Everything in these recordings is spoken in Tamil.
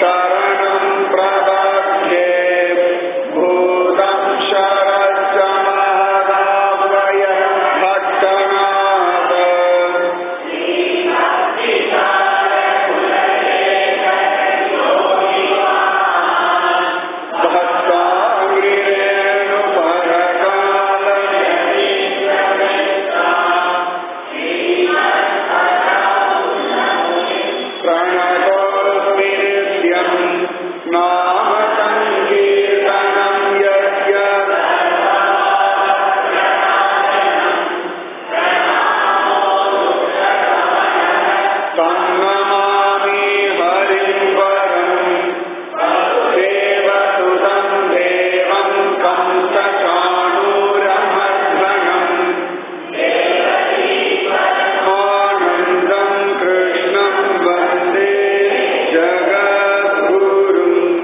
शरणं प्रपद्ये भूतं शरश्च महदावय भट्टनाथ प्रणतोऽस्मि नित्यम् नाम सङ्कीर्तनं यस्य तन्नमामि हरिं वरम् देवसुतं देवं कंसचाणूरमर्धनम् आनन्दं कृष्णं वन्दे जगद्गुरुम्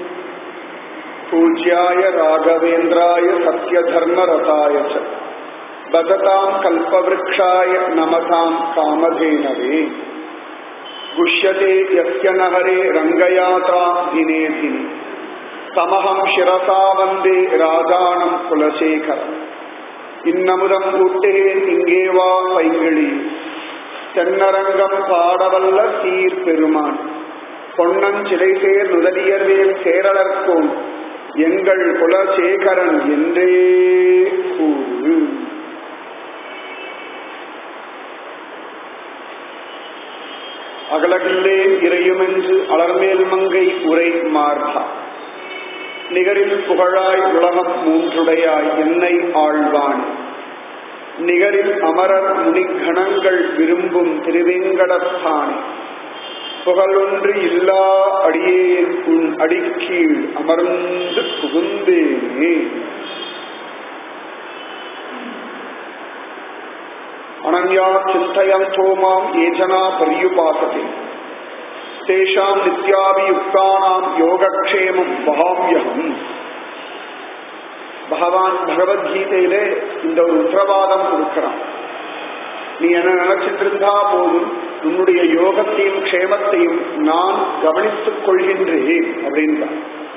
पूज्याय राघवेन्द्राय सत्यधर्मरताय च बदतां कल्पवृक्षाय नमतां कामधेनवे गुष्यते यस्य न हरे रङ्गयात्रा दिने दिने तमहं शिरसा वन्दे राजानं कुलशेखरम् இன்னமுதம் கூட்டுகிறேன் இங்கே வா பைங்கிழி தென்னரங்கம் பாடவல்ல சீர் பெருமான் பொன்னன் சிலை சேர் நுதலியர்வேல் சேரலர்கோன் எங்கள் குலசேகரன் என்றே கூறு அகலகில்லேன் இறையுமென்று அலர்மேல் மங்கை உரை மார்பா நிகரில் புகழாய் உலகம் மூன்றுடையாய் என்னை ஆழ்வான் நிகரில் அமரர் முனிகணங்கள் விரும்பும் திருவேங்கடத்தானே புகழொன்று இல்லா அடியேன் உன் அடிக்கீழ் அமர்ந்து புகுந்தேனே அனன்யா சிந்தயந்தோ மாம் ஏஜனா பரியுபாசதே தேஷாம் நித்யாபியுக்தானாம் யோகக்ஷேமம் வகாமியகம் பகவான் பகவத்கீதையிலே இந்த ஒரு உத்தரவாதம் கொடுக்கிறான் நீ என்ன நினைச்சிட்டு இருந்தா போதும் உன்னுடைய யோகத்தையும் க்ஷேமத்தையும் நான் கவனித்துக் கொள்கின்றேன் அப்படின்றான்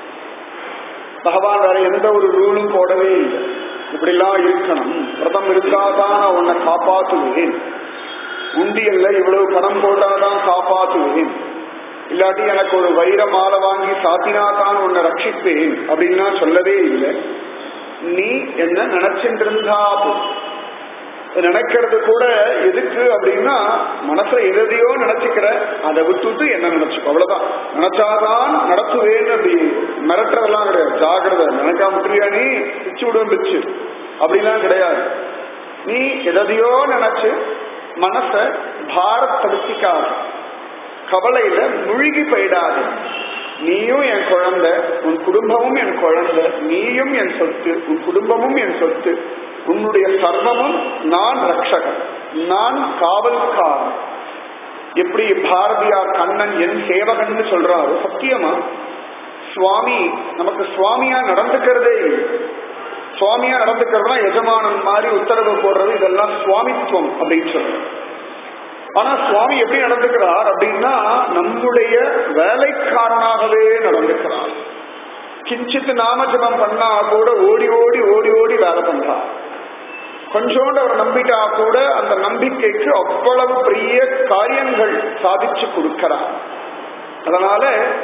பகவான் வேற எந்த ஒரு ரூலும் போடவே இல்லை இப்படிலாம் இருக்கணும் விரதம் இருந்தாதான் நான் உன்னை காப்பாற்றுவேன் உண்டியல்ல இவ்வளவு பணம் போட்டாதான் காப்பாற்றுவேன் இல்லாட்டி எனக்கு ஒரு வைர மாலை வாங்கி சாத்தினாதான் உன்னை ரட்சிப்பேன் அப்படின்னா சொல்லவே இல்லை நீ என்ன நினைச்சிட்டு இருந்தா போதும். நினைக்கிறது கூட எதுக்கு அப்படின்னா மனசுல எதையோ நினைச்சுக்கிற அதை விட்டுட்டு என்ன நினைச்சுக்கோ அவ்வளவுதான் நினைச்சாதான் நடத்துவேன்னு அப்படி மிரட்டுறதெல்லாம் கிடையாது ஜாகிரதை நினைக்காம விட்டுறியா நீ பிச்சு விடுவேன் பிச்சு அப்படிலாம் கிடையாது நீ எதையோ நினைச்சு மனச பாரப்படுத்திக்காத கவலையில முழுகி போயிடாது நீயும் என் குழந்தை உன் குடும்பமும் என் குழந்தை நீயும் என் சொத்து உன் குடும்பமும் என் சொத்து உன்னுடைய சர்வமும் நான் ரட்சகன் நான் காவல்காரன் எப்படி பாரதியார் கண்ணன் என் சேவகன்னு சொல்றாரு சத்தியமா சுவாமி நமக்கு சுவாமியா நடந்துக்கிறதே இல்லை. சுவாமியா நடந்துக்கிறதுனா எஜமானன் மாதிரி உத்தரவு போடுறது இதெல்லாம் சுவாமித்துவம் அப்படின்னு சொல்றோம் ஆனா சுவாமி எப்படி நடந்துக்கிறார் அப்படின்னா நம்முடைய வேலைக்காரனாகவே நடந்துக்கிறார் கிஞ்சித்து நாம ஜபம் பண்ணா கூட ஓடி ஓடி ஓடி ஓடி வேலை பண்றார் கொஞ்சோண்டு அவர் நம்பிட்டா கூட அந்த நம்பிக்கைக்கு அவ்வளவு பெரிய காரியங்கள் சாதிச்சு கொடுக்கிறார் அதனால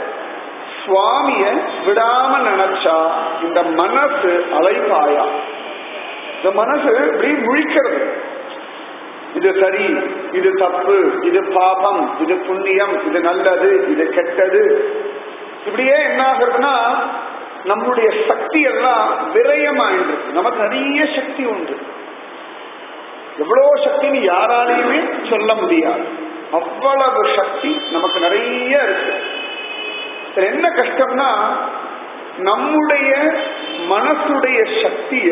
சுவாமிய விடாம நினைச்சா இந்த மனசு அலைபாயா இந்த மனசு இப்படி முழிக்கிறது இது சரி இது தப்பு இது பாபம் இது புண்ணியம் இது நல்லது இது கெட்டது இப்படியே என்ன ஆகுறதுன்னா நம்முடைய சக்தி எல்லாம் விரயமாயிடுது நமக்கு நிறைய சக்தி உண்டு எவ்வளவு சக்தின்னு யாராலையுமே சொல்ல முடியாது அவ்வளவு சக்தி நமக்கு நிறைய இருக்கு இதுல என்ன கஷ்டம்னா நம்முடைய மனசுடைய சக்திய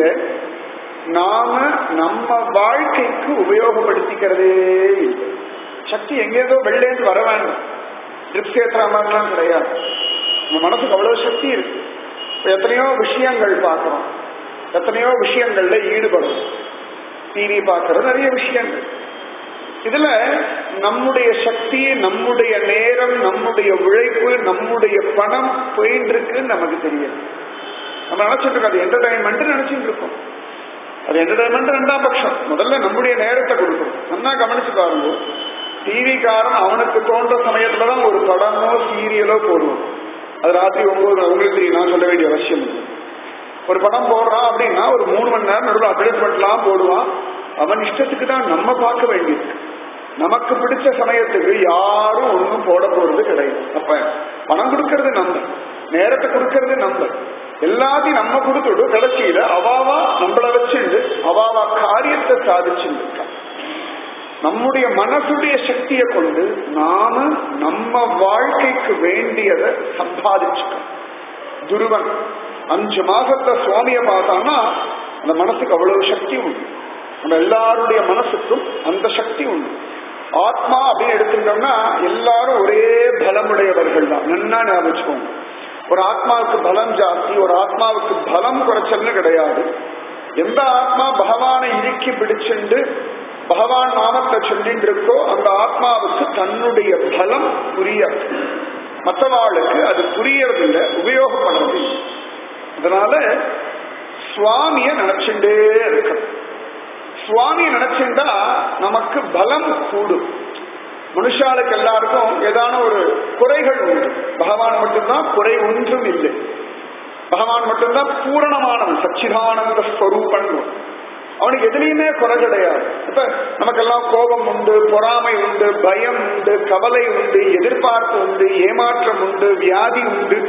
நாம நம்ம வாழ்க்கைக்கு உபயோகப்படுத்திக்கிறதே இல்லை சக்தி எங்கேதோ வெளிலேந்து வர வேண்டாம் ட்ரிப்ஸ் ஏத்துற மாதிரிலாம் கிடையாது நம்ம மனசுக்கு அவ்வளவு சக்தி இருக்கு இப்ப எத்தனையோ விஷயங்கள் பார்க்கிறோம் எத்தனையோ விஷயங்கள்ல ஈடுபடும் டிவி பார்க்கறது நிறைய விஷயங்கள் இதுல நம்முடைய சக்தி நம்முடைய நேரம் நம்முடைய உழைப்பு நம்முடைய பணம் போயிட்டு இருக்குன்னு நமக்கு தெரியும் நம்ம நினைச்சிட்டு இருக்கோம் அது என்டர்டைன்மெண்ட் நினைச்சிட்டு இருக்கோம் அது என்டர்டைன்மெண்ட் ரெண்டாம் பட்சம் முதல்ல நம்முடைய நேரத்தை கொடுக்கணும் நல்லா கவனிச்சு பாருங்க டிவிக்காரன் அவனுக்கு தோன்ற சமயத்துலதான் ஒரு படமோ சீரியலோ போடுவோம் அது ராத்திரி ஒன்பது உங்களுக்கு தெரியும் நான் சொல்ல வேண்டிய அவசியம் இல்லை ஒரு படம் போடுறான் அப்படின்னா ஒரு மூணு மணி நேரம் நடுவில் அட்வர்டைஸ்மெண்ட்லாம் போடுவான் அவன் இஷ்டத்துக்கு தான் நம்ம பார்க்க வேண்டியிருக்கு நமக்கு பிடிச்ச சமயத்துக்கு யாரும் ஒன்றும் போட போறது கிடையாது அப்ப பணம் கொடுக்கறது நம்ம நேரத்தை கொடுக்கறது நம்ம எல்லாத்தையும் நம்ம கொடுத்துட்டு கடைசியில அவாவா நம்மளை வச்சுண்டு அவாவா காரியத்தை சாதிச்சுட்டு இருக்கான் நம்முடைய மனசுடைய சக்தியை கொண்டு நாம நம்ம வாழ்க்கைக்கு வேண்டியதை சம்பாதிச்சுக்கணும் துருவன் அஞ்சு மாசத்துல சுவாமியை பார்த்தான்னா அந்த மனசுக்கு அவ்வளவு சக்தி உண்டு நம்ம எல்லாருடைய மனசுக்கும் அந்த சக்தி உண்டு ஆத்மா அப்படின்னு எடுத்துட்டோம்னா எல்லாரும் ஒரே பலமுடையவர்கள் தான் நன்னா ஞாபகம் ஒரு ஆத்மாவுக்கு பலம் ஜாஸ்தி ஒரு ஆத்மாவுக்கு பலம் குறைச்சல்னு கிடையாது எந்த ஆத்மா பகவானை இறுக்கி பிடிச்சுண்டு பகவான் நாமத்தை சொல்லிட்டு இருக்கோ அந்த ஆத்மாவுக்கு தன்னுடைய பலம் புரியாது மற்றவாளுக்கு அது புரியறதில்லை உபயோகப்படுறது அதனால சுவாமிய நினைச்சுட்டே இருக்கணும் சுவாமியை நினைச்சுட்டா நமக்கு பலம் கூடும் மனுஷாளுக்கு எல்லாருக்கும் ஏதான ஒரு குறைகள் உண்டு பகவான் மட்டும்தான் குறை ஒன்றும் இல்லை பகவான் மட்டும்தான் பூரணமானவன் சச்சிதானந்த ஸ்வரூபன் அவனுக்கு எதுலையுமே குறை கிடையாது இப்ப நமக்கெல்லாம் கோபம் உண்டு பொறாமை உண்டு பயம் உண்டு கவலை உண்டு எதிர்பார்ப்பு உண்டு ஏமாற்றம் உண்டு வியாதி உண்டு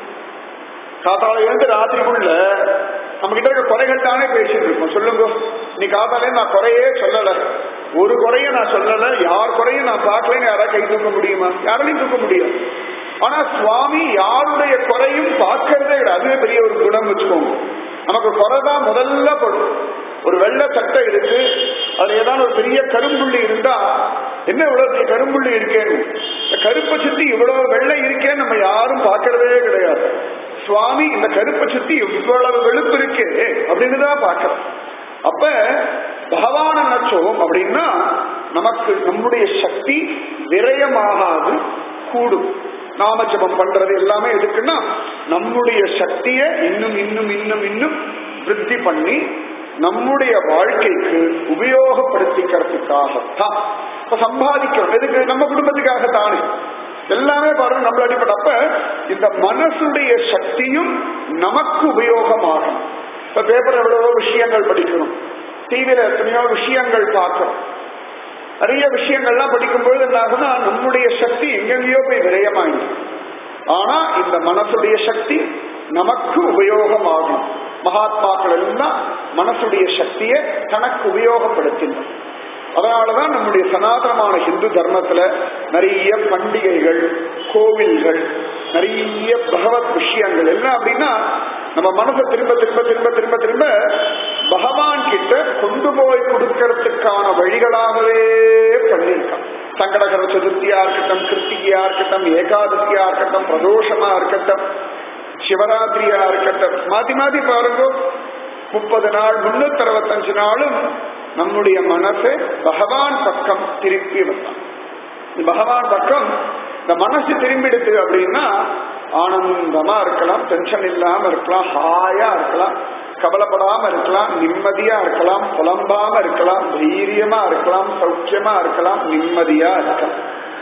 காத்தால இருந்து ராத்திரிக்குள்ள நம்ம கிட்ட இருக்க குறைகள் தானே பேசிட்டு இருக்கோம் சொல்லுங்க நீ காத்தாலே நான் குறையே சொல்லல ஒரு குறைய நான் சொல்லல யார் குறையும் நான் பார்க்கலன்னு யாராவது கை தூக்க முடியுமா யாராலையும் தூக்க முடியும் ஆனா சுவாமி யாருடைய குறையும் பார்க்கறதே கிடையாது அதுவே பெரிய ஒரு குணம் வச்சுக்கோங்க நமக்கு குறைதான் முதல்ல படும் ஒரு வெள்ளை சட்டை இருக்கு அதுல ஏதாவது ஒரு பெரிய கரும்புள்ளி இருந்தா என்ன இவ்வளவு பெரிய கரும்புள்ளி இருக்கேன்னு இந்த கருப்பை சுத்தி இவ்வளவு வெள்ளை இருக்கேன்னு நம்ம யாரும் பார்க்கறதே கிடையாது சுவாமி இந்த கருப்பை சுத்தி இவ்வளவு வெளுப்பு இருக்கே அப்படின்னு தான் பார்க்கிறோம் அப்ப பகவான நினைச்சோம் அப்படின்னா நமக்கு நம்முடைய சக்தி விரயமாகாது கூடும் நாமஜபம் பண்றது எல்லாமே எதுக்குன்னா நம்முடைய சக்தியை இன்னும் இன்னும் இன்னும் இன்னும் விருத்தி பண்ணி நம்முடைய வாழ்க்கைக்கு உபயோகப்படுத்திக்கிறதுக்காகத்தான் இப்ப சம்பாதிக்கிறோம் எதுக்கு நம்ம குடும்பத்துக்காகத்தானே எல்லாமே பாருங்க நம்மள அடிப்படப்ப இந்த மனசுடைய சக்தியும் நமக்கு உபயோகமாகும் இப்ப பேப்பர் எவ்வளவோ விஷயங்கள் படிக்கணும் டிவியில எத்தனையோ விஷயங்கள் பார்க்கணும் நிறைய விஷயங்கள்லாம் படிக்கும்போது என்ன ஆகுனா நம்முடைய சக்தி எங்கெங்கேயோ போய் விரயமாயிடும் ஆனா இந்த மனசுடைய சக்தி நமக்கு உபயோகமாகும் மகாத்மாக்கள் எல்லாம் மனசுடைய சக்தியை தனக்கு உபயோகப்படுத்தினர் அதனாலதான் நம்முடைய சனாதனமான ஹிந்து தர்மத்துல நிறைய பண்டிகைகள் கோவில்கள் நிறைய பகவத் விஷயங்கள் என்ன அப்படின்னா நம்ம மனசை திரும்ப திரும்ப திரும்ப திரும்ப திரும்ப பகவான் கிட்ட கொண்டு போய் கொடுக்கறதுக்கான வழிகளாகவே பண்ணியிருக்கான் சங்கடகர சதுர்த்தியா இருக்கட்டும் கிருத்திகையா இருக்கட்டும் ஏகாதசியா இருக்கட்டும் பிரதோஷமா இருக்கட்டும் சிவராத்திரியா இருக்கட்டும் மாத்தி மாத்தி பாருங்க முப்பது நாள் முன்னூத்தி அறுபத்தஞ்சு நாளும் நம்முடைய மனசை பகவான் பக்கம் திருப்பி வைத்தான் பகவான் பக்கம் இந்த மனசு திரும்பிடுது அப்படின்னா ஆனந்தமா இருக்கலாம் டென்ஷன் இல்லாம இருக்கலாம் ஹாயா இருக்கலாம் கவலைப்படாம இருக்கலாம் நிம்மதியா இருக்கலாம் புலம்பாம இருக்கலாம் தைரியமா இருக்கலாம் சௌக்கியமா இருக்கலாம் நிம்மதியா இருக்கலாம்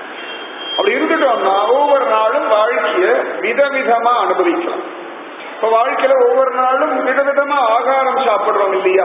அப்படி இருந்துட்டோம்னா ஒவ்வொரு நாளும் வாழ்க்கைய விதவிதமா அனுபவிக்கலாம் இப்ப வாழ்க்கையில ஒவ்வொரு நாளும் விதவிதமா ஆகாரம் சாப்பிடுறோம் இல்லையா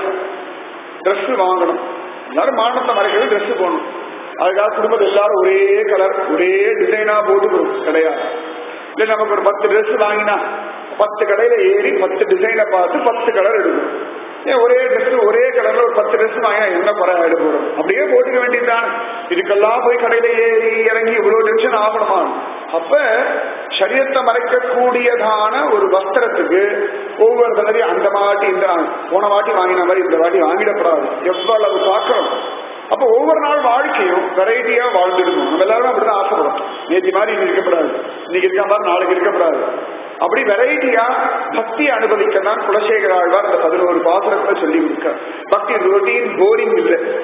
ட்ரெஸ் வாங்கணும் எல்லாரும் மானத்தை மறைக்கிறது ட்ரெஸ் போகணும் அதுக்காக குடும்பத்தில் எல்லாரும் ஒரே கலர் ஒரே டிசைனா போட்டுக்கணும் கிடையாது இல்ல நமக்கு ஒரு பத்து ட்ரெஸ் வாங்கினா பத்து கடையில ஏறி பத்து டிசைனை பார்த்து பத்து கலர் எடுக்கணும் ஏன் ஒரே ட்ரெஸ் ஒரே கலர்ல ஒரு பத்து ட்ரெஸ் வாங்கினா என்ன குறை ஆயிடு போறோம் அப்படியே போட்டுக்க வேண்டியதுதான் இதுக்கெல்லாம் போய் கடையில ஏறி இறங்கி இவ்வளவு டென்ஷன் ஆகணுமா அப்ப சரீரத்தை மறைக்கக்கூடியதான ஒரு வஸ்திரத்துக்கு ஒவ்வொரு தடவை அந்த வாட்டி இந்த போன வாட்டி வாங்கின மாதிரி இந்த வாட்டி வாங்கிடப்படாது எவ்வளவு பார்க்கிறோம் அப்ப ஒவ்வொரு நாள் வாழ்க்கையும் வெரைட்டியா வாழ்ந்துடணும் நம்ம எல்லாரும் அப்படிதான் ஆசைப்படும் நேற்று மாதிரி இன்னைக்கு இருக்கப்படாது இன்னைக்கு இருக்க மாதிரி நாளைக்கு இருக்கப்படாது அப்படி வெரைட்டியா பக்தி அனுபவிக்கதான் குலசேகர ஆழ்வார் அந்த பதினோரு பாசுரத்துல சொல்லி கொடுக்க பக்தி ரொட்டீன் போரிங் இல்லை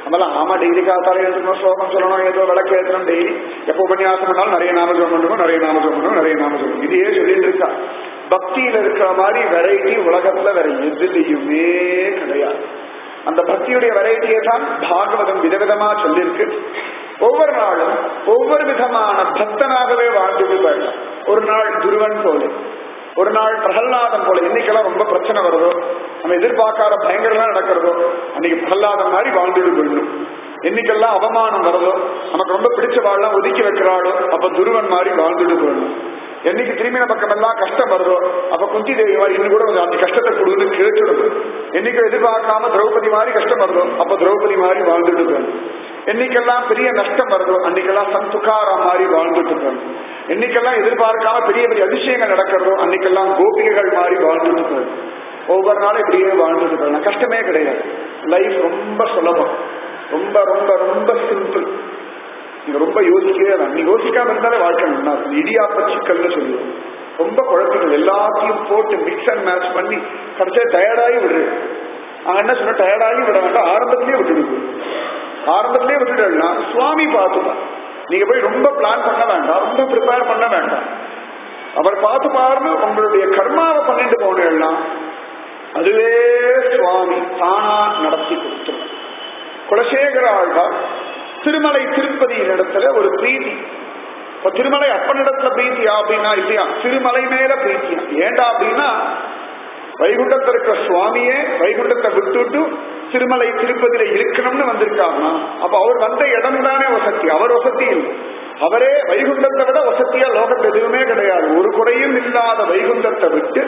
நம்மளாம் ஆமா டெய்லி காத்தால எழுதுக்கணும் ஸ்லோகம் சொல்லணும் ஏதோ விளக்கு ஏற்றணும் டெய்லி எப்போ உபன்யாசம் பண்ணாலும் நிறைய நாமஜம் பண்ணணும் நிறைய நாமஜம் பண்ணணும் நிறைய நாமஜம் பண்ணணும் இதையே சொல்லிட்டு இருக்கா பக்தியில இருக்கிற மாதிரி வெரைட்டி உலகத்துல வேற எதுலையுமே கிடையாது அந்த பக்தியுடைய வெரைட்டியை தான் பாகவதம் விதவிதமா சொல்லியிருக்கு ஒவ்வொரு நாளும் ஒவ்வொரு விதமான பக்தனாகவே வாழ்ந்துட்டு போயிடலாம் ஒரு நாள் துருவன் போல ஒரு நாள் பிரகல்லாதம் போல இன்னைக்கெல்லாம் ரொம்ப பிரச்சனை வருதோ நம்ம எதிர்பார்க்காத பயங்கரமா நடக்கிறதோ அன்னைக்கு பிரகல்லாதம் மாதிரி வாழ்ந்துட்டு போயிடணும் என்னைக்கெல்லாம் அவமானம் வருதோ நமக்கு ரொம்ப பிடிச்ச வாழலாம் ஒதுக்கி வைக்கிறாளோ அப்ப துருவன் மாதிரி வாழ்ந்துட்டு போயிடணும் என்னைக்கு திரும்பின பக்கம் எல்லாம் கஷ்டம் வருதோ அப்ப குந்தி தேவி மாதிரி இன்னும் கூட கொஞ்சம் அந்த கஷ்டத்தை கொடுன்னு கேட்டுடுது என்னைக்கு எதிர்பார்க்காம திரௌபதி மாதிரி கஷ்டம் வருதோ அப்ப திரௌபதி மாதிரி வாழ்ந்துட்டு போயிடணும் என்னைக்கெல்லாம் பெரிய நஷ்டம் வருதோ அன்னைக்கெல்லாம் சந்துகாரா மாதிரி வாழ்ந்துட்டு போயிடணும் என்னைக்கெல்லாம் எதிர்பார்க்காம பெரிய பெரிய அதிசயங்கள் நடக்கிறதோ அன்னைக்கெல்லாம் கோபிகைகள் மாதிரி வாழ்ந்துட்டு போயிடணும் ஒவ்வொரு நாளும் இப்படியே வாழ்ந்துட்டு போயிடலாம் கஷ்டமே கிடையாது லைஃப் ரொம்ப சுலபம் ரொம்ப ரொம்ப ரொம்ப சிம்பிள் நீங்க ரொம்ப யோசிக்கவே வேண்டாம் நீ யோசிக்காம இருந்தாலே வாழ்க்கை நல்லா இருக்கும் இடியாப்ப சிக்கல்னு சொல்லுவோம் ரொம்ப குழப்பங்கள் எல்லாத்தையும் போட்டு மிக்ஸ் அண்ட் மேட்ச் பண்ணி கடைசியா டயர்டாகி விடுறது அங்க என்ன சொன்ன டயர்டாகி விட வேண்டாம் ஆரம்பத்திலேயே விட்டுடுது ஆரம்பத்திலேயே விட்டுடலாம் சுவாமி பார்த்துதான் நீங்க போய் ரொம்ப பிளான் பண்ண வேண்டாம் ரொம்ப ப்ரிப்பேர் பண்ண வேண்டாம் அவர் பார்த்து பாருன்னு உங்களுடைய கர்மாவை பண்ணிட்டு போனேன்னா அதுவே சுவாமி தானா நடத்தி கொடுத்துரும் குலசேகர ஆழ்வார் திருமலை திருப்பதியின் இடத்துல ஒரு பிரீதி இப்ப திருமலை அப்பனிடத்துல பிரீத்தியா அப்படின்னா இல்லையா திருமலை மேல பிரீத்தியா ஏண்டா அப்படின்னா வைகுண்டத்தில் இருக்கிற சுவாமியே வைகுண்டத்தை விட்டுட்டு திருமலை திருப்பதியில இருக்கணும்னு வந்திருக்காருன்னா அப்ப அவர் வந்த இடம் தானே வசதி அவர் வசதி இல்லை அவரே வைகுண்டத்தை விட வசதியா லோகத்தில் எதுவுமே கிடையாது ஒரு குறையும் இல்லாத வைகுண்டத்தை விட்டு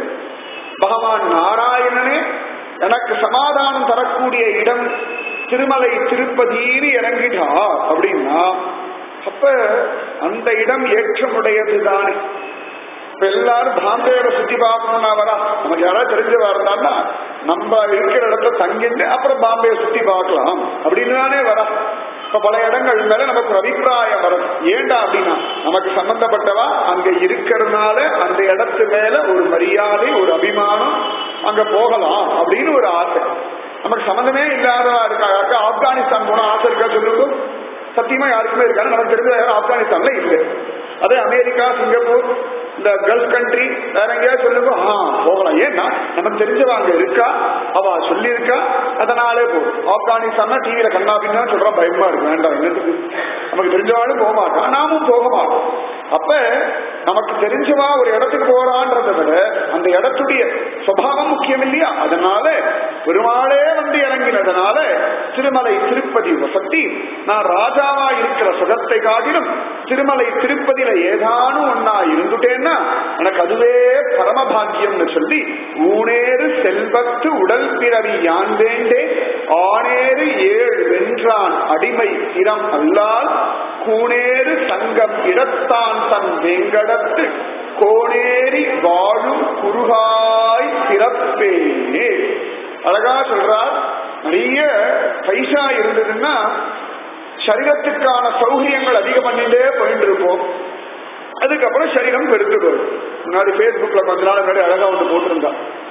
பகவான் நாராயணனே எனக்கு சமாதானம் தரக்கூடிய இடம் திருமலை திருப்பதின்னு இறங்கிட்டா அப்படின்னா அப்ப அந்த இடம் ஏற்றமுடையது தானே இப்ப எல்லாரும் பாம்பேல சுத்தி பார்க்கணும்னா வரா நமக்கு யாராவது தெரிஞ்சவா இருந்தான்னா நம்ம இருக்கிற இடத்துல தங்கிட்டு அப்புறம் பாம்பேயை சுத்தி பார்க்கலாம் அப்படின்னு தானே வரா இப்ப பல இடங்கள் மேல நமக்கு ஒரு அபிப்பிராயம் வரும் ஏண்டா அப்படின்னா நமக்கு சம்பந்தப்பட்டவா அங்க இருக்கிறதுனால அந்த இடத்து மேல ஒரு மரியாதை ஒரு அபிமானம் அங்க போகலாம் அப்படின்னு ஒரு ஆசை நமக்கு சம்பந்தமே இல்லாதவா இருக்கா யாருக்கா ஆப்கானிஸ்தான் போன ஆசை இருக்கா சொல்லுங்க சத்தியமா யாருக்குமே இருக்காது நமக்கு தெரிஞ்ச யாரும் ஆப்கானிஸ்தான்ல இல்லை அதே அமெரிக்கா சிங்கப்பூர் இந்த கல்ஃப் கண்ட்ரி வேற எங்கேயாவது சொல்லுங்க ஆ போகலாம் ஏன்னா நமக்கு தெரிஞ்சவா அங்க இருக்கா அவ சொல்லியிருக்கா அதனாலே போகும் ஆப்கானிஸ்தான் டிவியில கண்ணா பின்னா சொல்றா பயமா இருக்கு வேண்டாம் என்னத்துக்கு நமக்கு தெரிஞ்சவாளும் போக மாட்டான் நாமும் போக மாட்டோம் அப்ப நமக்கு தெரிஞ்சவா ஒரு இடத்துக்கு போறான்றதை விட அந்த இடத்துடைய சுபாவம் முக்கியம் இல்லையா அதனால பெருமாளே வந்து இறங்கினதுனால திருமலை திருப்பதி வசத்தி நான் ராஜாவா இருக்கிற சுகத்தை காட்டிலும் திருமலை திருப்பதியில ஏதானும் ஒன்னா இருந்துட்டேன்னா எனக்கு அதுவே பரமபாகியம்னு சொல்லி ஊனேறு செல்வத்து உடல் பிறவி யான் வேண்டே ஆனேறு ஏழு வென்றான் அடிமை திறம் அல்லால் கூனேறு சங்கம் இடத்தான் தன் வெங்கடத்து கோணேறி வாழும் குருகாய் பிறப்பேனே அழகா சொல்றார் நிறைய பைசா இருந்ததுன்னா சரீரத்துக்கான சௌகரியங்கள் அதிகம் பண்ணிட்டே போயிட்டு இருப்போம் அதுக்கப்புறம் சரீரம் பெருத்து போயிடும் முன்னாடி பேஸ்புக்ல கொஞ்ச நாள் முன்னாடி அழகா ஒன்று போட்டிருந்தா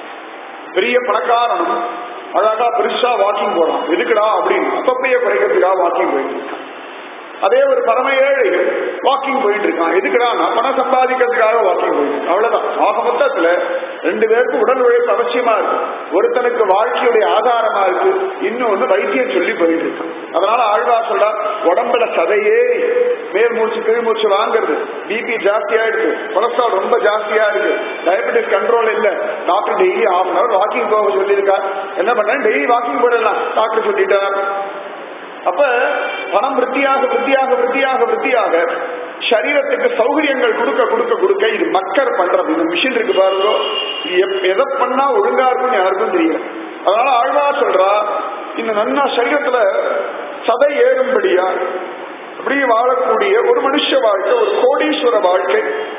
பெரிய பணக்காரனும் அழகா பெருசா வாக்கிங் போறான் எதுக்குடா அப்படின்னு அப்பப்பையே குறைக்கிறதுக்காக வாக்கிங் போயிட்டு இருக்கான் அதே ஒரு பரம ஏழை வாக்கிங் போயிட்டு இருக்கான் எதுக்குடா நான் பணம் சம்பாதிக்கிறதுக்காக வாக்கிங் போயிட்டு இருக்கேன். அவ்வளவுதான் ஆக மொத்தத்துல ரெண்டு பேருக்கு உடல் உழைப்பு அவசியமா இருக்கு ஒருத்தனுக்கு வாழ்க்கையுடைய ஆதாரமா இருக்கு இன்னொன்னு வைத்தியம் சொல்லி போயிட்டு இருக்கான் அதனால ஆழ்வா சொல்றா உடம்புல சதையே மேல் மூச்சு கீழ் மூச்சு வாங்குறது பிபி ஜாஸ்தி ஆயிடுச்சு கொலஸ்ட்ரால் ரொம்ப ஜாஸ்தியா இருக்கு டயபெட்டிஸ் கண்ட்ரோல் இல்ல doctor daily half an hour walking போக சொல்லியிருக்கா என்ன பண்ணேன் டெய்லி வாக்கிங் போடலாம் டாக்டர் சொல்லிட்டார் அப்ப பணம் விருத்தியாக விருத்தியாக விருத்தியாக விருத்தியாக சரீரத்துக்கு சௌகரியங்கள் கொடுக்க கொடுக்க கொடுக்க இது மக்கர் பண்றது இந்த மிஷின் இருக்கு பாருங்க இது எப்- எதை பண்ணா ஒழுங்கா இருக்கும்னு யாருக்கும் தெரியல அதனால ஆழ்வா சொல்றா இந்த நன்னா சரீரத்துல சதை ஏறும்படியா அப்படியே வாழக்கூடிய ஒரு மனுஷ வாழ்க்கை ஒரு கோடீஸ்வர வாழ்க்கை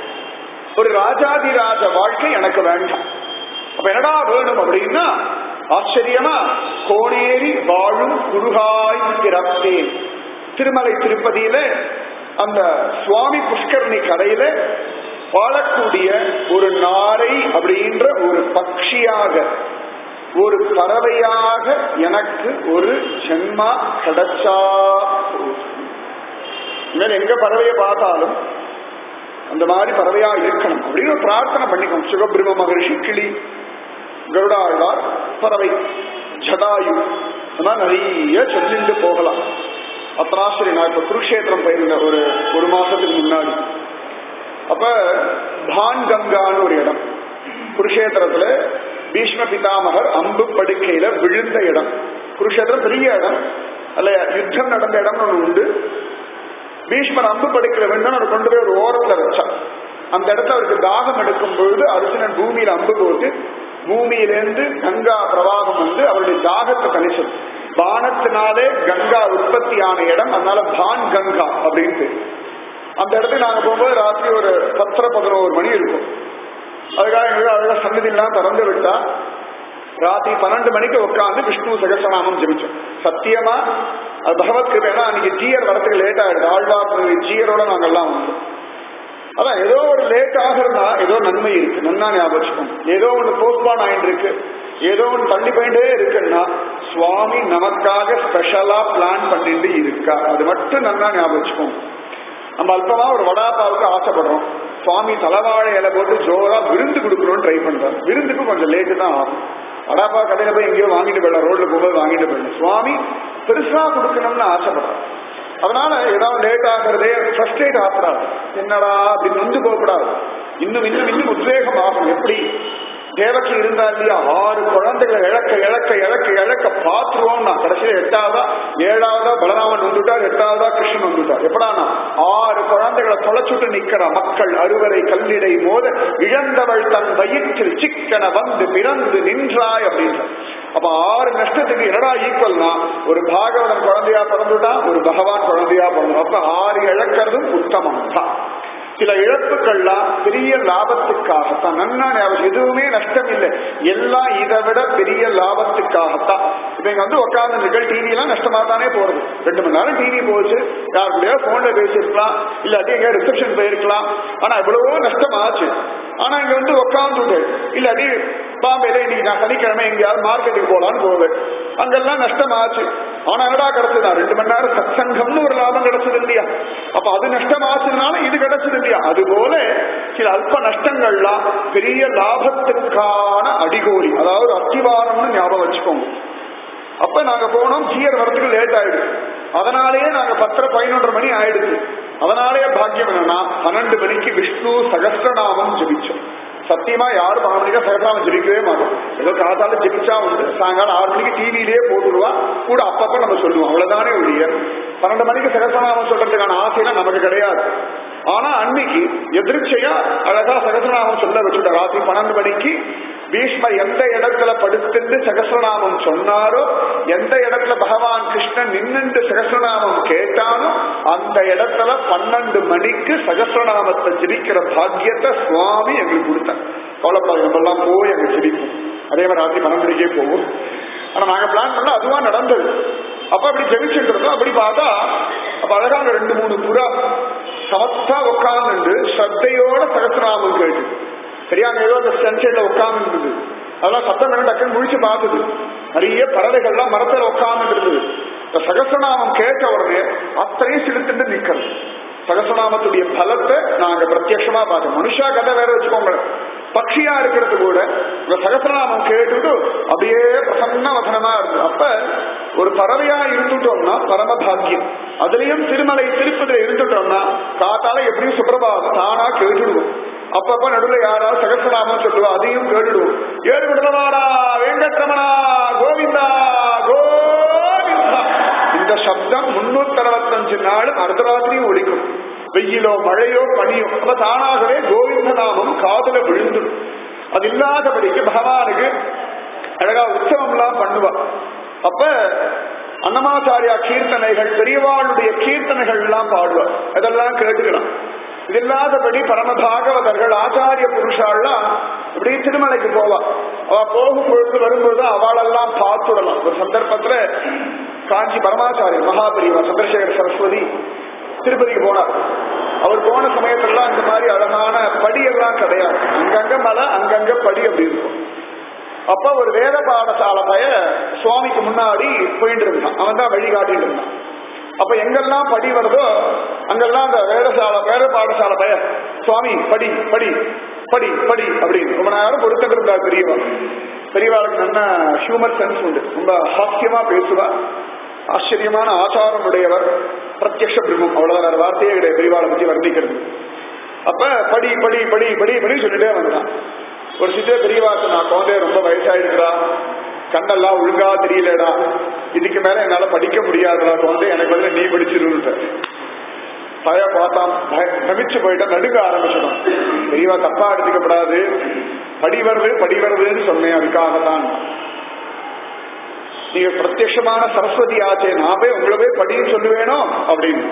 ஒரு ராஜாதிராஜ வாழ்க்கை எனக்கு வேண்டாம் அப்ப என்னடா வேணும் அப்படின்னா ஆச்சரியமா கோணேரி வாழும் குருகாய் பிறப்பேன் திருமலை திருப்பதியில அந்த சுவாமி புஷ்கரணி கரையில வாழக்கூடிய ஒரு நாரை அப்படின்ற ஒரு பக்ஷியாக ஒரு பறவையாக எனக்கு ஒரு ஜென்மா கிடைச்சா போதும். இனிமேல் எங்க பறவையை பார்த்தாலும் அந்த மாதிரி பறவையா இருக்கணும் அப்படின்னு ஒரு பிரார்த்தனை பண்ணிக்கணும் சுகபிரம மகரிஷி கிளி கருடாழ்வார் பறவை ஜடாயு இந்த மாதிரி நிறைய சொல்லிட்டு போகலாம் அத்தனாசிரி நான் இப்ப குருஷேத்திரம் போயிருந்தேன் ஒரு ஒரு மாசத்துக்கு முன்னாடி அப்ப பான் கங்கான்னு ஒரு இடம் குருஷேத்திரத்துல பீஷ்ம பிதாமகர் அம்பு படுக்கையில விழுந்த இடம் குருஷேத்திரம் பெரிய இடம் அல்ல யுத்தம் நடந்த இடம் ஒன்று உண்டு பீஷ்மர் அம்பு படுக்கிற வேண்டும் அவர் கொண்டு போய் ஒரு ஓரத்துல வச்சார் அந்த இடத்துல அவருக்கு தாகம் எடுக்கும் பொழுது அர்ஜுனன் பூமியில அம்பு போட்டு பூமியிலிருந்து கங்கா பிரவாகம் வந்து அவருடைய தாகத்தை தணிச்சது பானத்தினாலே கங்கா உற்பத்தியான இடம் அதனால பான் கங்கா அப்படின்னு பேரு. அந்த இடத்துக்கு நாங்க போகும்போது ராத்திரி ஒரு பத்தரை பதினோரு மணி இருக்கும் அதுக்காக எங்களுக்கு அதெல்லாம் சன்னதியெல்லாம் திறந்து விட்டா ராத்திரி பன்னெண்டு மணிக்கு உட்காந்து விஷ்ணு சகசநாமம் ஜெபிச்சோம் சத்தியமா அது பகவத் கிருபைனா அன்னைக்கு ஜீயர் வரத்துக்கு லேட் ஆயிடுது ஆழ்வார் ஜீயரோட நாங்கெல்லாம் வந்தோம் அதான் ஏதோ ஒரு லேட் ஆகிறதா ஏதோ நன்மை இருக்கு நன்னா ஞாபகம் வச்சுக்கோங்க. ஏதோ ஒன்று போஸ்ட்பான் ஆயிட்டு இருக்கு ஏதோ ஒன்று தள்ளி போயிட்டே இருக்குன்னா சுவாமி நமக்காக ஸ்பெஷலா பிளான் பண்ணிட்டு இருக்கா அது மட்டும் நன்னா ஞாபகம் வச்சுக்கோங்க நம்ம அல்பமா ஒரு வடாப்பாவுக்கு ஆசைப்படுறோம் சுவாமி தலைவாழை இலை போட்டு ஜோரா விருந்து கொடுக்கணும்னு ட்ரை பண்றோம் விருந்துக்கு கொஞ்சம் லேட்டு தான் ஆகும் வடாப்பா கடையில போய் எங்கேயோ வாங்கிட்டு போயிடலாம் ரோட்ல போகும்போது வாங்கிட்டு போயிடலாம் சுவாமி பெருசா கொடுக்கணும்னு ஆசைப்படுறோம் அதனால ஏதாவது லேட் ஆகிறதே ஃப்ரஸ்ட்ரேட் ஆகக்கூடாது என்னடா அப்படின்னு நொந்து போகக்கூடாது இன்னும் இன்னும் இன்னும் உத்வேகம் ஆகும் எப்படி தேவக்கு இருந்தா இல்லையா ஆறு குழந்தைகளை இழக்க இழக்க இழக்க இழக்க பாத்துருவோம் நான் கடைசியில எட்டாவதா ஏழாவதா பலராமன் வந்துட்டார் எட்டாவதா கிருஷ்ணன் வந்துட்டார் எப்படானா ஆறு குழந்தைகளை தொலைச்சுட்டு நிக்கிற மக்கள் அறுவரை கல்லிடை மோத இழந்தவள் தன் வயிற்றில் சிக்கன வந்து பிறந்து நின்றாய் அப்படின்ற அப்ப ஆறு நஷ்டத்துக்கு என்னடா ஈக்குவல்னா ஒரு பாகவதன் குழந்தையா பிறந்துட்டான் ஒரு பகவான் குழந்தையா பிறந்தோம் அப்ப ஆறு இழக்கிறதும் உத்தமம் தான் சில இழப்புகள்லாம் பெரிய லாபத்துக்காகத்தான் நன்னா ஞாபகம் எதுவுமே நஷ்டம் இல்லை எல்லாம் இதை விட பெரிய லாபத்துக்காகத்தான் இப்ப இங்க வந்து உட்கார்ந்து நிகழ் டிவி எல்லாம் நஷ்டமா தானே போறது ரெண்டு மணி நேரம் டிவி போச்சு யார் கூடயோ போன்ல பேசியிருக்கலாம் இல்லாட்டி எங்க ரிசப்ஷன் போயிருக்கலாம் ஆனா இவ்வளவோ நஷ்டமாச்சு ஆனா இங்க வந்து உட்காந்துட்டு இல்லாட்டி பாம்பேல இன்னைக்கு நான் சனிக்கிழமை எங்கேயாவது மார்க்கெட்டுக்கு போலான்னு போவேன் அங்கெல்லாம் நஷ்டமாச்சு ஆனா என்னடா கிடைச்சதா ரெண்டு மணி நேரம் சத்சங்கம்னு ஒரு லாபம் கிடைச்சது இல்லையா அப்ப அது நஷ்டமாச்சுனால இது கிடைச்சது இல்லையா அது போல சில அல்ப நஷ்டங்கள்லாம் பெரிய லாபத்துக்கான அடிகோலி அதாவது அத்திவாரம்னு ஞாபகம் வச்சுக்கோங்க அப்ப நாங்க போனோம் ஜியர் வரதுக்கு லேட் ஆயிடுது அதனாலேயே நாங்க பத்தரை பதினொன்றரை மணி ஆயிடுது அதனாலேயே பாக்கியம் என்னன்னா பன்னெண்டு மணிக்கு விஷ்ணு சகஸ்ரநாமம் ஜபிச்சோம் சத்தியமா யாரும் பன்னெண்டு மணிக்கு சகஸ்ரநாமம் ஜபிக்கவே மாட்டோம் ஏதோ காத்தால ஜபிச்சா உண்டு சாயங்காலம் ஆறு மணிக்கு டிவிலேயே போட்டுருவா கூட அப்பப்ப நம்ம சொல்லுவோம் அவ்வளவுதானே ஒழிய பன்னெண்டு மணிக்கு சகஸ்ரநாமம் சொல்றதுக்கான ஆசையெல்லாம் நமக்கு கிடையாது ஆனா அன்னைக்கு எதிர்ச்சையா அழகா சகசரநாமம் சொல்ல வச்சுட்ட ராத்திரி பன்னெண்டு மணிக்கு பீஷ்மர் எந்த இடத்துல படுத்துட்டு சகசரநாமம் சொன்னாரோ எந்த இடத்துல பகவான் கிருஷ்ணன் நின்னுட்டு சகசரநாமம் கேட்டானோ அந்த இடத்துல பன்னெண்டு மணிக்கு சகசரநாமத்தை ஜிரிக்கிற பாக்கியத்தை சுவாமி எங்களுக்கு கொடுத்தார் கவலைப்படாது நம்ம எல்லாம் போய் அங்க ஜிரிக்கும் அதே மாதிரி ராத்திரி பன்னெண்டு மணிக்கே போவோம் ஆனா நாங்க பிளான் பண்ண அதுவா நடந்தது அப்ப அப்படி ஜெபிச்சுட்டு இருந்தோம் அப்படி பார்த்தா அப்ப அழகா அங்க ரெண்டு மூணு புறா சமத்தா உட்கார்ந்து ஸ்ரத்தையோட சகசிரநாமம் கேட்டு சரியா அங்க ஏதோ அந்த சன்சைட்ல உட்கார்ந்து இருந்தது அதெல்லாம் சத்தம் பண்ண டக்குன்னு முழிச்சு பார்த்தது நிறைய பறவைகள்லாம் மரத்துல உட்கார்ந்து இருந்தது இந்த சகசிரநாமம் கேட்ட உடனே அத்தனையும் சிலுத்துட்டு நிக்கிறது சகசிரநாமத்துடைய பலத்தை நாங்க பிரத்யட்சமா பார்த்தோம் மனுஷா கதை வேற வச்சுக்கோங்க பக்ஷியா இருக்கிறது கூட இந்த சகசிரநாமம் கேட்டுட்டு அப்படியே பிரசன்ன வசனமா இருக்கு அப்ப ஒரு பறவையா இருந்துட்டோம்னா பரம பாக்கியம் அதுலயும் திருமலை திருப்பதில இருந்துட்டோம்னா காத்தால எப்படியும் சுப்பிரபாதம் தானா கேட்டுடுவோம் அப்பப்ப நடுவுல யாராவது சகசிரநாமம் சொல்லுவா அதையும் கேட்டுடுவோம் ஏழு விடவாடா வெங்கட்ரமணா கோவிந்தா கோவிந்தா இந்த சப்தம் முன்னூத்தி அறுபத்தஞ்சு நாள் அர்த்தராத்திரியும் ஒழிக்கும் வெயிலோ மழையோ பனியோ அப்ப தானாகவே கோவிந்த நாமம் காதுல விழுந்துடும் அது இல்லாதபடிக்கு பகவானுக்கு அழகா உற்சவம் எல்லாம் பண்ணுவா அப்ப அன்னமாச்சாரியா கீர்த்தனைகள் பெரியவாளுடைய கீர்த்தனைகள் எல்லாம் பாடுவார் அதெல்லாம் கேட்டுக்கலாம் இது இல்லாதபடி பரம பாகவதர்கள் ஆச்சாரிய புருஷாலாம் இப்படி திருமலைக்கு போவா அவ போகும் பொழுது வரும்பொழுது அவளெல்லாம் பார்த்துடலாம் ஒரு சந்தர்ப்பத்துல காஞ்சி பரமாச்சாரியர் மகாபரிவா சந்திரசேகர் சரஸ்வதி திருப்பதிக்கு போனார் அவர் போன சமயத்திலாம் இந்த மாதிரி அழகான படி எல்லாம் கிடையாது அங்கங்க மலை அங்கங்க படி அப்படி இருக்கும் அப்ப ஒரு வேத பாடசாலை பய சுவாமிக்கு முன்னாடி போயிட்டு இருந்தான் அவன் தான் வழி காட்டிட்டு இருந்தான் அப்ப எங்கெல்லாம் படி வருதோ அங்கெல்லாம் அந்த வேதசாலை வேத பாடசாலை பய சுவாமி படி படி படி படி அப்படின்னு ரொம்ப நேரம் பொருத்தம் இருந்தார் பெரியவா பெரியவாளுக்கு நல்ல ஹியூமர் சென்ஸ் உண்டு ரொம்ப ஹாஸ்யமா பேசுவா ஆச்சரியமான ஆச்சாரம் உடையவர் பிரத்யக்ஷ பிரம்மம் அவ்வளவுதான் வேற வார்த்தையே கிடையாது பெரியவாளை பத்தி வர்ணிக்கிறது அப்ப படி படி படி படி படி சொல்லிட்டே வந்தான் ஒரு சித்த பெரியவாக்கு நான் குழந்தைய ரொம்ப வயசாயிடுறா கண்ணெல்லாம் ஒழுங்கா தெரியலடா இதுக்கு மேல என்னால படிக்க முடியாதுடா குழந்தை எனக்கு வந்து நீ படிச்சிருந்த பய பார்த்தான் பய- பிரமிச்சு போயிட்டா நடுங்க ஆரம்பிச்சிடும் பெரியவா தப்பா எடுத்துக்கப்படாது படி வருது படி வருதுன்னு சொன்னேன் அதுக்காகத்தான் நீங்க பிரத்யட்சமான சரஸ்வதி ஆச்சே நான் போய் உங்களை போய் படின்னு சொல்லுவேனோ அப்படின்னு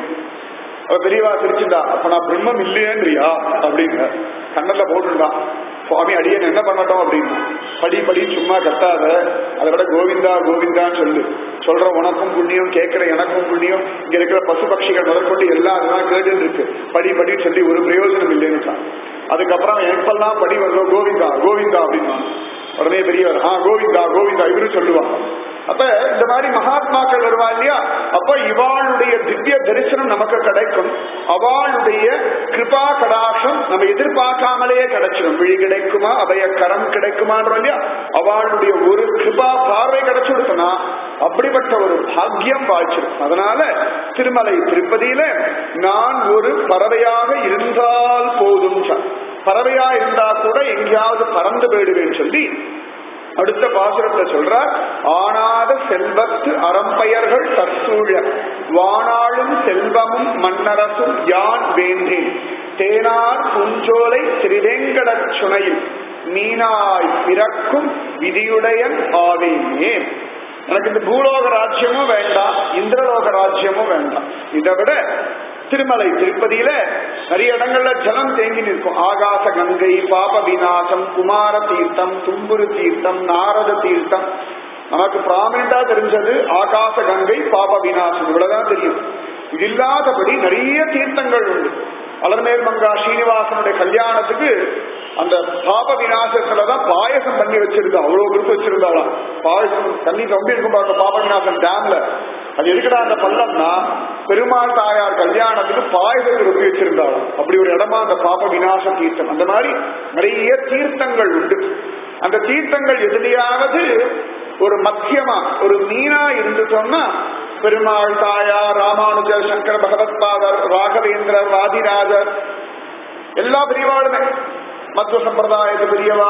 அவ பெரியவா சிரிச்சுண்டா அப்ப நான் பிரம்மம் இல்லையேன்றியா அப்படின்னு கண்ணல்ல போட்டுட்டான் சுவாமி அடியன் என்ன பண்ணட்டும் அப்படின்னு படி படி சும்மா கத்தாத அதை விட கோவிந்தா கோவிந்தான்னு சொல்லு சொல்ற உனக்கும் புண்ணியம் கேட்கிற எனக்கும் புண்ணியம் இங்க இருக்கிற பசு பட்சிகள் முதற்கொண்டு எல்லாம் அதெல்லாம் கேட்டு இருக்கு படி படின்னு சொல்லி ஒரு பிரயோஜனம் இல்லைன்னு அதுக்கப்புறம் எப்பெல்லாம் படி வருதோ கோவிந்தா கோவிந்தா அப்படின்னா உடனே பெரியவர் ஆ கோவிந்தா கோவிந்தா இவரும் சொல்லுவான் அப்ப இந்த மாதிரி மகாத்மாக்கள் வருவா இல்லையா அப்ப இவாளுடைய திவ்ய தரிசனம் நமக்கு கிடைக்கும் அவளுடைய கிருபா கடாட்சம் நம்ம எதிர்பார்க்காமலேயே கிடைச்சிடும் விழி கிடைக்குமா அவைய கரம் கிடைக்குமான்றோம் இல்லையா அவளுடைய ஒரு கிருபா பார்வை கிடைச்சுடுச்சுன்னா அப்படிப்பட்ட ஒரு பாக்கியம் வாழ்ச்சிடும் அதனால திருமலை திருப்பதியில நான் ஒரு பறவையாக இருந்தால் போதும் சார். பறவையா இருந்தா கூட எங்கேயாவது பறந்து போயிடுவேன்னு சொல்லி அடுத்த பாசுரத்தை சொல்றார் ஆனாத செல்வத்து அறம்பெயர்கள் தற்சூழ வானாளும் செல்வமும் மன்னரசும் யான் வேண்டேன் தேனார் பூஞ்சோலை திருவேங்கடச் சுனையில் மீனாய் பிறக்கும் விதியுடையன் ஆவேனே எனக்கு இந்த பூலோக ராஜ்யமும் வேண்டாம் இந்திரலோக ராஜ்யமும் வேண்டாம் இதை விட திருமலை திருப்பதியில நிறைய இடங்கள்ல ஜலம் தேங்கி நிற்கும் ஆகாச கங்கை பாப விநாசம் குமார தீர்த்தம் தும்புரு தீர்த்தம் நாரத தீர்த்தம் நமக்கு ப்ராமினா தெரிஞ்சது ஆகாச கங்கை பாப விநாசம் இவ்வளவுதான் தெரியும் இது இல்லாதபடி நிறைய தீர்த்தங்கள் உண்டு அலர்மேல் மங்கா ஸ்ரீனிவாசனுடைய கல்யாணத்துக்கு அந்த பாப விநாசத்துலதான் பாயசம் பண்ணி வச்சிருந்தா அவ்வளவு கொடுத்து வச்சிருந்தாளாம் பாயசம் தண்ணி தம்பி இருக்கும் பாருங்க பாப விநாசன் டேம்ல அது எதுக்குடா அந்த பள்ளம்னா பெருமாள் தாயார் கல்யாணத்துக்கு பாயசத்தை ரொப்பி வச்சிருந்தாளாம் அப்படி ஒரு இடமா அந்த பாப விநாச தீர்த்தம் அந்த மாதிரி நிறைய தீர்த்தங்கள் உண்டு அந்த தீர்த்தங்கள் எதுலையாவது ஒரு மத்தியமா ஒரு மீனா இருந்துட்டோம்னா பெருமாள் தாயார் ராமானுஜர் சங்கர பகவத்பாதர் ராகவேந்திரர் வாதிராஜர் எல்லா பெரியவாளுமே மத்துவ சம்பிரதாயத்து பெரியவா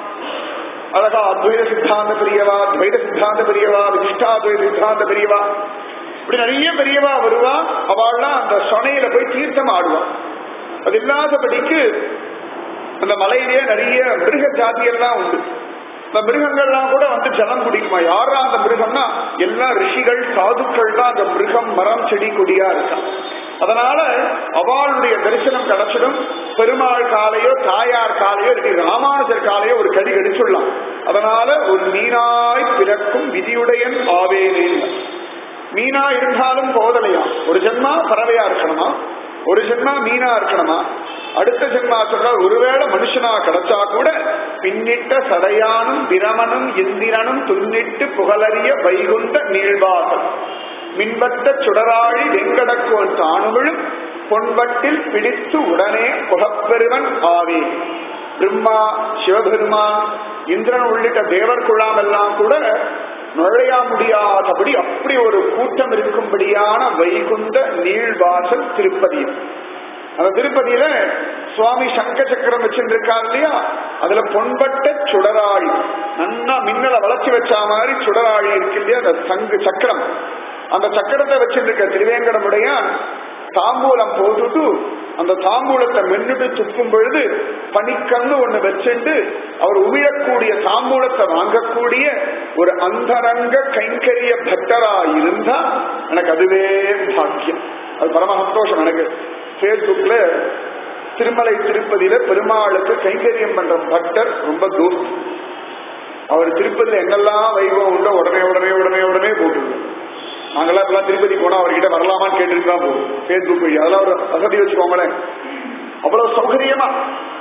அழகா அத்வைத சித்தாந்த பெரியவா துவைத சித்தாந்த பெரியவா விசிஷ்டாத்வைத சித்தாந்த பெரியவா இப்படி நிறைய பெரியவா வருவா அவள்லாம் அந்த சொனையில போய் தீர்த்தம் ஆடுவா அது இல்லாதபடிக்கு அந்த மலையிலேயே நிறைய மிருக ஜாதியெல்லாம் உண்டு இந்த மிருகங்கள்லாம் கூட வந்து ஜலம் குடிக்குமா யாரா அந்த மிருகம்னா எல்லா ரிஷிகள் சாதுக்கள் தான் அந்த மிருகம் மரம் செடி கொடியா இருக்கா அதனால அவளுடைய தரிசனம் கிடைச்சிடும் பெருமாள் காலையோ தாயார் காலையோ இருக்கு ராமானுஜர் காலையோ ஒரு கடி கடிச்சுடலாம் அதனால ஒரு மீனாய் பிறக்கும் விதியுடையன் ஆவேனேன் மீனா இருந்தாலும் போதலையா ஒரு ஜென்மா பறவையா இருக்கணுமா ஒரு ஜென்மா மீனா இருக்கணுமா அடுத்த ஜென்மா சொல்ற ஒருவேளை மனுஷனா கிடைச்சா கூட பின்னிட்ட சடையானும் பிரமனும் இந்திரனும் துன்னிட்டு புகழறிய வைகுண்ட நீழ்வாசல் மின்பட்ட சுடராழி வெங்கடக்கோள் தானுவிழும் பொன்பட்டில் பிடித்து உடனே புகப்பெருவன் ஆவே பிரம்மா சிவபெருமான் இந்திரன் உள்ளிட்ட தேவர் குழாம் எல்லாம் கூட நுழைய முடியாதபடி அப்படி ஒரு கூட்டம் இருக்கும்படியான வைகுண்ட நீழ்வாசல் திருப்பதி அந்த திருப்பதியில சுவாமி சங்க சக்கரம் வச்சிருக்கார் இல்லையா அதுல பொன்பட்ட சுடராழி நன்னா மின்னலை வளர்ச்சி வச்ச மாதிரி சுடராழி இருக்கு இல்லையா அந்த சங்கு சக்கரம் அந்த சக்கரத்தை வச்சிருக்க திருவேங்கடமுடைய தாம்பூலம் போட்டுட்டு அந்த தாம்பூலத்தை மென்னுட்டு துப்பும் பொழுது பனிக்கண்ணு ஒண்ணு வச்சுண்டு அவர் உமிழக்கூடிய தாம்பூலத்தை வாங்கக்கூடிய ஒரு அந்தரங்க கைங்கரிய பக்தரா இருந்தா எனக்கு அதுவே பாக்கியம் அது பரம சந்தோஷம் எனக்கு பேஸ்புக்ல திருமலை திருப்பதியில பெருமாளுக்கு கைங்கரியம் பண்ற பக்தர் ரொம்ப தூரம் அவர் திருப்பதியில எங்கெல்லாம் வைபவம் உண்டோ உடனே உடனே உடனே உடனே போட்டுருவோம் நாங்கெல்லாம் இப்பெல்லாம் திருப்பதி போனா அவர்கிட்ட வரலாமான்னு கேட்டுட்டு தான் போகும் பேஸ்புக் வழி அதெல்லாம் ஒரு வசதி வச்சுக்கோங்களேன் அவ்வளவு சௌகரியமா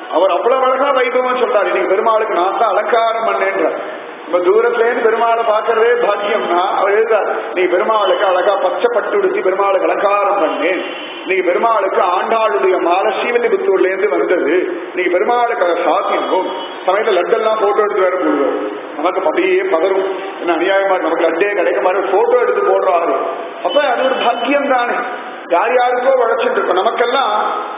அவர் அவ்வளவு அழகா வைபவம் சொல்றாரு இன்னைக்கு பெருமாளுக்கு நான் தான் அலங்காரம் பண்ணேன்றார் நம்ம தூரத்துல இருந்து பெருமாளை பாக்குறதே பாக்கியம்னா அவர் எழுதார் நீ பெருமாளுக்கு அழகா பச்சை பட்டு உடுத்தி பெருமாளுக்கு அலங்காரம் பண்ணேன் நீ பெருமாளுக்கு ஆண்டாளுடைய மாலை ஸ்ரீவில்லிபுத்தூர்ல இருந்து வந்தது நீ பெருமாளுக்கு அதை சாத்தினோம் சமயத்துல லட்டெல்லாம் போட்டோ எடுத்து வேற போடுவோம் நமக்கு அப்படியே பதறும் என்ன அநியாயமா இருக்கு. நமக்கு லட்டே கிடைக்க மாதிரி போட்டோ எடுத்து போடுறாரு அப்ப அது ஒரு பாக்கியம் தானே யார் யாருக்கோ உழைச்சிட்டு இருக்கோம் நமக்கெல்லாம்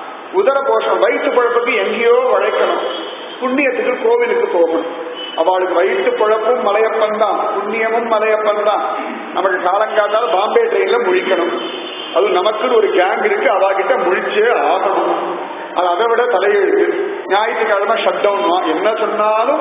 உதர போஷம் வயிற்று பழப்புக்கு எங்கேயோ உழைக்கணும் புண்ணியத்துக்கு கோவிலுக்கு போகணும் அவளுக்கு வயிற்று குழப்பும் மலையப்பன் தான் புண்ணியமும் மலையப்பன் தான் நமக்கு காலங்காத்தால பாம்பே ட்ரெயின்ல முழிக்கணும் அது நமக்குன்னு ஒரு கேங் இருக்கு அவ கிட்ட முழிச்சே ஆகணும் அது அதை விட தலையெழுத்து ஞாயிற்றுக்கிழமை ஷட் டவுன் என்ன சொன்னாலும்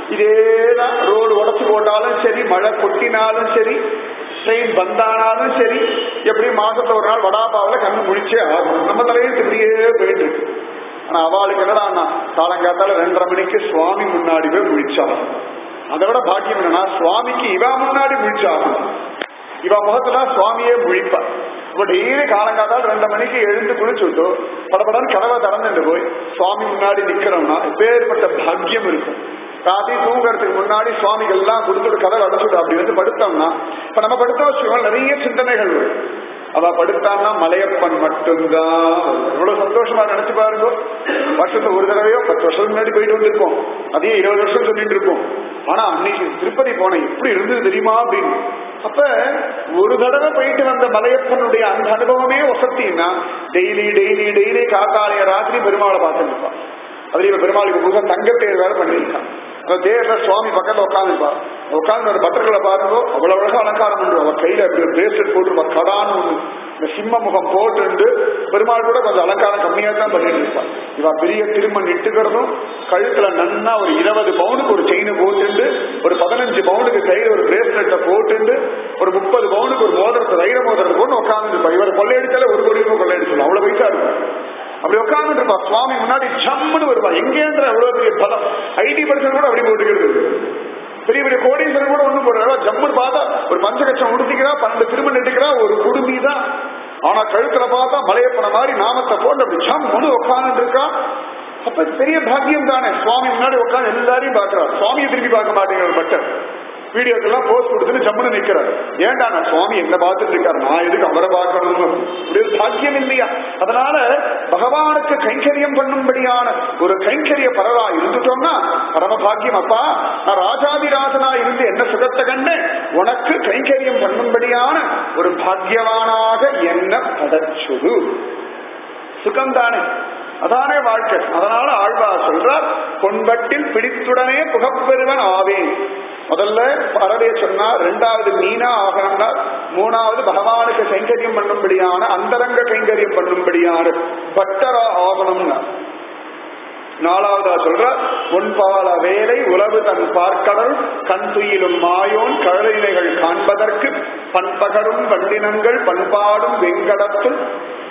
இதேதான் ரோடு உடச்சு போட்டாலும் சரி மழை கொட்டினாலும் சரி ட்ரெயின் பந்தானாலும் சரி எப்படி மாசத்துல ஒரு நாள் வடாபாவில் கண்ணு முழிச்சே ஆகணும் நம்ம தலையெழுத்து இப்படியே போயிட்டு இருக்கு ஆனா அவளுக்கு என்னடா காலங்காத்தால ரெண்டரை மணிக்கு சுவாமி முன்னாடி போய் முழிச்சாலும் அதை விட பாக்கியம் என்னன்னா சுவாமிக்கு இவா முன்னாடி முழிச்சாகணும் இவ முகத்துல சுவாமியே முழிப்பா இப்ப டெய்லி காலங்காத்தால் ரெண்டு மணிக்கு எழுந்து குளிச்சுட்டு படப்படன்னு கதவை திறந்துட்டு போய் சுவாமி முன்னாடி நிக்கிறோம்னா பேர்பட்ட பாக்கியம் இருக்கும் ராத்திரி தூங்குறதுக்கு முன்னாடி சுவாமிகள் எல்லாம் கொடுத்துட்டு கதவை அடைச்சுட்டு அப்படி வந்து படுத்தோம்னா இப்ப நம்ம படுத்த வச்சுக்கோங்க நிறைய சிந்தனைகள் வரும் அவ படுத்தான்னா மலையப்பன் மட்டும்தான் எவ்வளவு சந்தோஷமா நினைச்சு பாருங்க வருஷத்துக்கு ஒரு தடவையோ பத்து வருஷம் முன்னாடி போயிட்டு வந்திருப்போம் அதே இருபது வருஷம் சொல்லிட்டு இருப்போம் ஆனா அன்னைக்கு திருப்பதி போனேன் எப்படி இருந்தது தெரியுமா அப்படின்னு அப்ப ஒரு தடவை போயிட்டு வந்த மலையப்பனுடைய அந்த அனுபவமே வசத்தின்னா டெய்லி டெய்லி டெய்லி காத்தாலய ராத்திரி பெருமாளை பார்த்துருப்பான் அதுல இவன் பெருமாளுக்கு முக தங்கப்பேர் வேற பண்ணியிருக்கான் அந்த தேர்ல சுவாமி பக்கத்துல உட்காந்துருப்பா உட்காந்து ஒரு பட்டர்களை பாருங்கோ அவ்வளவு அழகா அலங்காரம் பண்ணுவோம் அவ கையில அப்படி ஒரு பிரேஸ்லெட் போட்டுருப்பா கடான்னு ஒண்ணு இந்த சிம்ம முகம் போட்டு பெருமாள் கூட கொஞ்சம் அலங்காரம் கம்மியா தான் பண்ணிட்டு இருப்பா இவ பெரிய திருமண் இட்டுக்கிறதும் கழுத்துல நன்னா ஒரு இருபது பவுனுக்கு ஒரு செயின் போட்டுண்டு ஒரு பதினஞ்சு பவுனுக்கு கையில ஒரு பிரேஸ்லெட்டை போட்டுண்டு ஒரு முப்பது பவுனுக்கு ஒரு மோதிரத்தை வைர மோதிரத்தை போட்டு உட்காந்து இருப்பா இவர் கொள்ளையடிச்சாலே ஒரு கோடி ரூபாய் கொள்ளையடிச்சலாம் அவ்வளவு பைசா இருக்கும் அப்படி உட்கார்ந்து இருப்பா சுவாமி முன்னாடி ஜம்முன்னு வருவா எங்கேன்ற எவ்வளவு பெரிய பலம் ஐடி பர்சன் கூட அப்படி போட்டுக்கிறது பெரிய பெரிய கோடீஸ்வரர் கூட ஒண்ணும் போடுறா ஜம்முன்னு பார்த்தா ஒரு பஞ்சகட்சம் உடுத்திக்கிறா பன்னெண்டு திரும்ப நெட்டுக்கிறா ஒரு குடுமி தான் ஆனா கழுத்துல பார்த்தா மலையப்பன மாதிரி நாமத்தை போட்டு அப்படி ஜம்முன்னு உட்கார்ந்து இருக்கா அப்ப பெரிய பாக்கியம் தானே சுவாமி முன்னாடி உட்காந்து எல்லாரையும் பாக்குறா சுவாமியை திரும்பி பார்க்க மாட்டேங்கிற பட்டன் வீடியோக்கெல்லாம் போஸ்ட் கொடுத்துட்டு ஜம்முன்னு நிக்கிறார் ஏன்டா நான் சுவாமி என்ன பார்த்துட்டு இருக்காரு நான் எதுக்கு அவரை பார்க்கணும் இப்படி ஒரு பாக்கியம் இல்லையா அதனால பகவானுக்கு கைங்கரியம் பண்ணும்படியான ஒரு கைங்கரிய பரவா இருந்துட்டோம்னா பரம பாக்கியம் அப்பா நான் ராஜாதிராஜனா இருந்து என்ன சுகத்தை கண்டு உனக்கு கைங்கரியம் பண்ணும்படியான ஒரு பாக்கியவானாக என்ன படைச்சுடு சுகம்தானே அதானே வாழ்க்கை அதனால ஆழ்வார் சொல்றார் பொன்பட்டில் பிடித்துடனே புகப்பெருவன் ஆவேன் முதல்ல பறவைய சொன்னார் ரெண்டாவது மீனா ஆகணும்னா மூணாவது பகவானுக்கு கைங்கரியம் பண்ணும்படியான அந்தரங்க கைங்கரியம் பண்ணும்படியான பட்டரா ஆகணும்னா நாலாவதா சொல்ற பொன்பால வேலை உறவு தன் பார்க்கடல் கண் துயிலும் மாயோன் கழலைகள் காண்பதற்கு பண்பகரும் வண்டினங்கள் பண்பாடும் வெங்கடத்தும்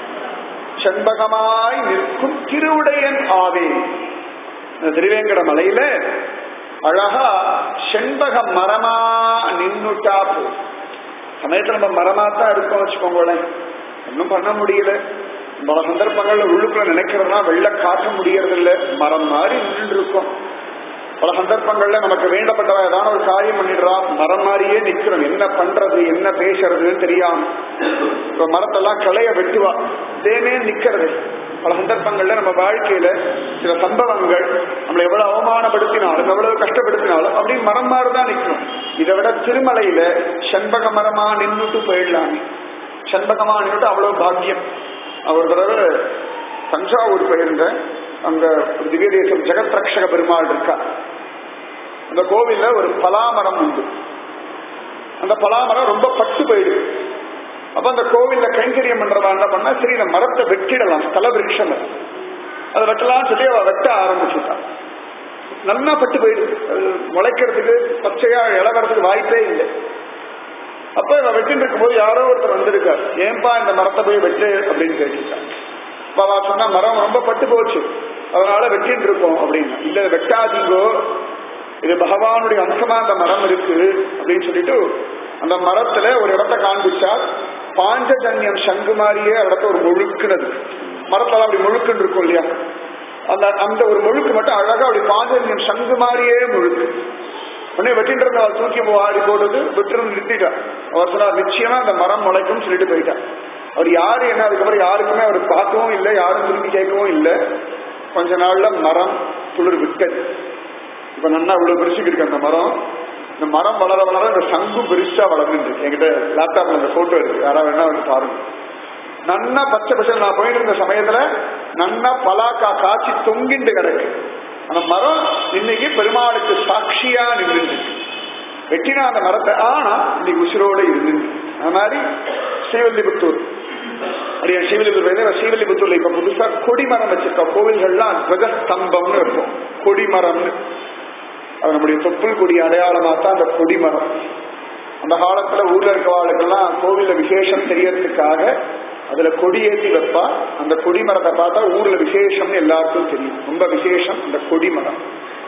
செண்பகமாய் நிற்கும் திருவுடையன் ஆவே இந்த திருவேங்கட மலையில அழகா செண்பக மரமா நின்னுட்டா போ சமயத்துல நம்ம மரமா தான் இருக்கோம் வச்சுக்கோங்களேன் ஒன்றும் பண்ண முடியல பல சந்தர்ப்பங்கள்ல உள்ளுக்குள்ள நினைக்கிறோம்னா வெளில காட்ட முடியறது இல்ல மரம் மாதிரி நின்று இருக்கோம் பல சந்தர்ப்பங்கள்ல நமக்கு வேண்டப்பட்டவ ஏதாவது ஒரு காரியம் பண்ணிடுறா மரம் மாதிரியே நிக்கிறோம் என்ன பண்றது என்ன பேசுறதுன்னு தெரியாம இப்ப மரத்தெல்லாம் கிளைய வெட்டுவா தேமே நிக்கிறது பல சந்தர்ப்பங்கள்ல நம்ம வாழ்க்கையில சில சம்பவங்கள் நம்மளை எவ்வளவு அவமானப்படுத்தினாலும் எவ்வளவு கஷ்டப்படுத்தினாலும் அப்படி மரம் மாதிரிதான் நிற்கும் இதை விட திருமலையில செண்பக மரமா நின்றுட்டு போயிடலாமே செண்பகமா நின்றுட்டு அவ்வளவு பாக்கியம் ஒரு தடவை தஞ்சாவூர் போயிருந்த அங்க ஒரு திவ்ய தேசம் ஜெகத் ரக்ஷக பெருமாள் இருக்கா அந்த கோவில்ல ஒரு பலாமரம் உண்டு அந்த பலாமரம் ரொம்ப பட்டு போயிடுது அப்ப அந்த கோவில்ல கைங்கரியம் பண்றதா என்ன பண்ணா சரி இந்த மரத்தை வெட்டிடலாம் ஸ்தல விருட்சம் அது. அதை வெட்டலாம் சொல்லி அவ வெட்ட ஆரம்பிச்சுட்டான் நல்லா பட்டு போயிடுது அது முளைக்கிறதுக்கு பச்சையா இளவறதுக்கு வாய்ப்பே இல்லை அப்ப இவ வெட்டின்னு இருக்கும்போது யாரோ ஒருத்தர் வந்திருக்கார் ஏன்பா இந்த மரத்தை போய் வெட்டு அப்படின்னு கேட்டுட்டான் அப்ப அவ சொன்னா மரம் ரொம்ப பட்டு போச்சு அதனால வெட்டின்னு இருக்கோம் அப்படின்னு இல்ல வெட்டாதீங்கோ இது பகவானுடைய அம்சமா அந்த மரம் இருக்கு அப்படின்னு சொல்லிட்டு அந்த மரத்துல ஒரு இடத்த காண்பிச்சா பாஞ்சஜன்யம் சங்கு மாதிரியே இடத்த ஒரு முழுக்குனது மரத்தெல்லாம் அப்படி முழுக்குன்னு இருக்கும் இல்லையா அந்த அந்த ஒரு முழுக்கு மட்டும் அழகா அப்படி பாஞ்சலிங்கம் சங்கு மாதிரியே முழுக்கு உடனே வெட்டிட்டு இருந்த அவள் தூக்கி வாரி போட்டது விட்டுருந்து நிறுத்திட்டா அவர் சொன்னார் நிச்சயமா அந்த மரம் முளைக்கும் சொல்லிட்டு போயிட்டா அவர் யாரு என்ன அதுக்கப்புறம் யாருக்குமே அவர் பார்க்கவும் இல்லை யாரும் திரும்பி கேட்கவும் இல்லை கொஞ்ச நாள்ல மரம் துளிர் விட்டது இப்ப நன்னா இவ்வளவு பெருசுக்கு இருக்கு அந்த மரம் இந்த மரம் வளர வளர இந்த சங்கும் பெருசா வளர்ந்துட்டு என்கிட்ட லேப்டாப்ல இந்த போட்டோ இருக்கு யாராவது வேணா வந்து பாருங்க நன்னா பச்சை பச்சை நான் போயிட்டு இருந்த சமயத்துல நன்னா பலாக்கா காய்ச்சி தொங்கிட்டு கிடக்கு அந்த மரம் இன்னைக்கு பெருமாளுக்கு சாட்சியா நின்று வெட்டினா அந்த மரத்தை ஆனா இன்னைக்கு உசிரோட இருந்து அது மாதிரி ஸ்ரீவல்லிபுத்தூர் அப்படியே ஸ்ரீவில்லிபுத்தூர் ஸ்ரீவில்லிபுத்தூர்ல இப்ப புதுசா கொடிமரம் வச்சிருக்கா கோவில்கள்லாம் துவஜஸ்தம்பம்னு இருக்கும் கொடிமரம்னு அது நம்முடைய தொப்புள் கொடி அடையாளமா தான் அந்த கொடிமரம் அந்த காலத்துல ஊர்ல இருக்கவாளுக்கெல்லாம் கோவில்ல விசேஷம் தெரியறதுக்காக அதுல கொடி ஏற்றி வைப்பா அந்த கொடிமரத்தை பார்த்தா ஊர்ல விசேஷம்னு எல்லாருக்கும் தெரியும் ரொம்ப விசேஷம் அந்த கொடிமரம்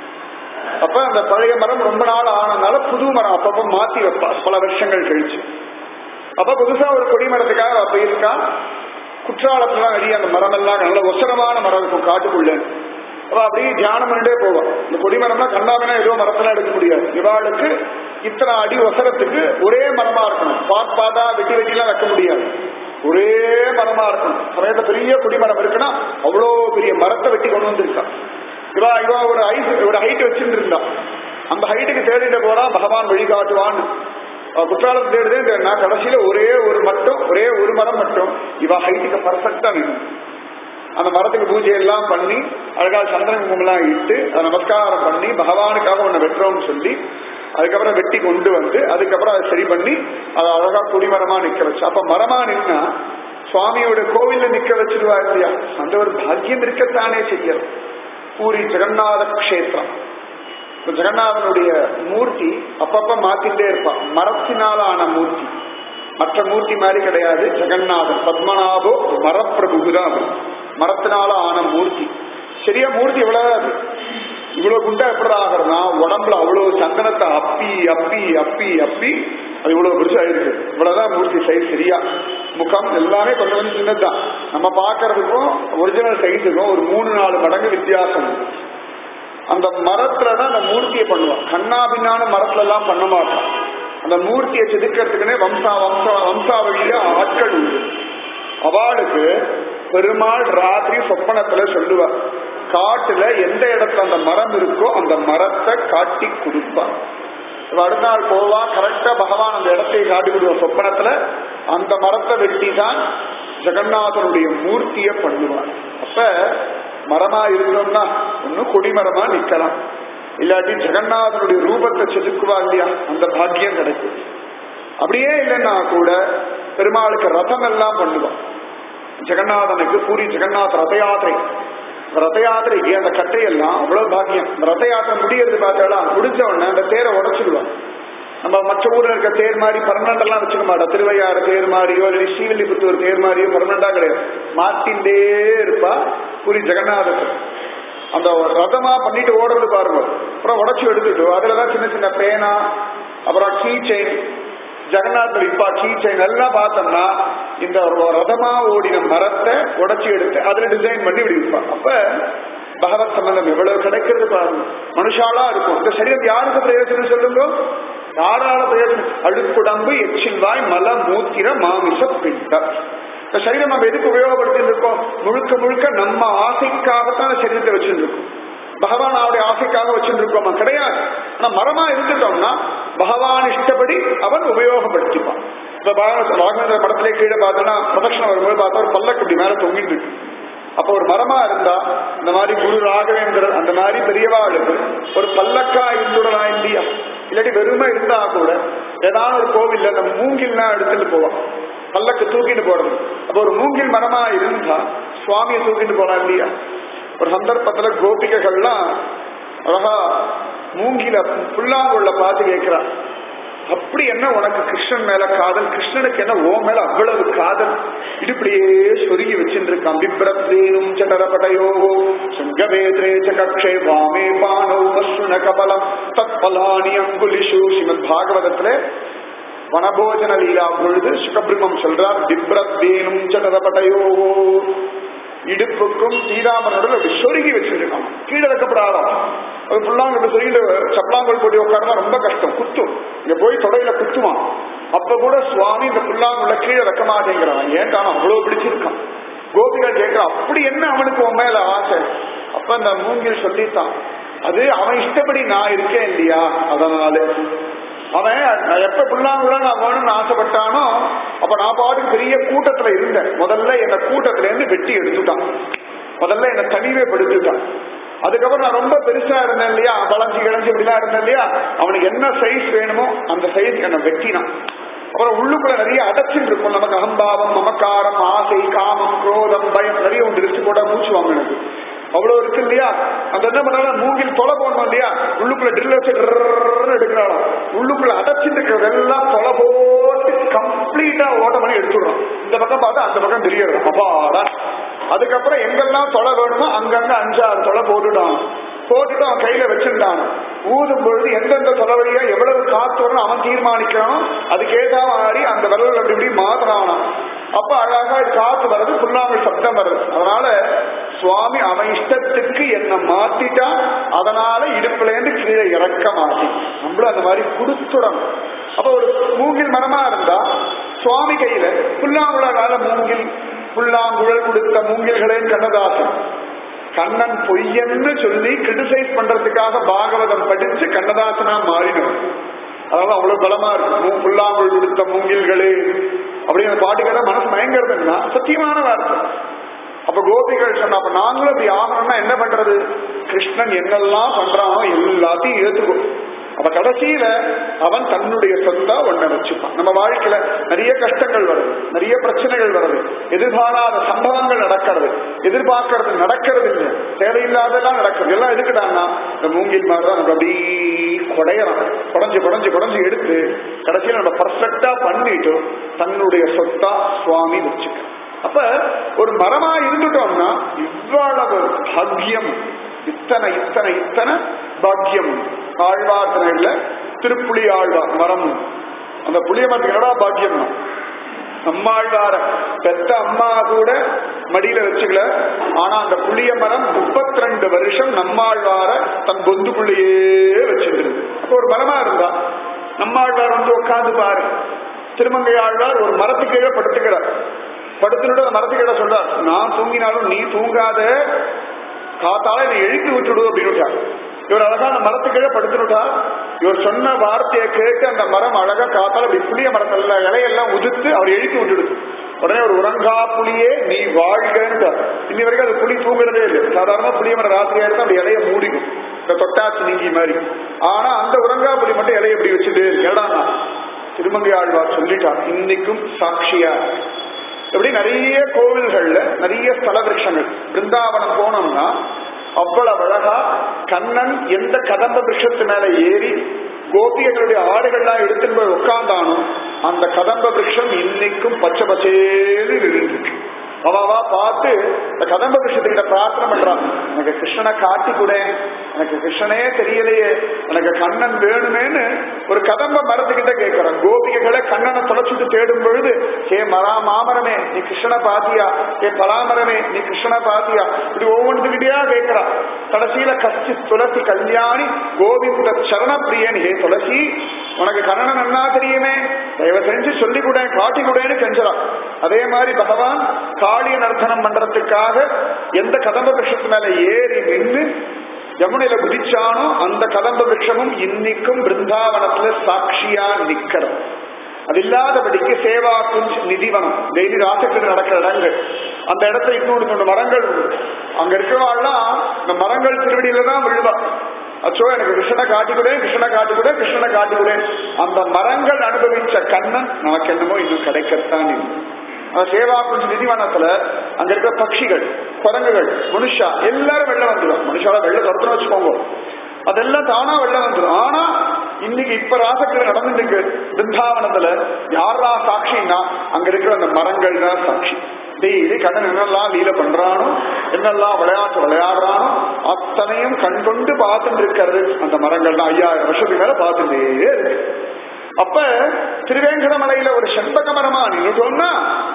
அப்ப அந்த பழைய மரம் ரொம்ப நாள் ஆனதுனால புது மரம் அப்பப்ப மாத்தி வைப்பா பல வருஷங்கள் கழிச்சு அப்ப புதுசா ஒரு கொடிமரத்துக்காக அவ போயிருக்கா குற்றாலத்துலாம் அடி அந்த மரம் எல்லாம் நல்ல ஒசரமான மரம் இருக்கும் காட்டுக்குள்ள அவ அப்படியே தியானம் பண்ணிட்டே போவா இந்த கொடிமரம்னா கண்ணாமனா ஏதோ மரத்தெல்லாம் எடுக்க முடியாது இவாளுக்கு இத்தனை அடி ஒசரத்துக்கு ஒரே மரமா இருக்கணும் பாட் பாதா வெட்டி வெட்டிலாம் வைக்க முடியாது ஒரே மரமா இருக்கணும் சமயத்துல பெரிய கொடிமரம் இருக்குன்னா அவ்வளோ பெரிய மரத்தை வெட்டி கொண்டு வந்திருக்கா இவா இவா ஒரு ஹைட் ஒரு ஹைட் வச்சுட்டு இருந்தா அந்த ஹைட்டுக்கு தேடிட்டு போறா பகவான் வழிகாட்டுவான்னு குற்றாலம் தேடுதே நான் கடைசியில ஒரே ஒரு மட்டும் ஒரே ஒரு மரம் மட்டும் இவா ஹைட்டுக்கு பர்ஃபெக்டா நின்று அந்த மரத்துக்கு பூஜை எல்லாம் பண்ணி அழகா சந்திரன் குங்குமம்லாம் இட்டு அதை நமஸ்காரம் பண்ணி பகவானுக்காக ஒண்ணு வெட்டுறோம்னு சொல்லி அதுக்கப்புறம் வெட்டி கொண்டு வந்து அதுக்கப்புறம் அதை சரி பண்ணி அதை அழகா கொடிமரமா நிக்க வச்சு அப்ப மரமா நின்னா சுவாமியோட கோவில்ல நிக்க வச்சிருவா இல்லையா அந்த ஒரு பாக்கியம் இருக்கத்தானே செய்யணும் பூரி ஜெகநாத கஷேத்திரம் இப்ப ஜெகநாதனுடைய மூர்த்தி அப்பப்ப மாத்திட்டே இருப்பான் மரத்தினால ஆன மூர்த்தி மற்ற மூர்த்தி மாதிரி கிடையாது ஜெகநாதன் பத்மநாபோ மரப்பிரபுதான் மரத்தினால ஆன மூர்த்தி சரியா மூர்த்தி இவ்வளவு அது இவ்வளவு குண்டா எப்படி ஆகிறதுனா உடம்புல அவ்வளவு சந்தனத்தை அப்பி அப்பி அப்பி அப்பி அது இவ்வளவு பெருசா இருக்கு இவ்வளவுதான் மூர்த்தி சைஸ் சரியா முகம் எல்லாமே கொஞ்சம் கொஞ்சம் சின்னதுதான் நம்ம பாக்குறதுக்கும் ஒரிஜினல் சைஸுக்கும் ஒரு மூணு நாலு மடங்கு வித்தியாசம் அந்த மரத்துல தான் அந்த மூர்த்தியை பண்ணுவான் கண்ணாபின்னான மரத்துல எல்லாம் பண்ண மாட்டான் அந்த மூர்த்தியை செதுக்கிறதுக்குன்னே வம்சா வம்சா வம்சாவளியில ஆட்கள் உண்டு அவளுக்கு பெருமாள் ராத்திரி சொப்பனத்துல சொல்லுவார் காட்டுல எந்த இடத்துல அந்த மரம் இருக்கோ அந்த மரத்தை காட்டி கொடுப்பார் அடுத்த நாள் போவா கரெக்டா பகவான் அந்த இடத்தை காட்டி கொடுத்த சொப்பனத்துல அந்த மரத்தை வெட்டி தான் ஜெகநாதனுடைய மூர்த்திய பண்ணுவார் அப்ப மரமா இருந்தோம்னா ஒன்னும் கொடிமரமா நிக்கலாம் இல்லாட்டி ஜெகநாதனுடைய ரூபத்தை செதுக்குவா இல்லையா அந்த பாக்கியம் கிடைக்கும் அப்படியே இல்லைன்னா கூட பெருமாளுக்கு ரதம் எல்லாம் பண்ணுவான் ஜெகநாதனுக்கு பூரி ஜெகநாத் ரத யாத்திரை ரத யாத்திரைக்கு அந்த கட்டையெல்லாம் அவ்வளவு பாக்கியம் இந்த ரத யாத்திரை முடியறது பார்த்தாலும் முடிஞ்ச உடனே அந்த தேரை உடச்சிடுவான் நம்ம மற்ற ஊர்ல இருக்க தேர் மாதிரி பர்மனண்ட் எல்லாம் வச்சுக்க மாட்டோம் திருவையாறு தேர் மாதிரியோ இல்லை ஸ்ரீவில்லிபுத்தூர் தேர் மாதிரியோ பர்மனண்டா கிடையாது மாத்திண்டே இருப்பா பூரி ஜெகநாதர் அந்த ரதமா பண்ணிட்டு ஓடுறது பாருங்க அப்புறம் உடச்சு எடுத்துட்டு அதுலதான் சின்ன சின்ன பேனா அப்புறம் கீ செயின் ஜெகநாத் இப்பா கீ செயின் எல்லாம் பார்த்தோம்னா இந்த ரதமா ஓடின மரத்தை உடச்சி எடுத்து அதுல டிசைன் பண்ணி இப்படி விற்பான் அப்ப பகவத் சம்பந்தம் எவ்வளவு கிடைக்கிறது பாருங்க மனுஷாலா இருக்கும் இந்த சரீரம் யாருக்கு பிரயோஜனம் சொல்லுங்க யாரால பிரயோஜனம் அழுக்குடம்பு எச்சில்வாய் மல மூத்திர மாமிச பிண்டம் இந்த சரீரம் நம்ம எதுக்கு உபயோகப்படுத்தி இருக்கோம் முழுக்க முழுக்க நம்ம ஆசைக்காகத்தான் சரீரத்தை வச்சிருக்கோம் பகவான் அவருடைய ஆசைக்காக வச்சிருக்கோமா கிடையாது ஆனா மரமா இருந்துட்டோம்னா பகவான் இஷ்டப்படி அவன் உபயோகப்படுத்திப்பான் இப்ப ராகவேந்திர படத்திலே கீழே பார்த்தோம்னா பிரதட்சணம் வரும்போது பார்த்தா ஒரு பல்லக்கு இப்படி மேல தொங்கிட்டு இருக்கு அப்ப ஒரு மரமா இருந்தா இந்த மாதிரி குரு ராகவேந்திரர் அந்த மாதிரி பெரியவாளுக்கு ஒரு பல்லக்கா இருந்துடலாம் இல்லையா இல்லாட்டி வெறுமை இருந்தா கூட ஏதாவது ஒரு கோவில்ல நம்ம மூங்கில்லாம் எடுத்துட்டு போவோம் பல்லக்கு தூக்கிட்டு போறது அப்ப ஒரு மூங்கில் மரமா இருந்தா சுவாமியை தூக்கிட்டு போலாம் இல்லையா ஒரு சந்தர்ப்பத்துல கோபிகைகள்லாம் அழகா மூங்கில புல்லாங்குள்ள பார்த்து கேட்கிறா அப்படி என்ன உனக்கு கிருஷ்ணன் மேல காதல் கிருஷ்ணனுக்கு என்ன ஓ மேல அவ்வளவு காதல் இடுப்படியே சொருகி வச்சுருக்கான் பிப்ரத்ரேனும் சடரபடையோ சங்கவேத்ரே சகக்ஷே வாமே பானோ மஸ்ருண கபலம் தத் பலானி அங்குலிஷு ஸ்ரீமத் பாகவதத்துல வனபோஜன லீலா பொழுது சுகபிரம்மம் சொல்றார் பிப்ரத்ரேனும் சடரபடையோ இடுப்புக்கும் சீதாமரோட அப்படி சொருகி வச்சிருக்கான் கீழே வைக்கப்படாதான் அது புல்லாங்க சொல்லிட்டு சப்பலாங்கல் போட்டு உட்காருனா ரொம்ப கஷ்டம் குத்தும் இங்க போய் தொடையில குத்துவான் அப்ப கூட சுவாமி இந்த புல்லாங்குள்ள கீழே வைக்க மாட்டேங்கிறான் ஏன் காணும் அவ்வளவு பிடிச்சிருக்கான் கோபிகள் கேட்கிறான் அப்படி என்ன அவனுக்கு உன் மேல ஆசை அப்ப அந்த மூங்கில் சொல்லித்தான் அது அவன் இஷ்டப்படி நான் இருக்கேன் இல்லையா அதனால அவன் நான் எப்ப புல்லாங்குழ நான் வேணும்னு ஆசைப்பட்டானோ அப்ப நான் பாட்டுக்கு பெரிய கூட்டத்துல இருந்தேன் முதல்ல என்ன கூட்டத்துல இருந்து வெட்டி எடுத்துட்டான் முதல்ல என்ன தனிமைப்படுத்திட்டான் அதுக்கப்புறம் நான் ரொம்ப பெருசா இருந்தேன் இல்லையா வளைஞ்சு கிழஞ்சு இப்படிலாம் இருந்தேன் இல்லையா அவனுக்கு என்ன சைஸ் வேணுமோ அந்த சைஸ் என்ன வெட்டினான் அப்புறம் உள்ளுக்குள்ள நிறைய அடைச்சிட்டு இருக்கும் நமக்கு அகம்பாவம் மமக்காரம் ஆசை காமம் குரோதம் பயம் நிறைய ஒன்று இருக்கு போட்டா மூச்சு வாங்க எனக்கு அவ்வளவு இருக்கு இல்லையா அந்த என்ன பண்ணாலும் மூங்கில் தொலை போடணும் இல்லையா உள்ளுக்குள்ள ட்ரில் வச்சு ட்ரர்ன்னு எடுக்கிறாளாம் உள்ளுக்குள்ள அடைச்சிட்டு இருக்கிறதெல்லாம் தொலை போட்டு கம்ப்ளீட்டா ஓட்ட பண்ணி எடுத்துடுறோம் இந்த பக்கம் பார்த்தா அந்த பக்கம் தெரியாது அப்பாடா அதுக்கப்புறம் எங்கெல்லாம் தொலை வேணுமோ அங்கங்க அஞ்சாறு தொலை போட்டுட்டான் போட்டுட்டு அவன் கையில வச்சிருந்தான் ஊதும் பொழுது எந்தெந்த தொலை வழியா எவ்வளவு காத்து வரணும் அவன் தீர்மானிக்கணும் அதுக்கேதா மாறி அந்த விரல் அப்படி இப்படி மாத்துறானா அப்ப அழகா காத்து வருது புல்லாமல் சப்தம் வருது அதனால சுவாமி அவன் இஷ்டத்துக்கு என்ன மாத்திட்டான் அதனால இடுப்புல இருந்து கீழே இறக்க மாட்டி நம்மளும் அந்த மாதிரி கொடுத்துடணும் அப்ப ஒரு மூங்கில் மரமா இருந்தா சுவாமி கையில புல்லாங்குழலால மூங்கில் புல்லாங்குழல் கொடுத்த மூங்கில்களே கண்ணதாசன் கண்ணன் பொய்யன்னு சொல்லி கிரிட்டிசைஸ் பண்றதுக்காக பாகவதம் படிச்சு கண்ணதாசனா மாறிடும் அதனால அவ்வளவு பலமா இருக்கும் புல்லாங்குழல் கொடுத்த மூங்கில்களே அப்படின்னு பாட்டு கேட்டா மனசு மயங்கிறதுன்னா சத்தியமான வார்த்தை அப்ப கோபிகள் சொன்ன அப்ப நாங்களும் அப்படி ஆகணும்னா என்ன பண்றது கிருஷ்ணன் என்னெல்லாம் பண்றானோ எல்லாத்தையும் ஏத்துக்கும் அப்ப கடைசியில அவன் தன்னுடைய சொத்தா ஒன்ன வச்சுப்பான் நம்ம வாழ்க்கையில நிறைய கஷ்டங்கள் வருது நிறைய பிரச்சனைகள் வருது எதிர்பாராத சம்பவங்கள் நடக்கிறது எதிர்பார்க்கறது நடக்கிறது இல்லை தேவையில்லாதெல்லாம் நடக்கிறது எல்லாம் எதுக்குடான்னா இந்த மூங்கில் மாதிரி தான் நம்ம அப்படி குடையறான் குடஞ்சு குடஞ்சு குடஞ்சு எடுத்து கடைசியில நம்ம பர்ஃபெக்டா பண்ணிட்டு தன்னுடைய சொத்தா சுவாமி வச்சுக்க அப்ப ஒரு மரமா இருந்துட்டோம்னா இவ்வளவு பாக்கியம் இத்தனை இத்தனை இத்தனை பாக்கியம் ஆழ்வார்த்தனைல திருப்புலி ஆழ்வார் மரம் அந்த புளிய மரத்துக்கு என்னடா பாக்கியம் நம்மாழ்வார பெத்த அம்மா கூட மடியில வச்சுக்கல ஆனா அந்த புளிய மரம் முப்பத்தி ரெண்டு வருஷம் நம்மாழ்வார தன் பொந்துக்குள்ளேயே வச்சிருக்கு அப்ப ஒரு மரமா இருந்தா நம்மாழ்வார் வந்து உட்காந்து பாரு திருமங்கை ஆழ்வார் ஒரு மரத்துக்கு கீழே படுத்துக்கிறார் படுத்துட்டு அந்த மரத்துக்கு கீழே சொல்றார் நான் தூங்கினாலும் நீ தூங்காத காத்தால என்னை எழுப்பி விட்டுடு அப்படின்னு இவர் அழகா அந்த மரத்துக்கீழே படுத்துட்டா இவர் சொன்ன வார்த்தையை கேட்டு அந்த மரம் அழகா காத்தால அப்படி புளிய மரத்துல இலையெல்லாம் உதிர்த்து அவர் எழுப்பி விட்டுடுது உடனே ஒரு உறங்கா புலியே நீ வாழ்கன்னு இன்னி வரைக்கும் அது புலி தூங்குறதே இல்லை சாதாரண புளிய மரம் ராத்திரியா இருந்தா அப்படி இலைய மூடிக்கும் இந்த தொட்டாச்சு நீங்கி மாதிரி ஆனா அந்த உறங்கா புலி மட்டும் இலைய எப்படி வச்சுட்டு ஏடானா திருமங்கை ஆழ்வார் சொல்லிட்டார் இன்னைக்கும் சாட்சியா இப்படி நிறைய கோவில்கள்ல நிறைய ஸ்தல விருஷங்கள் பிருந்தாவனம் போனோம்னா அவ்வளவு அழகா கண்ணன் எந்த கதம்ப விருஷத்து மேல ஏறி கோபியர்களுடைய ஆடுகள்லாம் எடுத்துட்டு போய் உட்கார்ந்தானோ அந்த கதம்ப விருஷம் இன்னைக்கும் பச்சை பச்சேன்னு இருக்கு அவாவா பார்த்து இந்த கதம்ப விஷயத்துக்கிட்ட பிரார்த்தனை பண்றான் எனக்கு கிருஷ்ணனை காட்டி கூட எனக்கு கிருஷ்ணனே தெரியலையே எனக்கு கண்ணன் வேணுமேன்னு ஒரு கதம்ப மரத்துக்கிட்ட கேட்கிறான் கோபிகைகளை கண்ணனை தொலைச்சிட்டு தேடும் பொழுது ஹே மரா மாமரமே நீ கிருஷ்ணனை பாத்தியா ஹே பலாமரமே நீ கிருஷ்ணனை பாத்தியா இப்படி ஒவ்வொன்றுகிட்டயா கேட்கிறான் கடைசியில கஷ்டி துளசி கல்யாணி கோவிந்த சரணப்பிரியன் ஹே துளசி உனக்கு கண்ணன் நன்னா தெரியுமே தயவு செஞ்சு சொல்லி கூட காட்டி கூடன்னு கெஞ்சலாம் அதே மாதிரி பகவான் காளிய நர்த்தனம் பண்றதுக்காக எந்த கதம்ப விருஷத்து மேல ஏறி நின்று யமுனையில குதிச்சானோ அந்த கதம்ப விருஷமும் இன்னைக்கும் பிருந்தாவனத்துல சாட்சியா நிக்கிறது அது இல்லாதபடிக்கு சேவா குஞ்ச் நிதிவனம் டெய்லி ராசக்கிட்டு நடக்கிற இடங்கள் அந்த இடத்துல இன்னொரு கொண்டு மரங்கள் அங்க இருக்கிறவாள்லாம் இந்த மரங்கள் திருவடியில தான் விழுவா அச்சோ எனக்கு கிருஷ்ணனை காட்டிக்கூடே கிருஷ்ணனை காட்டிக்கூடே கிருஷ்ணனை காட்டிக்கூடே அந்த மரங்கள் அனுபவிச்ச கண்ணன் நமக்கு என்னமோ இன்னும் கிடைக்கத்தான் இல்லை அந்த சேவா குஞ்சு நிதிவனத்துல அங்க இருக்கிற பட்சிகள் குரங்குகள் மனுஷா எல்லாரும் வெளில வந்துடும் மனுஷால வெளில துரத்துன்னு வச்சுக்கோங்க அதெல்லாம் தானா வெளில வந்துடும் ஆனா இன்னைக்கு இப்ப ராசக்கிர நடந்துட்டு இருக்கு பிருந்தாவனத்துல யாரா சாட்சின்னா அங்க இருக்கிற அந்த மரங்கள் தான் சாட்சி டெய்லி கண்ணன் என்னெல்லாம் லீல பண்றானோ என்னெல்லாம் விளையாட்டு விளையாடுறானோ அத்தனையும் கண் கொண்டு பார்த்துட்டு இருக்கிறது அந்த மரங்கள் தான் ஐயாயிரம் வருஷத்துக்கு மேல பார்த்துட்டே இருக்கு அப்ப திருவேங்கடமலையில ஒரு செண்பக மரமா நின்றுட்டோம்னா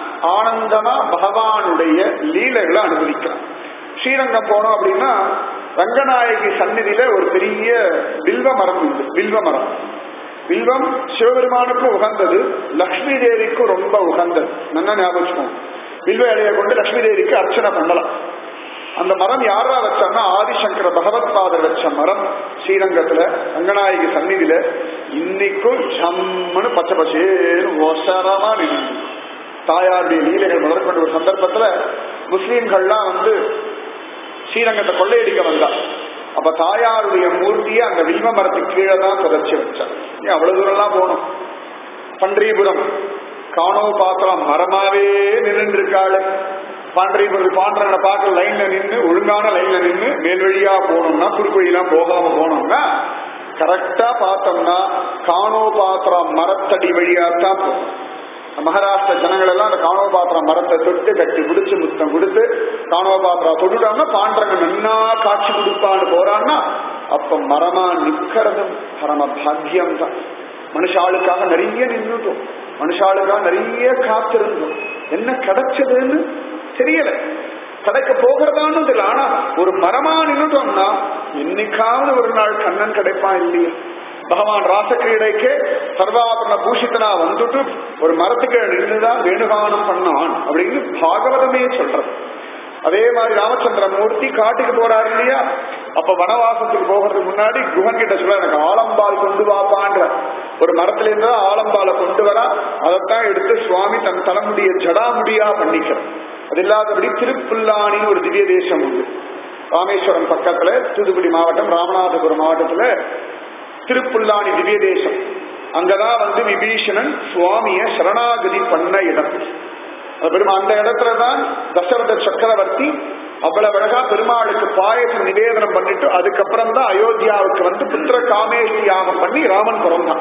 ஆனந்தமா பகவானுடைய லீலைகளை அனுபவிக்கலாம் ஸ்ரீரங்கம் போனோம் அப்படின்னா ரங்கநாயகி சந்நிதியில ஒரு பெரிய வில்வ மரம் உண்டு வில்வ மரம் வில்வம் சிவபெருமானுக்கும் உகந்தது லக்ஷ்மி தேவிக்கும் ரொம்ப உகந்தது நல்லா ஞாபகம் வில்வ இலையை கொண்டு லக்ஷ்மி தேவிக்கு அர்ச்சனை பண்ணலாம் அந்த மரம் யாரா வச்சான்னா ஆதிசங்கர பகவத்பாதர் வச்ச மரம் ஸ்ரீரங்கத்துல ரங்கநாயகி சந்நிதியில இன்னைக்கும் ஜம்முன்னு பச்சை பச்சேன்னு ஒசரமா நின்று தாயாருடைய லீலைகள் முதற்கொண்ட ஒரு சந்தர்ப்பத்துல முஸ்லீம்கள்லாம் வந்து ஸ்ரீரங்கத்தை கொள்ளையடிக்க வந்தா அப்ப தாயாருடைய மூர்த்தியை அந்த வில்வ மரத்துக்கு கீழே தான் புதைச்சி வச்சா ஏன் அவ்வளவு தூரம்லாம் போகணும் பன்றிபுரம் காணோ பாத்திரம் மரமாவே நின்று இருக்காளு பாண்டரிபுரம் பாண்டரங்களை பார்க்க லைன்ல நின்று ஒழுங்கான லைன்ல நின்று மேல் வழியா போனோம்னா குறுக்கு வழியெல்லாம் போகாம போனோம்னா கரெக்டா பார்த்தோம்னா காணோ பாத்திரம் மரத்தடி வழியா தான் போகும் மகாராஷ்டிர ஜனங்கள் எல்லாம் அந்த காணோபாத்திரம் மரத்தை தொட்டு கட்டி பிடிச்சு முத்தம் கொடுத்து காணோபாத்திரம் தொட்டுட்டாங்கன்னா பாண்டரங்க நன்னா காட்சி கொடுப்பான்னு போறான்னா அப்ப மரமா நிக்கிறதும் பரம பாக்கியம் தான் மனுஷாளுக்காக நிறைய நின்றுட்டோம் மனுஷாளுக்காக நிறைய காத்திருந்தோம் என்ன கிடைச்சதுன்னு தெரியல கிடைக்க போகிறதான்னு தெரியல ஆனா ஒரு மரமா நின்றுட்டோம்னா என்னைக்காவது ஒரு நாள் கண்ணன் கிடைப்பான் இல்லையா பகவான் ராசக்கிரீடைக்கு சர்வாபரண பூஷித்தனா வந்துட்டு ஒரு மரத்துக்கு நின்றுதான் வேணுகானம் பண்ணான் அப்படின்னு பாகவதமே சொல்றது அதே மாதிரி ராமச்சந்திர மூர்த்தி காட்டுக்கு போறாரு இல்லையா அப்ப வனவாசத்துக்கு போகிறதுக்கு முன்னாடி குஹன் கிட்ட சொல்ல எனக்கு ஆலம்பால் கொண்டு வாப்பான்ற ஒரு மரத்துல இருந்து ஆலம்பாலை கொண்டு வரா அதைத்தான் எடுத்து சுவாமி தன் தலைமுடிய ஜடாமுடியா பண்ணிக்கிறார் அது இல்லாதபடி திருப்புல்லானின்னு ஒரு திவ்ய தேசம் உண்டு ராமேஸ்வரம் பக்கத்துல தூத்துக்குடி மாவட்டம் ராமநாதபுரம் மாவட்டத்துல திருப்புல்லானி திவ்ய தேசம் அங்கதான் வந்து விபீஷணன் சுவாமிய சரணாகதி பண்ண இடம் பெருமா அந்த இடத்துலதான் தசரத சக்கரவர்த்தி அவ்வளவு அழகா பெருமாளுக்கு பாயசம் நிவேதனம் பண்ணிட்டு அதுக்கப்புறம் தான் அயோத்தியாவுக்கு வந்து புத்திர காமேஷி யாகம் பண்ணி ராமன் பிறந்தான்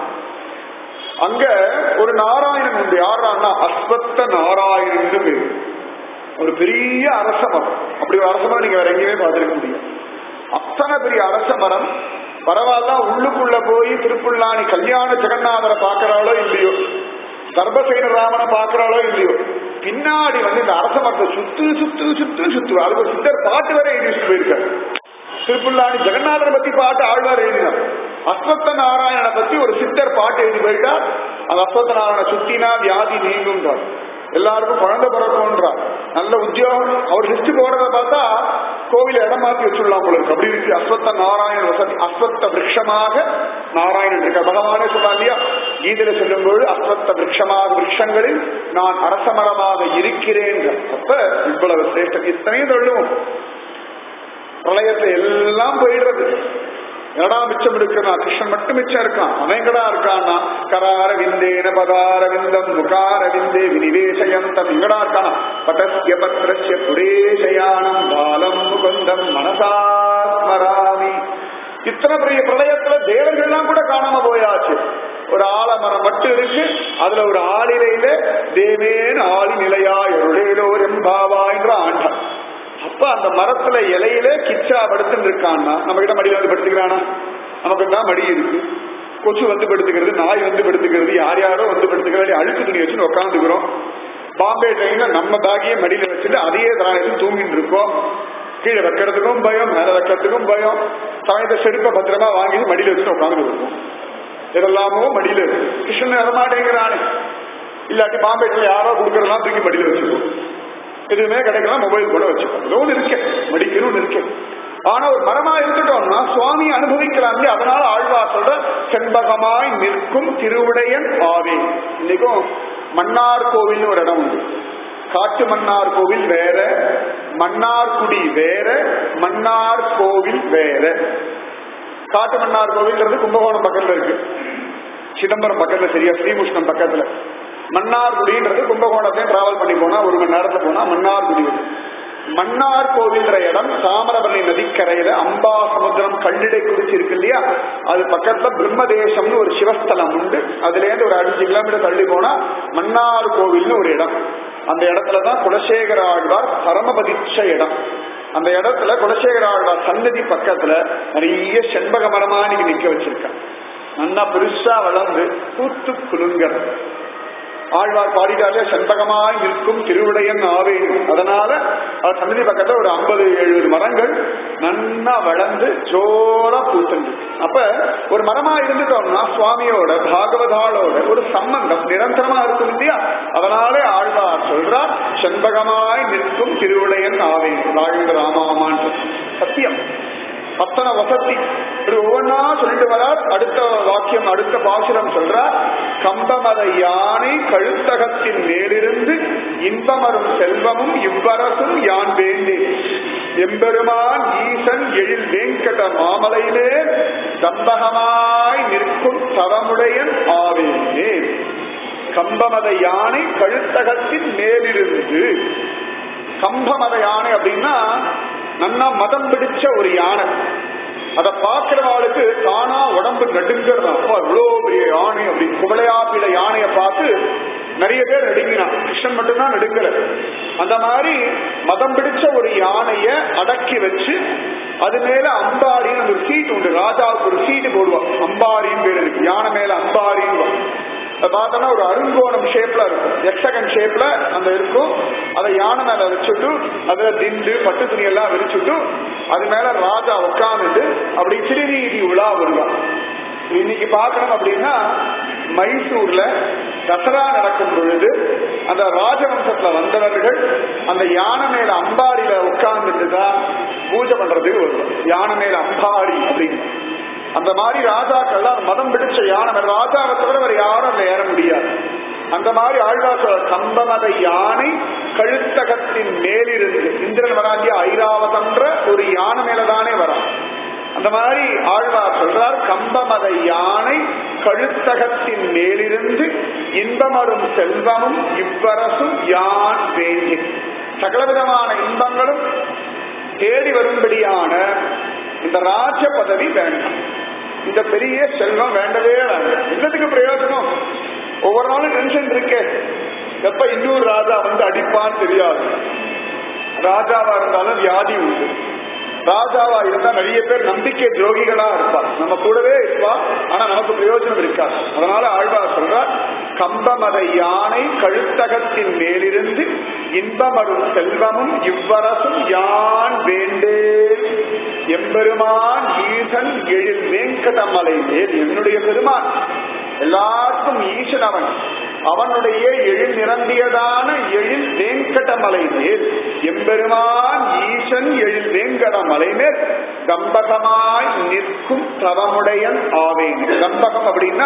அங்க ஒரு நாராயணன் உண்டு யாரான்னா அஸ்வத்த நாராயணன் பேரு ஒரு பெரிய அரச மரம் அப்படி ஒரு அரச மரம் நீங்க வேற எங்கேயுமே பார்த்திருக்க முடியும் அத்தனை பெரிய அரச மரம் பரவாயில்ல உள்ளுக்குள்ள போய் திருப்புல்லானி கல்யாண ஜெகநாதரை பாக்குறாளோ இல்லையோ சர்பசேன ராமனை பாக்குறாளோ இல்லையோ பின்னாடி வந்து இந்த அரச மரத்தை சுத்து சுத்து சுத்து சுத்து அதுக்கு சித்தர் பாட்டு வரை எழுதி போயிருக்காரு திருப்புல்லானி ஜெகநாதனை பத்தி பாட்டு ஆழ்வார் எழுதினார் அஸ்வத்த நாராயணனை பத்தி ஒரு சித்தர் பாட்டு எழுதி போயிட்டா அந்த அஸ்வத்த நாராயண சுத்தினா வியாதி நீங்குன்றார் எல்லாருக்கும் குழந்தை பிறக்கும்ன்றார் நல்ல உத்தியோகம் அவர் லிஸ்ட் போடுறத பார்த்தா கோவில இடம் மாத்தி வச்சுடலாம் போல இருக்கு அப்படி இருக்கு அஸ்வத்த நாராயண வசதி அஸ்வத்த விரக்ஷமாக நாராயணன் இருக்க பகவானே சொல்லா இல்லையா கீதையில சொல்லும்போது அஸ்வத்த விரக்ஷமாக விரக்ஷங்களில் நான் அரசமரமாக இருக்கிறேன் அப்ப இவ்வளவு சிரேஷ்டம் இத்தனையும் சொல்லுவோம் பிரளயத்தை எல்லாம் போயிடுறது என்னடா மிச்சம் இருக்கிறான் கிருஷ்ணன் மட்டும் மிச்சம் இருக்கான் அவன் எங்கடா இருக்கான்னா கரார விந்தேன பதார விந்தம் முகார விந்தே வினிவேசயந்தம் எங்கடா இருக்கானா பட்டஸ்ய பத்ரஸ்ய புரேசயானம் பாலம் முகுந்தம் மனசாஸ்மராமி இத்தனை பெரிய பிரளயத்துல தேவர்கள்லாம் கூட காணாம போயாச்சு ஒரு ஆலமரம் மட்டும் இருக்கு அதுல ஒரு ஆளிலையில தேவேன் ஆளி நிலையா எருளேலோர் எம்பாவாய்ன்ற ஆண்டான் அப்ப அந்த மரத்துல இலையில கிச்சா படுத்துன்னு இருக்கான்னா நம்ம கிட்ட மடியில வந்து படுத்துக்கிறானா நமக்கு தான் மடி இருக்கு கொசு வந்து படுத்துக்கிறது நாய் வந்து படுத்துக்கிறது யார் யாரோ வந்து படுத்துக்கிறது அழுக்கு துணி வச்சுன்னு உட்காந்துக்கிறோம் பாம்பே ட்ரெயின்ல நம்ம பேக்கையே மடியில வச்சுட்டு அதையே தராயத்தில் தூங்கிட்டு இருக்கோம் கீழே வைக்கிறதுக்கும் பயம் மேல வைக்கிறதுக்கும் பயம் சமயத்தை செருப்பை பத்திரமா வாங்கி மடியில வச்சுட்டு உட்காந்து இருக்கும் இதெல்லாமோ மடியில இருக்கு கிருஷ்ணன் வரமாட்டேங்கிறானே இல்லாட்டி பாம்பே ட்ரெயின் யாரோ கொடுக்கறதெல்லாம் தூக்கி மடியில வச்சுக்கோம் எதுவுமே கிடைக்கலாம் மொபைல் கூட வச்சுக்கோம் லோன் இருக்கு மடிக்கணும்னு இருக்கு ஆனா ஒரு மரமா இருக்கட்டும்னா சுவாமி அனுபவிக்கலாம் அதனால ஆழ்வார் சொல்ற செண்பகமாய் நிற்கும் திருவுடையன் ஆவே இன்னைக்கும் மன்னார் கோவில் ஒரு இடம் உண்டு காட்டு மன்னார் கோவில் வேற மன்னார்குடி வேற மன்னார் கோவில் வேற காட்டு மன்னார் கோவில்ன்றது கும்பகோணம் பக்கத்துல இருக்கு சிதம்பரம் பக்கத்துல சரியா ஸ்ரீமுஷ்ணம் பக்கத்துல மன்னார்குடின்றது கும்பகோணத்தையும் டிராவல் பண்ணி போனா ஒரு மணி நேரத்துல போனா மன்னார்குடி வரும் மன்னார் கோவில்ன்ற இடம் தாமிரபரணி நதிக்கரையில அம்பா சமுத்திரம் கல்லிடை குறிச்சி இருக்கு இல்லையா அது பக்கத்துல பிரம்மதேசம்னு ஒரு சிவஸ்தலம் உண்டு அதுல இருந்து ஒரு அஞ்சு கிலோமீட்டர் தள்ளி போனா மன்னார் கோவில்னு ஒரு இடம் அந்த இடத்துலதான் குலசேகர ஆழ்வார் பரமபதிச்ச இடம் அந்த இடத்துல குலசேகர ஆழ்வார் சன்னதி பக்கத்துல நிறைய செண்பக மரமா நீங்க நிக்க வச்சிருக்காங்க நல்லா பெருசா வளர்ந்து பூத்து குலுங்கர் ஆழ்வார் பாடிட்டாலே செண்பகமாய் நிற்கும் திருவிடையன் ஆவேன் அதனால அவர் சன்னதி பக்கத்துல ஒரு ஐம்பது எழுபது மரங்கள் நன்னா வளர்ந்து ஜோரா பூத்துண்டு அப்ப ஒரு மரமா இருந்துட்டோம்னா சுவாமியோட பாகவதாளோட ஒரு சம்பந்தம் நிரந்தரமா இருக்கும் இல்லையா அதனாலே ஆழ்வார் சொல்றார் செண்பகமாய் நிற்கும் திருவிடையன் ஆவேன் ராகவேந்திர ராமாமான் சத்தியம் அத்தனை வசதி இப்படி ஒவ்வொன்னா சொல்லிட்டு வரார் அடுத்த வாக்கியம் அடுத்த பாசுரம் சொல்றார் கம்பமத யானை கழுத்தகத்தின் மேலிருந்து இன்பமரும் செல்வமும் இவ்வரசும் யான் வேண்டேன் எம்பெருமான் ஈசன் எழில் வேங்கட மாமலையிலே தம்பகமாய் நிற்கும் தவமுடையன் ஆவேனே கம்பமத யானை கழுத்தகத்தின் மேலிருந்து கம்பமத யானை அப்படின்னா நன்னா மதம் பிடிச்ச ஒரு யானை அதை பார்க்கிறவாளுக்கு தானா உடம்பு நடுங்கிறது அப்பா இவ்வளோ பெரிய யானை அப்படி குவளையாப்பில யானையை பார்த்து நிறைய பேர் நடுங்கினான் கிருஷ்ணன் மட்டும்தான் நடுங்கல அந்த மாதிரி மதம் பிடிச்ச ஒரு யானைய அடக்கி வச்சு அது மேல அம்பாரின்னு ஒரு சீட் உண்டு ராஜாவுக்கு ஒரு சீட்டு போடுவான் அம்பாரின்னு பேர் இருக்கு யானை மேல அம்பாரின்னு பார்த்தோம்னா ஒரு அருங்கோணம் ஷேப்ல இருக்கும் எக்ஸகன் ஷேப்ல அந்த இருக்கும் அதை யானை மேல வச்சுட்டு அதுல திண்டு பட்டு துணி எல்லாம் விரிச்சுட்டு அது மேல ராஜா உட்காந்துட்டு அப்படி திருநீதி உலா வருவான் இன்னைக்கு பார்க்கணும் அப்படின்னா மைசூர்ல தசரா நடக்கும் பொழுது அந்த ராஜவம்சத்துல வந்தவர்கள் அந்த யானை மேல அம்பாரியில உட்கார்ந்துட்டு தான் பூஜை பண்றதுக்கு வருவோம் யானை மேல அம்பாரி அப்படின்னு அந்த மாதிரி ராஜாக்கள்லாம் மதம் பிடிச்ச யானை ராஜாவை தவிர வேற யாரும் அதுல ஏற முடியாது அந்த மாதிரி ஆழ்வாச கம்பமத யானை கழுத்தகத்தின் மேலிருந்து இந்திரன் வராண்டிய ஐராவதன்ற ஒரு யானை மேலதானே வரான் அந்த மாதிரி ஆழ்வார் சொல்றார் கம்பமத யானை கழுத்தகத்தின் மேலிருந்து இன்பமரும் செல்வமும் இவ்வரசும் யான் வேண்டி சகலவிதமான இன்பங்களும் தேடி வரும்படியான இந்த ராஜ பதவி வேண்டாம் இந்த பெரிய செல்வம் வேண்டவே வேண்டாம் என்னத்துக்கு பிரயோஜனம் ஒவ்வொரு நாளும் டென்ஷன் இருக்கே எப்ப இன்னொரு ராஜா வந்து அடிப்பான்னு தெரியாது ராஜாவா இருந்தாலும் வியாதி உண்டு ராஜாவா இருந்தா நிறைய பேர் நம்பிக்கை துரோகிகளா இருப்பார் நம்ம கூடவே இருப்பா ஆனா நமக்கு பிரயோஜனம் இருக்காது அதனால ஆழ்வார் சொல்றார் கம்பமத யானை கழுத்தகத்தின் மேலிருந்து இன்பமரும் செல்வமும் இவ்வரசும் யான் வேண்டேன் எம்பெருமான் ஈசன் எழில் வேங்கடமலை மேல் என்னுடைய பெருமான் எல்லாருக்கும் ஈசன் அவன் அவனுடைய எழில் நிரம்பியதான எழில் வேங்கடமலை மேல் எம்பெருமான் ஈசன் எழில் வேங்கடமலை மேல் கம்பகமாய் நிற்கும் தவமுடையன் ஆவேன் கம்பகம் அப்படின்னா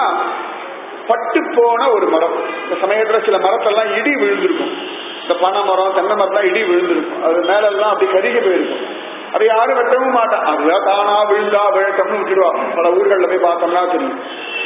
பட்டு போன ஒரு மரம் இந்த சமயத்துல சில மரத்தெல்லாம் இடி விழுந்திருக்கும் இந்த பனை மரம் தென்னை மரம்லாம் இடி விழுந்திருக்கும் அது மேலெல்லாம் அப்படி கருகி போயிருக்கும் அதை யாரும் வெட்டவும் மாட்டான் அதுதான் தானா விழுந்தா விழட்டம்னு விட்டுடுவா பல ஊர்கள்ல போய் பார்த்தோம்னா தெரியும்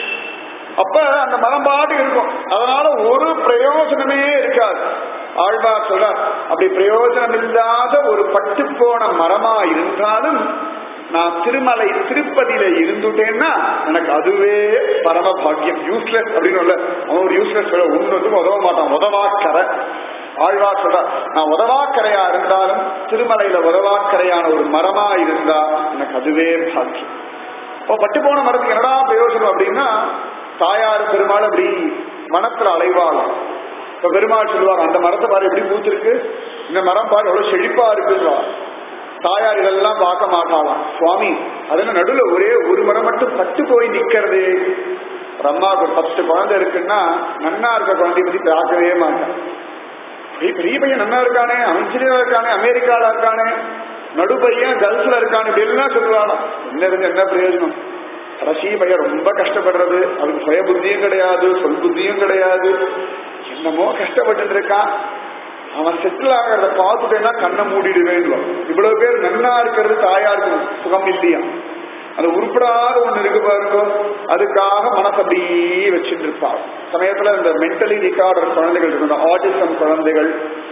அப்ப அந்த மரம் பாட்டு இருக்கும் அதனால ஒரு பிரயோஜனமே இருக்காது ஆழ்வார் சொல்றார் அப்படி பிரயோஜனம் இல்லாத ஒரு பட்டு போன மரமா இருந்தாலும் நான் திருமலை திருப்பதியில இருந்துட்டேன்னா எனக்கு அதுவே பரம பாக்கியம் யூஸ்லெஸ் அப்படின்னு இல்ல அவன் ஒரு யூஸ்லெஸ் ஒன்றுக்கும் உதவ மாட்டான் உதவாக்கரை ஆழ்வார் சொல்ற நான் உதவாக்கரையா இருந்தாலும் திருமலையில உதவாக்கரையான ஒரு மரமா இருந்தா எனக்கு அதுவே பாக்கியம் இப்போ பட்டு போன மரத்துக்கு என்னடா பிரயோஜனம் அப்படின்னா தாயார் பெருமாள் அப்படி வனத்துல அலைவாள் இப்ப பெருமாள் சொல்லுவாங்க அந்த மரத்தை பாரு எப்படி பூத்திருக்கு இந்த மரம் பாரு எவ்வளவு செழிப்பா இருக்குன்றா தாயார் இதெல்லாம் பார்க்க மாட்டாளாம் சுவாமி அதுல நடுவுல ஒரே ஒரு மரம் மட்டும் பட்டு போய் நிக்கிறது ஒரு அம்மாவுக்கு ஒரு பத்து குழந்தை இருக்குன்னா நன்னா இருக்க குழந்தைய பத்தி பார்க்கவே மாட்டேன் பெரிய பெரிய பையன் நன்னா இருக்கானே அமைச்சரியா இருக்கானே அமெரிக்கால இருக்கானே நடு பையன் கல்ஃப்ல இருக்கானே இப்படி எல்லாம் சொல்லுவானா என்ன இருந்து என்ன பிரயோஜனம் கடைசி பையன் ரொம்ப கஷ்டப்படுறது அதுக்கு சுய புத்தியும் கிடையாது சொல் புத்தியும் கிடையாது என்னமோ கஷ்டப்பட்டு இருக்கான் அவன் செட்டில் ஆகிறத பார்த்துட்டேன்னா கண்ணை மூடிடுவேன் இவ்வளவு பேர் நன்னா இருக்கிறது தாயாருக்கு சுகம் இல்லையா அது உருப்படாத ஒண்ணு இருக்கு பாருங்க அதுக்காக மனசு அப்படியே வச்சுட்டு இருப்பாள் சமயத்துல இந்த மென்டலி ரிகார்டர் குழந்தைகள் இருக்கு இந்த ஆட்டிசம் குழந்தைகள்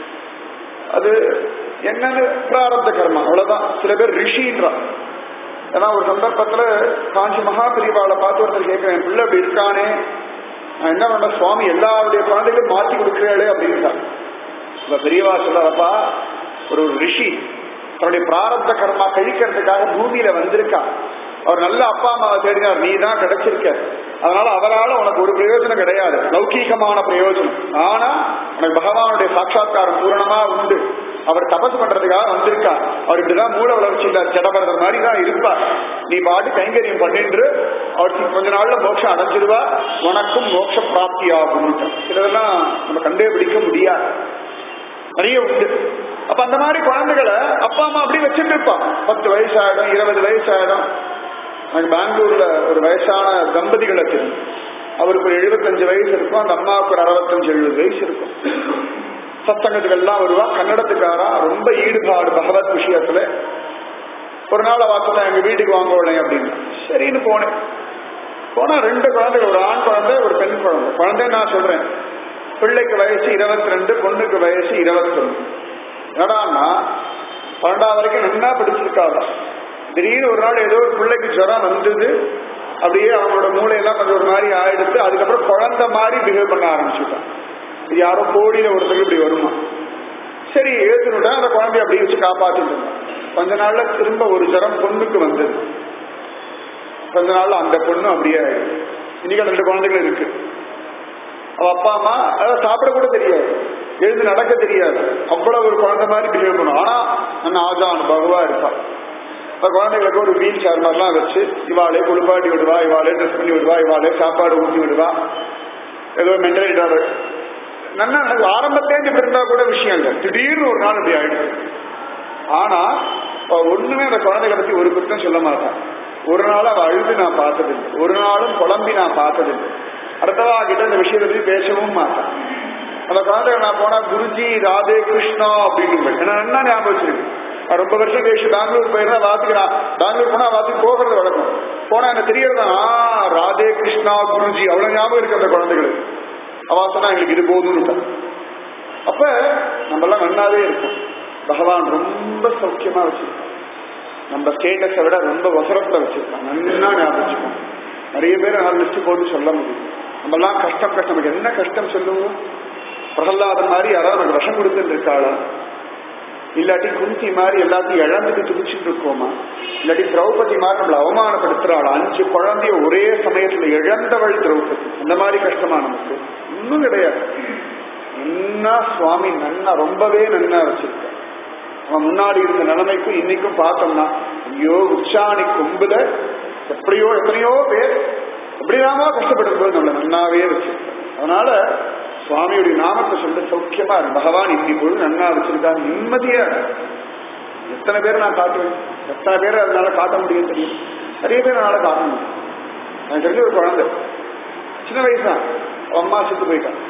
அது என்னன்னு பிராரப்த கர்மா அவ்வளவுதான் சில பேர் ரிஷின்றான் ஏன்னா ஒரு சந்தர்ப்பத்துல காஞ்சி மகா பிரிவாளை பார்த்து ஒருத்தர் கேட்கிறேன் என் பிள்ளை அப்படி இருக்கானே நான் என்ன பண்ண சுவாமி எல்லாருடைய குழந்தைகளும் மாற்றி கொடுக்கிறேளே அப்படின்ட்டான் இப்ப பெரியவா சொல்றப்பா ஒரு ரிஷி தன்னுடைய பிராரப்த கர்மா கழிக்கிறதுக்காக பூமியில வந்திருக்கா அவர் நல்ல அப்பா அம்மாவை தேடினார் நீ தான் கிடைச்சிருக்க அதனால அவரால உனக்கு ஒரு பிரயோஜனம் கிடையாது லௌகீகமான பிரயோஜனம் ஆனா உனக்கு பகவானுடைய சாட்சா்காரம் பூரணமா உண்டு அவர் தபசு பண்றதுக்காக வந்திருக்கார் அவர் இப்படிதான் மூல வளர்ச்சி இல்ல ஜடபரதர் மாதிரி தான் இருப்பார் நீ பாட்டு கைங்கரியம் பண்ணின்று அவர் கொஞ்ச நாள்ல மோட்சம் அடைஞ்சிருவா உனக்கும் மோட்ச பிராப்தி ஆகும் இதெல்லாம் நம்ம கண்டே பிடிக்க முடியாது நிறைய உண்டு அப்ப அந்த மாதிரி குழந்தைகளை அப்பா அம்மா அப்படி வச்சுட்டு இருப்பான் பத்து வயசாயிடும் இருபது வயசாயிடும் எனக்கு பெங்களூர்ல ஒரு வயசான தம்பதிகளை தெரியும் அவருக்கு ஒரு எழுபத்தஞ்சு வயசு இருக்கும் அந்த அம்மாவுக்கு ஒரு அறுபத்தஞ்சு எழுபது வயசு இருக்கும் சத்தங்கத்துக்கு எல்லாம் வருவா கன்னடத்துக்காரா ரொம்ப ஈடுபாடு பகவத் விஷயத்துல ஒரு நாள் வார்த்தை எங்க வீட்டுக்கு வாங்க உடனே அப்படின்னு சரின்னு போனேன் போனா ரெண்டு குழந்தைகள் ஒரு ஆண் குழந்தை ஒரு பெண் குழந்தை குழந்தை நான் சொல்றேன் பிள்ளைக்கு வயசு இருபத்தி ரெண்டு பொண்ணுக்கு வயசு இருபத்தொன்னு என்னடான்னா பன்னெண்டாவது வரைக்கும் நல்லா படிச்சிருக்காங்க திடீர்னு ஒரு நாள் ஏதோ ஒரு பிள்ளைக்கு ஜுரம் வந்தது அப்படியே அவங்களோட மூளையெல்லாம் கொஞ்சம் ஒரு மாதிரி ஆயிடுத்து அதுக்கப்புறம் குழந்தை மாதிரி பிஹேவ் பண்ண ஆரம்பிச்சுட்டான் இது யாரோ கோடியில ஒருத்தருக்கு இப்படி வருமா சரி ஏத்துனுட்டா அந்த குழந்தைய அப்படியே வச்சு காப்பாத்திட்டு இருந்தான் கொஞ்ச நாள்ல திரும்ப ஒரு ஜுரம் பொண்ணுக்கு வந்தது கொஞ்ச நாள்ல அந்த பொண்ணு அப்படியே ஆயிடுது இன்னைக்கு ரெண்டு குழந்தைகள் இருக்கு அவ அப்பா அம்மா அதாவது சாப்பிட கூட தெரியாது எழுந்து நடக்க தெரியாது அவ்வளவு ஒரு குழந்தை மாதிரி பிஹேவ் பண்ணும் ஆனா அந்த ஆஜான் பகவா இருப்பா இப்ப குழந்தைகளுக்கு ஒரு வீல் சேர் மாதிரிலாம் வச்சு இவாளே குளிப்பாட்டி விடுவா இவாளே ட்ரெஸ் பண்ணி விடுவா இவாளே சாப்பாடு ஊட்டி விடுவா ஏதோ மென்டல் இடாரு நல்லா எனக்கு ஆரம்பத்தே இப்படி இருந்தா கூட விஷயம் இல்லை திடீர்னு ஒரு நாள் இப்படி ஆயிடுச்சு ஆனா அவ ஒண்ணுமே அந்த குழந்தைகளை பத்தி ஒரு குற்றம் சொல்ல மாட்டான் ஒரு நாள் அவ அழுது நான் பார்த்ததில்லை ஒரு நாளும் குழம்பி நான் பார்த்ததில்லை அடுத்தவா கிட்ட இந்த விஷயத்தை பத்தி பேசவும் மாட்டான் அந்த குழந்தைகள் நான் போனா குருஜி ராதே கிருஷ்ணா அப்படின்னு ஏன்னா என்ன ஞாபகம் வச்சிருக்கு நான் ரொம்ப வருஷம் கழிச்சு பெங்களூர் போயிருந்தா வாத்துக்கு நான் பெங்களூர் போனா வாத்துக்கு போகிறது வழக்கம் போனா எனக்கு தெரியறது ஆ ராதே கிருஷ்ணா குருஜி அவ்வளவு ஞாபகம் இருக்கு அந்த குழந்தைகளுக்கு அவா சொன்னா எங்களுக்கு இது போதும்னு அப்ப நம்ம எல்லாம் நன்னாவே இருக்கும் பகவான் ரொம்ப சௌக்கியமா வச்சிருக்கான் நம்ம ஸ்டேட்டஸை விட ரொம்ப வசரத்துல வச்சிருக்கான் நல்லா ஞாபகம் வச்சுக்கோம் நிறைய பேர் நான் லிஸ்ட் போட்டு சொல்ல முடியும் நம்ம எல்லாம் கஷ்டம் கஷ்டம் நமக்கு என்ன கஷ்டம் சொல்லுவோம் பிரகலாதன் மாதிரி யாராவது நமக்கு விஷம் கொடுத்துட்டு இருக்காளா இல்லாட்டி குந்தி மாதிரி எல்லாத்தையும் இழந்துட்டு துடிச்சுட்டு இருக்கோமா இல்லாட்டி திரௌபதி மாதிரி நம்மளை அவமானப்படுத்துறாள் அஞ்சு குழந்தைய ஒரே சமயத்துல இழந்தவள் திரௌபதி அந்த மாதிரி கஷ்டமா நமக்கு இன்னும் கிடையாது நன்னா சுவாமி நன்னா ரொம்பவே நன்னா வச்சிருக்க அவன் முன்னாடி இருந்த நிலைமைக்கும் இன்னைக்கும் பார்த்தோம்னா ஐயோ உச்சாணி கொம்புல எப்படியோ எத்தனையோ பேர் எப்படிலாமோ கஷ்டப்படும் போது நம்மளை நன்னாவே வச்சிருக்க அதனால சுவாமியுடைய நாமத்தை சொல்ல சௌக்கியமா இருக்கு பகவான் இப்படி பொழுது நன்னா வச்சிருக்கா நிம்மதியா இருக்கு. எத்தனை பேர் நான் காட்டுவேன் எத்தனை பேர் அதனால காட்ட முடியும் தெரியும் நிறைய பேர் அதனால காட்ட முடியும் எனக்கு தெரிஞ்ச ஒரு குழந்தை சின்ன வயசு தான் அவன் அம்மா செத்து போயிட்டான்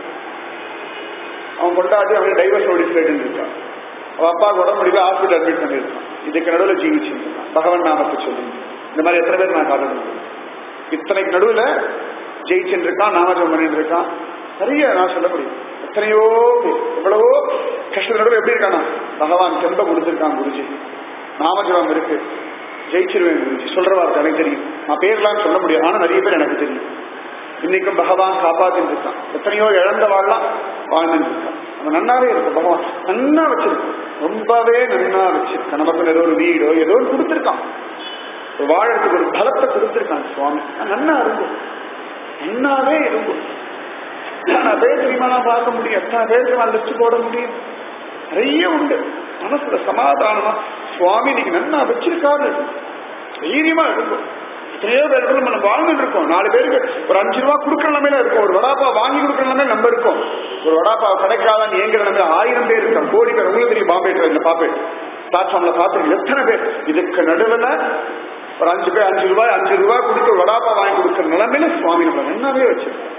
அவன் கொண்டாடி அவன் டைவர்ஸ் ஓடி போயிட்டு இருக்கான் அவன் அப்பா உடம்பு முடியல ஹாஸ்பிட்டல் அட்மிட் பண்ணியிருக்கான் இதுக்கு நடுவில் ஜீவிச்சிருக்கான் பகவன் நாமத்தை சொல்லுங்க இந்த மாதிரி எத்தனை பேர் நான் காட்ட முடியும் இத்தனைக்கு நடுவில் ஜெயிச்சுட்டு இருக்கான் நாமஜபம் பண்ணிட்டு இருக்கான் நிறைய நான் சொல்ல முடியும் எத்தனையோ பேர் எவ்வளவோ கஷ்ட நடுவில் எப்படி இருக்கானா பகவான் செம்ப கொடுத்துருக்கான் குருஜி நாமஜபம் இருக்கு ஜெயிச்சிருவேன் குருஜி சொல்ற வார்த்தை எனக்கு தெரியும் நான் பேர்லாம் சொல்ல முடியும் ஆனா நிறைய பேர் எனக்கு தெரியும் இன்னைக்கும் பகவான் காப்பாத்திட்டு இருக்கான் எத்தனையோ இழந்த வாழலாம் வாழ்ந்துட்டு இருக்கான் அவன் நன்னாவே இருக்கு பகவான் நன்னா வச்சிருக்கான் ரொம்பவே நன்னா வச்சிருக்கான் நமக்கு ஏதோ ஒரு வீடோ ஏதோ ஒரு கொடுத்துருக்கான் ஒரு வாழறதுக்கு ஒரு பலத்தை கொடுத்துருக்கான் சுவாமி நன்னா இருக்கும் நன்னாவே இருக்கும் எத்தனை பேர் தெரியுமா நான் பார்க்க முடியும் எத்தனை பேர் தெரியுமா லிஸ்ட் போட முடியும் நிறைய உண்டு மனசுல சமாதானமா சுவாமி நீங்க நன்னா வச்சிருக்காரு தைரியமா இருக்கும் எத்தனையோ பேர் நம்ம வாழ்ந்துட்டு இருக்கோம் நாலு பேருக்கு ஒரு அஞ்சு ரூபா கொடுக்குற நிலைமையில இருக்கும் ஒரு வடாப்பா வாங்கி கொடுக்குற நிலைமையில நம்ம இருக்கோம் ஒரு வடாப்பா கிடைக்காதான் ஏங்குற நிலைமையில ஆயிரம் பேர் இருக்காங்க கோடி பேர் உங்களுக்கு தெரியும் பாம்பே ட்ரெயின்ல பாப்பேன் பிளாட்ஃபார்ம்ல பார்த்துருக்கு எத்தனை பேர் இதுக்கு நடுவில் ஒரு அஞ்சு பேர் அஞ்சு ரூபாய் அஞ்சு ரூபாய் கொடுத்து ஒரு வடாப்பா வாங்கி கொடுக்குற நிலைமையில சுவாமி நம்ம நன்னாவே வச்சிருக்கோம்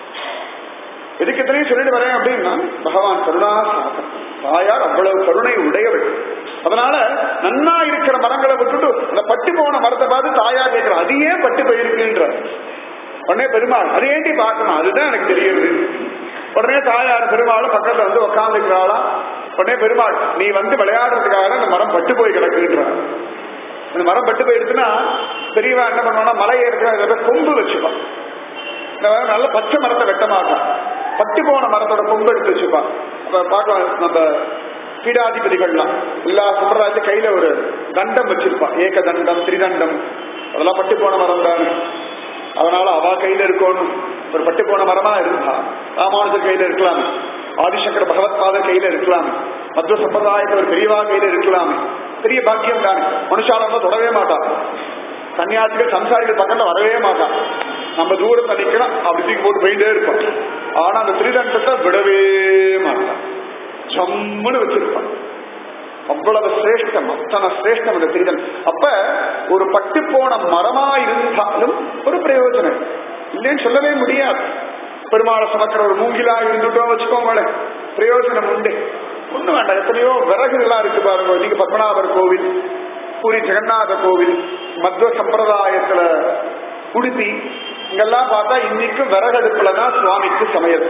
எதுக்கு எத்தனையும் சொல்லிட்டு வரேன் அப்படின்னா பகவான் கருணா சாகர் தாயார் அவ்வளவு கருணை உடையவள் அதனால நன்னா இருக்கிற மரங்களை விட்டுட்டு அந்த பட்டு போன மரத்தை பார்த்து தாயார் கேட்கிற அது ஏன் பட்டு போயிருக்குன்ற உடனே பெருமாள் அது ஏண்டி பார்க்கணும் அதுதான் எனக்கு தெரியுது உடனே தாயார் பெருமாள் பக்கத்துல வந்து உட்காந்துக்கிறாளா உடனே பெருமாள் நீ வந்து விளையாடுறதுக்காக அந்த மரம் பட்டு போய் கிடக்குன்றார் அந்த மரம் பட்டு போயிடுச்சுன்னா பெரியவா என்ன பண்ணுவானா மலை ஏற்கிற கொம்பு வச்சுப்பான் நல்ல பச்சை மரத்தை வெட்ட மாட்டான் பட்டு போன மரத்தோட கொம்பு எடுத்து வச்சுப்பான் அப்ப பார்க்கலாம் நம்ம பீடாதிபதிகள்லாம் எல்லா சம்பிரதாயத்தையும் கையில ஒரு தண்டம் வச்சிருப்பான் ஏக தண்டம் திரிதண்டம் அதெல்லாம் பட்டு போன மரம் தான் அதனால அவ கையில இருக்கணும் ஒரு பட்டு போன மரமா இருந்தா ராமானுஜர் கையில இருக்கலாமே ஆதிசங்கர பகவத்பாதர் கையில இருக்கலாமே மத்வ சம்பிரதாயத்தில் ஒரு பெரியவா கையில இருக்கலாமே பெரிய பாக்கியம் தானே மனுஷாலம் தொடவே மாட்டான் சன்னியாசிகள் சம்சாரிகள் பக்கத்துல வரவே மாட்டான் நம்ம தூரத்தை நிக்கலாம் அப்படி தூக்கி போட்டு போயிட்டே இருப்போம் ஆனா அந்த திரிதண்டத்தை விடவே மாட்டான் ஜம்முன்னு வச்சிருப்பான் அவ்வளவு சிரேஷ்டம் அத்தனை சிரேஷ்டம் அந்த திரிதன் அப்ப ஒரு பட்டு போன மரமா இருந்தாலும் ஒரு பிரயோஜனம் இல்லைன்னு சொல்லவே முடியாது பெருமாளை சுமக்கிற ஒரு மூங்கிலா இருந்துட்டோம் வச்சுக்கோங்களேன் பிரயோஜனம் உண்டு ஒண்ணு வேண்டாம் எத்தனையோ விறகுலாம் இருக்கு பாருங்க நீங்க பத்மநாபர் கோவில் பூரி ஜெகநாத கோவில் மத்வ சம்பிரதாயத்துல உடுத்தி இங்கெல்லாம் பார்த்தா இன்னைக்கும் விறகடுப்புல தான் சுவாமிக்கு சமையல்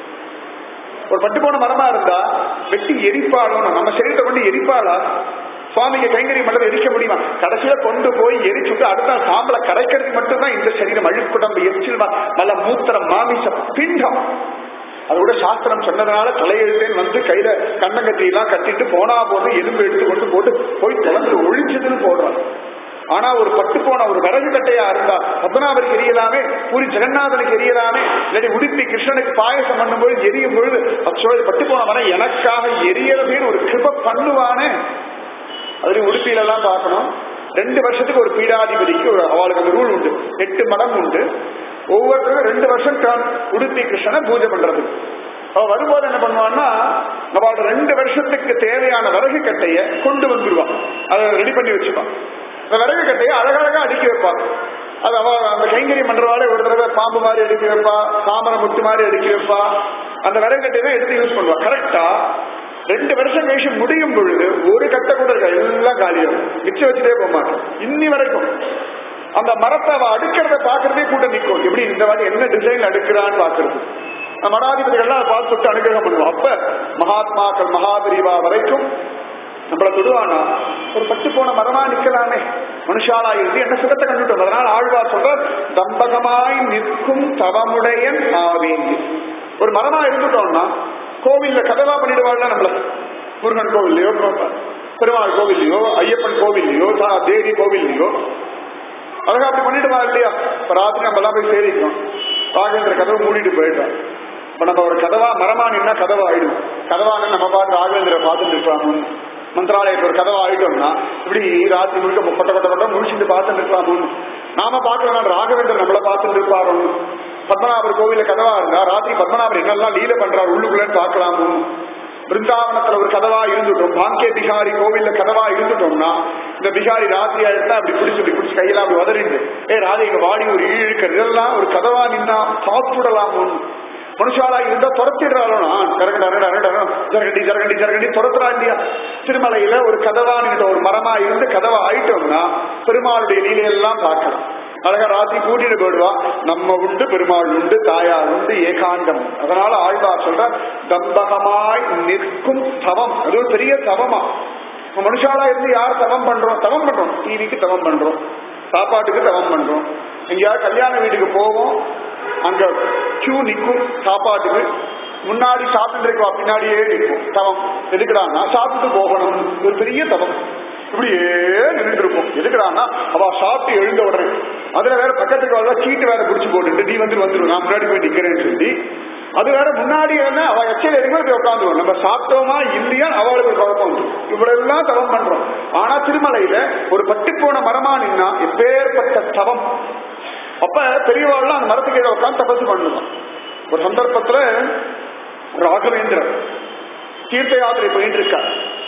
ஒரு பட்டு போன மரமா இருந்தா வெட்டி எரிப்பாடும் நம்ம சரீரத்தை கொண்டு எரிப்பாளா சுவாமிக்கு கைங்கரி மண்டலம் எரிக்க முடியுமா கடைசியில கொண்டு போய் எரிச்சுட்டு அடுத்த நாள் சாம்பலை கரைக்கிறதுக்கு மட்டும்தான் இந்த சரீரம் அழுக்குடம்பு எரிச்சில் நல்ல மூத்திரம் மாமிச பிண்டம் அதோட சாஸ்திரம் சொன்னதுனால தலையெழுத்தேன் வந்து கையில கண்ணங்கத்தி எல்லாம் கட்டிட்டு போனா போது எலும்பு எடுத்து கொண்டு போட்டு போய் திறந்து ஒழிச்சதுன்னு போடுறான் ஆனா ஒரு பட்டு போன ஒரு விறகு கட்டையா இருந்தா பத்மநாபருக்கு எரியலாமே பூரி ஜெகநாதனுக்கு எரியலாமே இல்லாட்டி உடுப்பி கிருஷ்ணனுக்கு பாயசம் பண்ணும்போது எரியும் பொழுது அச்சோ பட்டு போன மரம் எனக்காக எரியறதுன்னு ஒரு கிருப பண்ணுவானே அதுலயும் உடுப்பியில எல்லாம் பார்க்கணும் ரெண்டு வருஷத்துக்கு ஒரு பீடாதிபதிக்கு ஒரு அவளுக்கு அந்த ரூல் உண்டு எட்டு மடம் உண்டு ஒவ்வொருத்தரும் ரெண்டு வருஷம் டேர்ம் உடுப்பி கிருஷ்ணனை பூஜை பண்றது அவ வரும்போது என்ன பண்ணுவான்னா அவளோட ரெண்டு வருஷத்துக்கு தேவையான விறகு கட்டைய கொண்டு வந்துருவான் அதை ரெடி பண்ணி வச்சுப்பான் அந்த விறகு கட்டையை அழகழகா அடுக்கி வைப்பான் அது அவ அந்த கைங்கரி மன்றவாளே ஒரு தடவை பாம்பு மாதிரி அடுக்கி வைப்பா தாமரை முட்டு மாதிரி அடுக்கி வைப்பா அந்த விறகு கட்டையை தான் எடுத்து யூஸ் பண்ணுவா கரெக்டா ரெண்டு வருஷம் கழிச்சு முடியும் பொழுது ஒரு கட்டை கூட இருக்கா எல்லாம் காலியாகும் மிச்சம் வச்சுட்டே போக மாட்டோம் இன்னி வரைக்கும் அந்த மரத்தை அவ அடுக்கிறத பாக்குறதே கூட நிற்கும் எப்படி இந்த வாட்டி என்ன டிசைன் அடுக்கிறான்னு பாக்குறது மடாதிபதிகள்லாம் அதை பார்த்து விட்டு அனுகிரகம் பண்ணுவோம் அப்ப மகாத்மாக்கள் மகாபிரிவா வரைக்கும் நம்மள தொடுவானா ஒரு பட்டு போன மரமா நிக்கலாமே மனுஷாலா இருந்து என்ன சுகத்தை கண்டுட்டோம் அதனால ஆழ்வார் சொல்ற தம்பகமாய் நிற்கும் தவமுடையன் ஆவேங்கி ஒரு மரமா இருந்துட்டோம்னா கோவில்ல கதவா பண்ணிடுவாள்னா நம்மள முருகன் கோவில்லையோ பெருமாள் கோவில்லையோ ஐயப்பன் கோவில்லையோ தேவி கோவில்லையோ அழகா அப்படி பண்ணிடுவா இல்லையா இப்ப ராத்திரி நம்ம எல்லாம் போய் சேரிக்கிறோம் ராகேந்திர கதவை மூடிட்டு போயிட்டோம் இப்ப நம்ம ஒரு கதவா மரமா நின்னா கதவா ஆயிடும் கதவான நம்ம பார்த்து ராகவேந்திர பார்த்துட்டு இருக்கலாமோ மந்திராலயத்துக்கு ஒரு கதவா ஆயிட்டோம்னா இப்படி ராத்திரி முழுக்க கொட்ட கொட்ட கொட்ட முடிச்சுட்டு பார்த்துட்டு இருக்கலாமோ நாம பார்க்கலாம் ராகவேந்தர் நம்மள பார்த்துட்டு இருப்பாரோ பத்மநாபர் கோவில கதவா இருந்தா ராத்திரி பத்மநாபர் என்னெல்லாம் லீல பண்றாரு உள்ளுக்குள்ளன்னு பார்க்கலாமோ பிருந்தாவனத்துல ஒரு கதவா இருந்துட்டோம் பாங்கிய பிகாரி கோவில்ல கதவா இருந்துட்டோம்னா இந்த பிகாரி ராத்திரி ஆயிடுத்தா அப்படி பிடிச்சு இப்படி பிடிச்சு கையில அப்படி உதறிண்டு ஏ ராதை இங்க வாடி ஒரு ஈ இழுக்கிறது இதெல்லாம் ஒரு கதவா நின்னா சாப்பிடலாமோ மனுஷாலா இருந்தா துரத்திடுறாளோ ஜரகண்டி ஜரகண்டி ஜரகண்டி துரத்துறா இல்லையா திருமலையில ஒரு கதவா நின்ற ஒரு மரமா இருந்து கதவா ஆயிட்டோம்னா பெருமாளுடைய லீலையெல்லாம் பார்க்கலாம் அழகா ராத்திரி கூட்டிட்டு போயிடுவா நம்ம உண்டு பெருமாள் உண்டு தாயார் உண்டு ஏகாண்டம் அதனால ஆழ்வார் சொல்ற தம்பகமாய் நிற்கும் தவம் அது ஒரு பெரிய தவமா மனுஷாலா இருந்து யார் தவம் பண்றோம் தவம் பண்றோம் டிவிக்கு தவம் பண்றோம் சாப்பாட்டுக்கு தவம் பண்றோம் எங்கேயாவது கல்யாண வீட்டுக்கு போவோம் அங்க கியூ நிற்கும் சாப்பாட்டுக்கு முன்னாடி சாப்பிட்டு இருக்கா பின்னாடியே நிற்கும் தவம் எதுக்குறான்னா சாப்பிட்டு போகணும் ஒரு பெரிய தவம் இப்படியே நின்று இருப்போம் எதுக்குறான்னா அவ சாப்பிட்டு எழுந்த உடனே அதுல வேற பக்கத்துக்கு வர சீட்டு வேற பிடிச்சு போட்டுட்டு நீ வந்து வந்துடும் நான் முன்னாடி போய் நிக்கிறேன்னு சொல்லி அது வேற முன்னாடி என்ன அவ எச்சல் எதுக்குமே போய் உட்காந்துருவோம் நம்ம சாப்பிட்டோமா இல்லையா அவளுக்கு குழப்பம் இவ்வளவு எல்லாம் தவம் பண்றோம் ஆனா திருமலையில ஒரு பட்டு போன மரமா நின்னா எப்பேற்பட்ட தவம் அப்ப பெரியவாள்லாம் அந்த மரத்துக்கு கீழே உட்காந்து தபசு பண்ணுவான் ஒரு சந்தர்ப்பத்துல ராகவேந்திரன் தீர்த்த யாத்திரை போயிட்டு இருக்கார்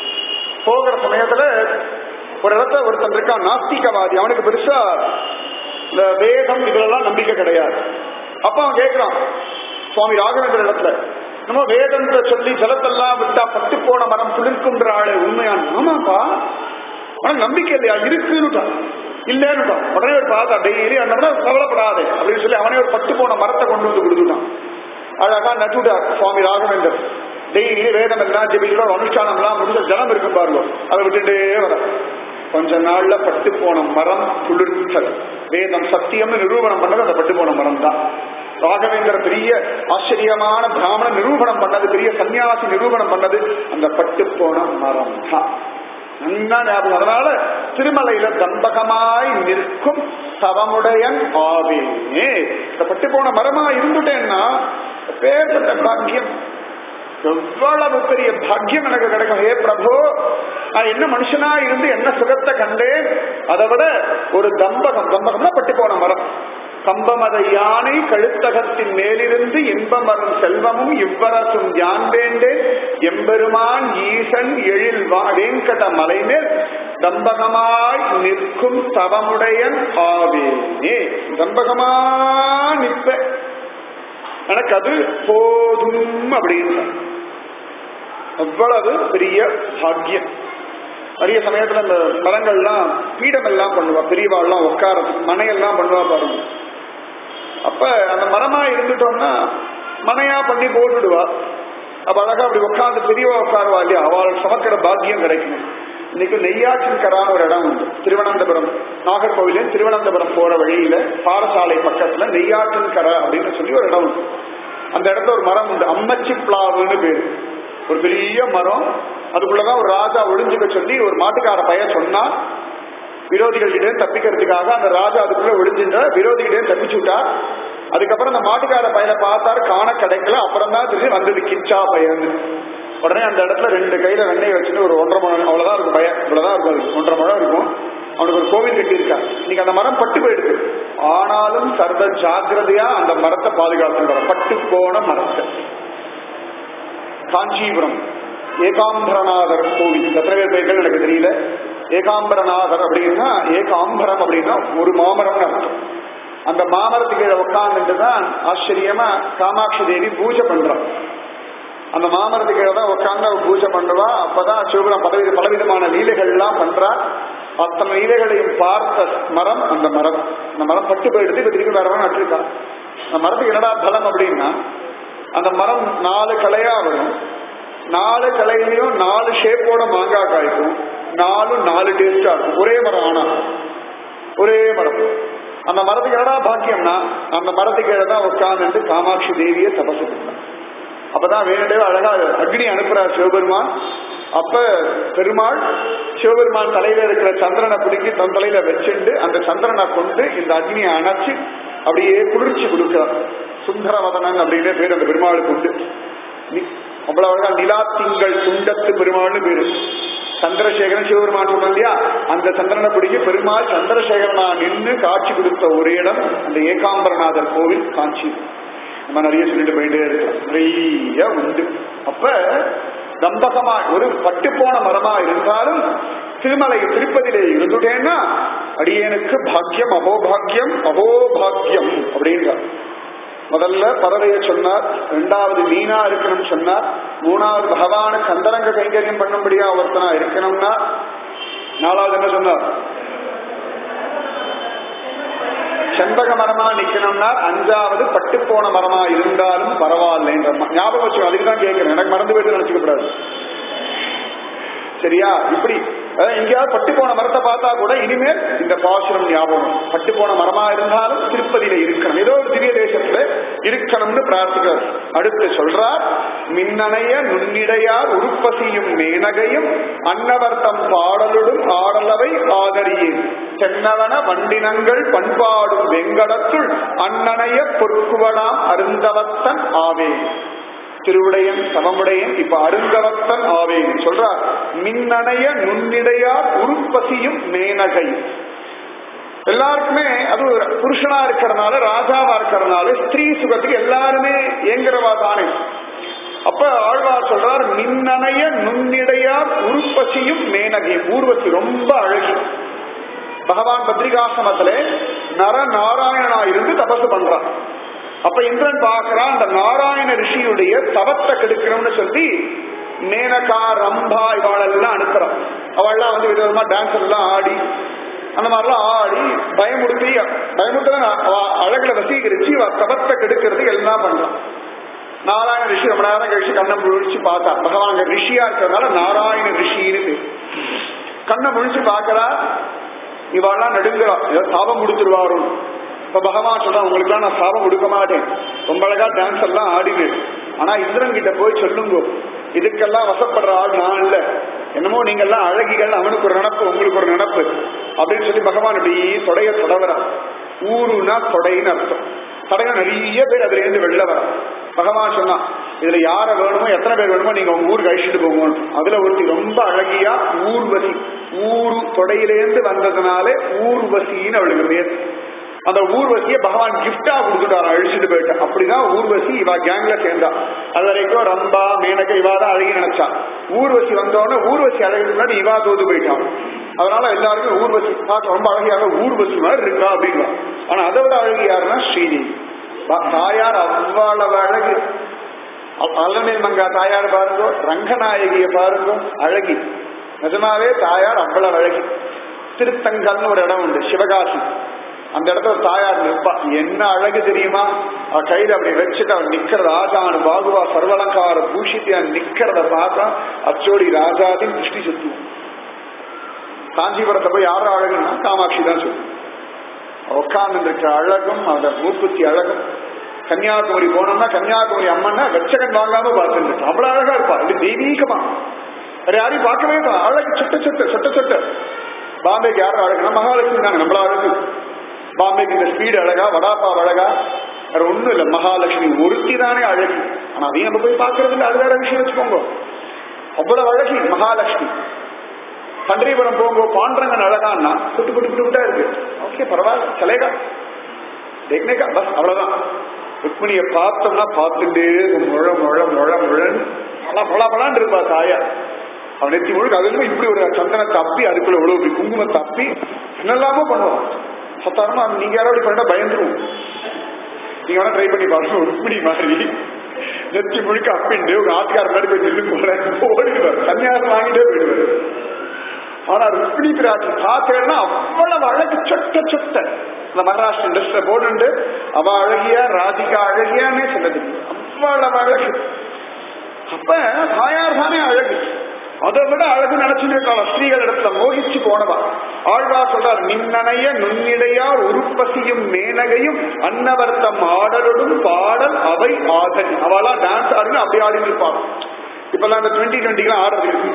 போகிற சமயத்துல ஒரு இடத்துல ஒருத்தன் இருக்கான் நாஸ்திகவாதி அவனுக்கு பெருசா இந்த வேதம் இதெல்லாம் நம்பிக்கை கிடையாது அப்ப அவன் கேட்கிறான் சுவாமி ராகவேந்திர இடத்துல நம்ம வேதத்தை சொல்லி ஜலத்தெல்லாம் விட்டா பட்டு போன மரம் துளிர்க்குன்ற ஆளு உண்மையான ஆமாப்பா உனக்கு நம்பிக்கை இல்லையா இருக்குன்னுட்டான் இல்லைன்னுட்டான் உடனே ஒரு பார்த்தா டெய்லி அந்த மரம் கவலைப்படாதே அப்படின்னு சொல்லி அவனே ஒரு பட்டு போன மரத்தை கொண்டு வந்து கொடுத்துட்டான் அழகா நட்டுட்டார் சுவாமி ராகவேந்தர் டெய்லி வேதம் எல்லாம் ஜெபிக்கிறோம் அனுஷ்டானம் எல்லாம் முடிஞ்ச ஜனம் இருக்கும் பாருங்க அதை விட்டுட்டே வர கொஞ்ச நாள்ல பட்டு போன மரம் துளிர்த்தல் வேதம் சத்தியம்னு நிரூபணம் பண்ணது அந்த பட்டு போன மரம் தான் ராகவேந்திர பெரிய ஆச்சரியமான பிராமண நிரூபணம் பண்ணது பெரிய சன்னியாசி நிரூபணம் பண்ணது அந்த பட்டு போன மரம் தான் நல்லா ஞாபகம் அதனால திருமலையில தம்பகமாய் நிற்கும் தவமுடையன் ஆவேனே இந்த பட்டு போன மரமா இருந்துட்டேன்னா பேர்பட்ட பாக்கியம் எவ்வளவு பெரிய பாக்கியம் எனக்கு கிடைக்கும் ஹே பிரபு நான் என்ன மனுஷனா இருந்து என்ன சுகத்தை கண்டேன் அதை விட ஒரு தம்பகம் தம்பகம்னா பட்டு போன மரம் கம்பமத யானை கழுத்தகத்தின் மேலிருந்து இன்பமரும் செல்வமும் இவ்வரசும் யான் வேண்டேன் எம்பெருமான் ஈசன் எழில் வா- வேங்கட மலைமேல் தம்பகமாய் நிற்கும் தவமுடையன் ஆவேனே தம்பகமா நிற்ப எனக்கு அது போதும் அப்படின்னு அவ்வளவு பெரிய பாக்கியம் நிறைய சமயத்துல இந்த மரங்கள்லாம் பீடம் எல்லாம் பண்ணுவா பெரியவாள்லாம் உட்காரத்துக்கு மனையெல்லாம் பண்ணுவா பாருங்க அப்ப அந்த மரமா இருந்துட்டோம்னா மனையா பண்ணி போட்டுடுவா அப்ப அழகா அப்படி உட்காந்து பெரியவா உட்காருவா இல்லையா அவள் சமக்கிற பாக்கியம் கிடைக்கும் இன்னைக்கு நெய்யாற்றின்கரான ஒரு இடம் உண்டு திருவனந்தபுரம் நாகர்கோவிலும் திருவனந்தபுரம் போற வழியில பாரசாலை பக்கத்துல நெய்யாற்றின்கரை அப்படின்னு சொல்லி ஒரு இடம் உண்டு அந்த இடத்துல ஒரு மரம் உண்டு அம்மச்சி பிளாவுன்னு பேரு ஒரு பெரிய மரம் அதுக்குள்ளதான் ஒரு ராஜா ஒளிஞ்சுக்க சொல்லி ஒரு மாட்டுக்கார பையன் சொன்னா விரோதிகள் கிட்டே தப்பிக்கிறதுக்காக அந்த ராஜா அதுக்குள்ள ஒளிஞ்சின்ற விரோதிகிட்டே தப்பிச்சு விட்டா அதுக்கப்புறம் அந்த மாட்டுக்கார பையனை பார்த்தாரு காண கிடைக்கல அப்புறம் தான் தெரிஞ்சு வந்தது கிச்சா பையன் உடனே அந்த இடத்துல ரெண்டு கையில வெண்ணெய் வச்சுட்டு ஒரு ஒன்றரை மணி அவ்வளவுதான் இருக்கும் பையன் இவ்வளவுதான் இருக்கும் அதுக்கு. ஒன்றரை மழை இருக்கும் அவனுக்கு ஒரு கோவில் கட்டி இருக்கா இன்னைக்கு அந்த மரம் பட்டு போயிடுது ஆனாலும் சர்வ ஜாக்கிரதையா அந்த மரத்தை பாதுகாத்துட்டு பட்டு போன மரத்தை காஞ்சிபுரம் ஏகாம்பரநாதர் கோவில் எத்தனை பேர் பேர்கள் எனக்கு தெரியல ஏகாம்பரநாதர் அப்படின்னா ஏகாம்பரம் அப்படின்னா ஒரு மாமரம்னு அர்த்தம் அந்த மாமரத்துக்கு கீழே உட்கார்ந்துட்டு தான் ஆச்சரியமா காமாட்சி தேவி பூஜை பண்றோம் அந்த மாமரத்துக்கு கீழே தான் உட்கார்ந்து அவ பூஜை பண்ணுவா அப்பதான் சிவபுரம் பலவித பலவிதமான லீலைகள்லாம் பண்றா அத்தனை லீலைகளையும் பார்த்த மரம் அந்த மரம் அந்த மரம் பட்டு போயிடுது இப்ப திருப்பி வேற மரம் நட்டிருக்கா அந்த மரத்துக்கு என்னடா பலம் அப்படின்னா அந்த மரம் நாலு கிளையா வரும் நாலு கிளையிலையும் நாலு ஷேப்போட மாங்காய் காய்க்கும் நாலும் நாலு டேஸ்டா இருக்கும் ஒரே மரம் ஆனா ஒரே மரம் அந்த மரத்துக்கு என்னடா பாக்கியம்னா அந்த மரத்துக்கு கீழே தான் உட்கார்ந்து காமாட்சி தேவியை தபசு பண்ணான் அப்பதான் வேணுண்டே அழகா அக்னி அனுப்புறார் சிவபெருமான் அப்ப பெருமாள் சிவபெருமான் தலையில இருக்கிற சந்திரனை பிடிக்கி தன் தலையில வச்சுண்டு அந்த சந்திரனை கொண்டு இந்த அக்னியை அணைச்சு அப்படியே குளிர்ச்சி கொடுக்கிறார் சுந்தரவதனன் அப்படின்னே பேர் அந்த பெருமாளுக்கு உண்டு நி- அவ்வளவு அழகா நிலா திங்கள் துண்டத்து பெருமாள்னு பேரு சந்திரசேகரன் சிவபெருமான் சொன்னோம் இல்லையா அந்த சந்திரனை பிடிக்க பெருமாள் சந்திரசேகரனா நின்று காட்சி கொடுத்த ஒரு இடம் அந்த ஏகாம்பரநாதர் கோவில் காஞ்சி நம்ம நிறைய சொல்லிட்டு போயிட்டே இருக்கலாம் நிறைய உண்டு அப்ப தம்பகமா ஒரு பட்டு போன மரமா இருந்தாலும் திருமலை திருப்பதியிலே இருந்துட்டேன்னா அடியேனுக்கு பாக்கியம் அகோபாக்கியம் அகோபாக்கியம் அப்படின்றார் முதல்ல பறவைய சொன்னார் இரண்டாவது மீனா இருக்கணும்னு சொன்னார் மூணாவது பகவானுக்கு அந்தரங்க கைங்கரியம் பண்ணும்படியா ஒருத்தனா இருக்கணும்னா நாலாவது என்ன சொன்னார் செண்பக மரமா நிக்கணும்னா அஞ்சாவது பட்டு போன மரமா இருந்தாலும் பரவாயில்லைன்ற ம- ஞாபகம் வச்சு அதுக்கு தான் கேட்கிறேன் எனக்கு மறந்து போயிட்டு நினைச்சுக்க கூடாது சரியா இப்படி அஹ், எங்கேயாவது பட்டு போன மரத்தை பார்த்தா கூட இனிமேல் இந்த பாசுரம் ஞாபகம் பட்டு போன மரமா இருந்தாலும் திருப்பதியில இருக்கணும் ஏதோ ஒரு திவ்ய தேசத்துல இருக்கணும்னு பிரார்த்திக்கிறார் அடுத்து சொல்றார் மின்னணைய நுண்ணிடையார் உருப்பசியும் மேனகையும் அன்னவர்த்தம் பாடலுடும் ஆடலவை ஆதரியே தென்னவன வண்டினங்கள் பண்பாடும் வெங்கடத்துள் அன்னணைய பொற்குவடாம் அருந்தவத்தன் ஆவே திருவுடையன் சமமுடையன் இப்ப அருங்கவத்தன் ஆவேன் சொல்றார் மின்னணைய நுண்ணிடையார் உருப்பசியும் மேனகை எல்லாருக்குமே அது ஒரு புருஷனா இருக்கிறதுனால ராஜாவா இருக்கிறதுனால ஸ்திரீ சுகத்துக்கு எல்லாருமே ஏங்குறவா தானே அப்ப ஆழ்வார் சொல்றார் மின்னணைய நுண்ணிடையார் உருப்பசியும் மேனகை ஊர்வசி ரொம்ப அழகி பகவான் பத்ரிகாசிரமத்திலே நர நாராயணனா இருந்து தபசு பண்றான் அப்ப இந்திரன் பார்க்கறான் அந்த நாராயண ரிஷியுடைய தவத்தை கெடுக்கணும்னு சொல்லி மேனகா ரம்பா இவாளெல்லாம் அனுப்புறான் அவள்லாம் வந்து விதவிதமா டான்ஸ் எல்லாம் ஆடி அந்த மாதிரிலாம் ஆடி பயமுறுத்தி பயமுறுத்தல அவ அழகுல வசீகரிச்சு இவ தவத்தை கெடுக்கிறதுக்கு எல்லாம் பண்றான் நாராயண ரிஷி ரொம்ப நேரம் கழிச்சு கண்ணை முழிச்சு பார்த்தா பகவான் அங்க ரிஷியா இருக்கிறதுனால நாராயண ரிஷின்னு பேர் கண்ணை முழிச்சு பார்க்கறா இவாள்லாம் நடுங்குறா ஏதோ சாபம் கொடுத்துருவாரோ இப்ப பகவான் சொல்றான் உங்களுக்குலாம் நான் சாபம் கொடுக்க மாட்டேன் ரொம்ப அழகா டான்ஸ் எல்லாம் ஆடினு ஆனா இந்திரன் கிட்ட போய் சொல்லுங்க இதுக்கெல்லாம் வசப்படுற ஆள் நான் இல்ல என்னமோ நீங்க எல்லாம் அழகிகள் அவனுக்கு ஒரு நினப்பு உங்களுக்கு ஒரு நினப்பு அப்படின்னு சொல்லி பகவான் இப்படி தொடைய தொடவரா ஊருனா தொடைன்னு அர்த்தம் தொடையில நிறைய பேர் அதுல இருந்து வெளில வர பகவான் சொன்னான் இதுல யார வேணுமோ எத்தனை பேர் வேணுமோ நீங்க உங்க ஊருக்கு அழிச்சிட்டு போங்கன்னு அதுல ஒருத்தி ரொம்ப அழகியா ஊர்வசி ஊரு தொடையிலேருந்து வந்ததுனாலே ஊர்வசின்னு அவளுக்கு பேர் அந்த ஊர்வசியை பகவான் கிஃப்டா கொடுத்துட்டாரு அழிச்சுட்டு போயிட்டா அப்படிதான் ஊர்வசி இவா கேங்ல சேர்ந்தா அது வரைக்கும் ரம்பா மேனக இவா தான் அழகி நினைச்சா ஊர்வசி வந்தோடனே ஊர்வசி அழகுக்கு முன்னாடி இவா தோது போயிட்டான் அதனால எல்லாருமே ஊர்வசி பார்க்க ரொம்ப அழகியாக ஊர்வசி மாதிரி இருக்கா அப்படின்னா ஆனா அதை விட அழகு யாருன்னா ஸ்ரீதேவி பா- தாயார் அவ்வளவு அழகு அலமேல் மங்கா தாயார் பாருங்க ரங்கநாயகிய பாருங்க அழகி நிஜமாவே தாயார் அவ்வளவு அழகி திருத்தங்கல்னு ஒரு இடம் உண்டு சிவகாசி அந்த இடத்துல தாயார் நிற்பா என்ன அழகு தெரியுமா அவ கையில அப்படி வச்சுட்டு அவன் நிக்கிறது ஆஜானு பாகுவா சர்வலங்கார பூஷித்தியா நிக்கிறத பார்த்தா அச்சோடி ராஜாதின் திருஷ்டி சுத்துவோம் காஞ்சிபுரத்தை போய் யாரும் அழகுன்னா காமாட்சி தான் சொல்லுவோம் உட்கார்ந்து இருக்கிற அழகும் அந்த மூக்குத்தி அழகும் கன்னியாகுமரி போனோம்னா கன்னியாகுமரி அம்மன்னா வெச்சகன் வாங்காம பார்த்துட்டு அவ்வளவு அழகா இருப்பா இது தெய்வீகமா வேற யாரையும் பார்க்கவே இல்லை. அழகு சொட்ட சொட்ட சொட்ட சொட்ட பாம்பேக்கு யாரும் அழகுனா மகாலட்சுமி தானே நம்மள அழகு பாம்பேக்கு இந்த ஸ்பீடு அழகா வடாப்பா அழகா வேற ஒண்ணும் இல்ல மகாலட்சுமி ஒருத்தி தானே அழகு ஆனா அதையும் நம்ம போய் பார்க்கறது இல்லை அது வேற விஷயம் வச்சுக்கோங்க அவ்வளவு அழகி மகாலட்சுமி பண்டரிபுரம் போங்க பாண்டரங்கன் அழகான்னா புட்டு புட்டு புட்டு புட்டா இருக்கு ஓகே பரவாயில்ல சலேகா டெக்னிக்கா பஸ் அவ்வளவுதான் ருக்மிணியை பார்த்தோம்னா பார்த்துட்டே இருக்கும். முழ முழ முழ முழன் பல பல பலான் இருப்பா தாயா அவன் நெத்தி முழுக்க அதுல இப்படி ஒரு சந்தனத்தை அப்பி அதுக்குள்ள இவ்வளவு இப்படி குங்குமத்தை அப்பி என்னெல்லாமோ பண்ணுவான் சத்தாரமா நீங்க யாராவது பண்ணா பயந்துருவோம் நீங்க வேணா ட்ரை பண்ணி பாருங்க ருக்மிணி மாதிரி நெத்தி முழுக்க அப்பிண்டு உங்க ஆட்டுக்கார முன்னாடி போய் நின்று போறேன் ஓடிடுவார் சன்னியாசம் வாங்கிட்டே போயிடுவார் ஆனா ருக்மிணி பிராட்டி பார்த்தேன்னா அவ்வளவு அழகு சொட்ட சொட்ட இந்த மகாராஷ்டிர இண்டஸ்ட்ரியில போட்டு அவ அழகியா ராதிகா அழகியானே சொன்னது அவ்வளவு அழகு அப்ப தாயார் தானே அழகு அதை விட அழகு நினைச்சுட்டு இருக்காளா ஸ்ரீகள் இடத்துல மோகிச்சு போனவா ஆழ்வார் சொல்றார் நின்னனைய நுண்ணிடையார் உருப்பசியும் மேனகையும் அன்னவர்த்தம் ஆடலோடும் பாடல் அவை ஆதனி அவளா டான்ஸ் ஆடுன்னு அப்படி ஆடின்னு இருப்பாள் இப்பெல்லாம் இந்த டுவெண்ட்டி டுவெண்ட்டிலாம்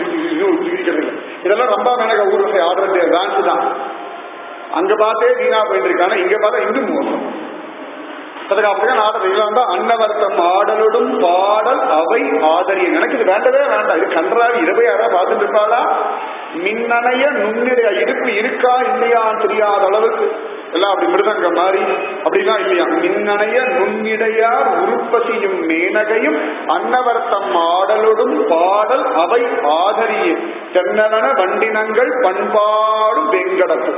ஆடுறது இதெல்லாம் ரொம்ப மேனக ஊர்வசை ஆடுறது டான்ஸ் தான் அங்க பார்த்தே வீணா போயிட்டு இருக்காங்க இங்க பார்த்தா இன்னும் மோசம் அதுக்கு அப்படியே ஆடுறது வந்தா அன்னவர்த்தம் ஆடலோடும் பாடல் அவை ஆதரியம் எனக்கு இது வேண்டவே வேண்டாம் இது கன்றாவி இரவு யாரா பார்த்துட்டு இருப்பாளா மின்னணைய நுண்ணிடைய இடுப்பு இருக்கா இல்லையான்னு தெரியாத அளவுக்கு எல்லாம் அப்படி மிருதங்க மாதிரி அப்படிலாம் இல்லையா மின்னணைய நுண்ணிடையார் உருப்பசியும் மேனகையும் அன்னவர்த்தம் ஆடலோடும் பாடல் அவை ஆதரியே தென்னவன வண்டினங்கள் பண்பாடும் வெங்கடத்து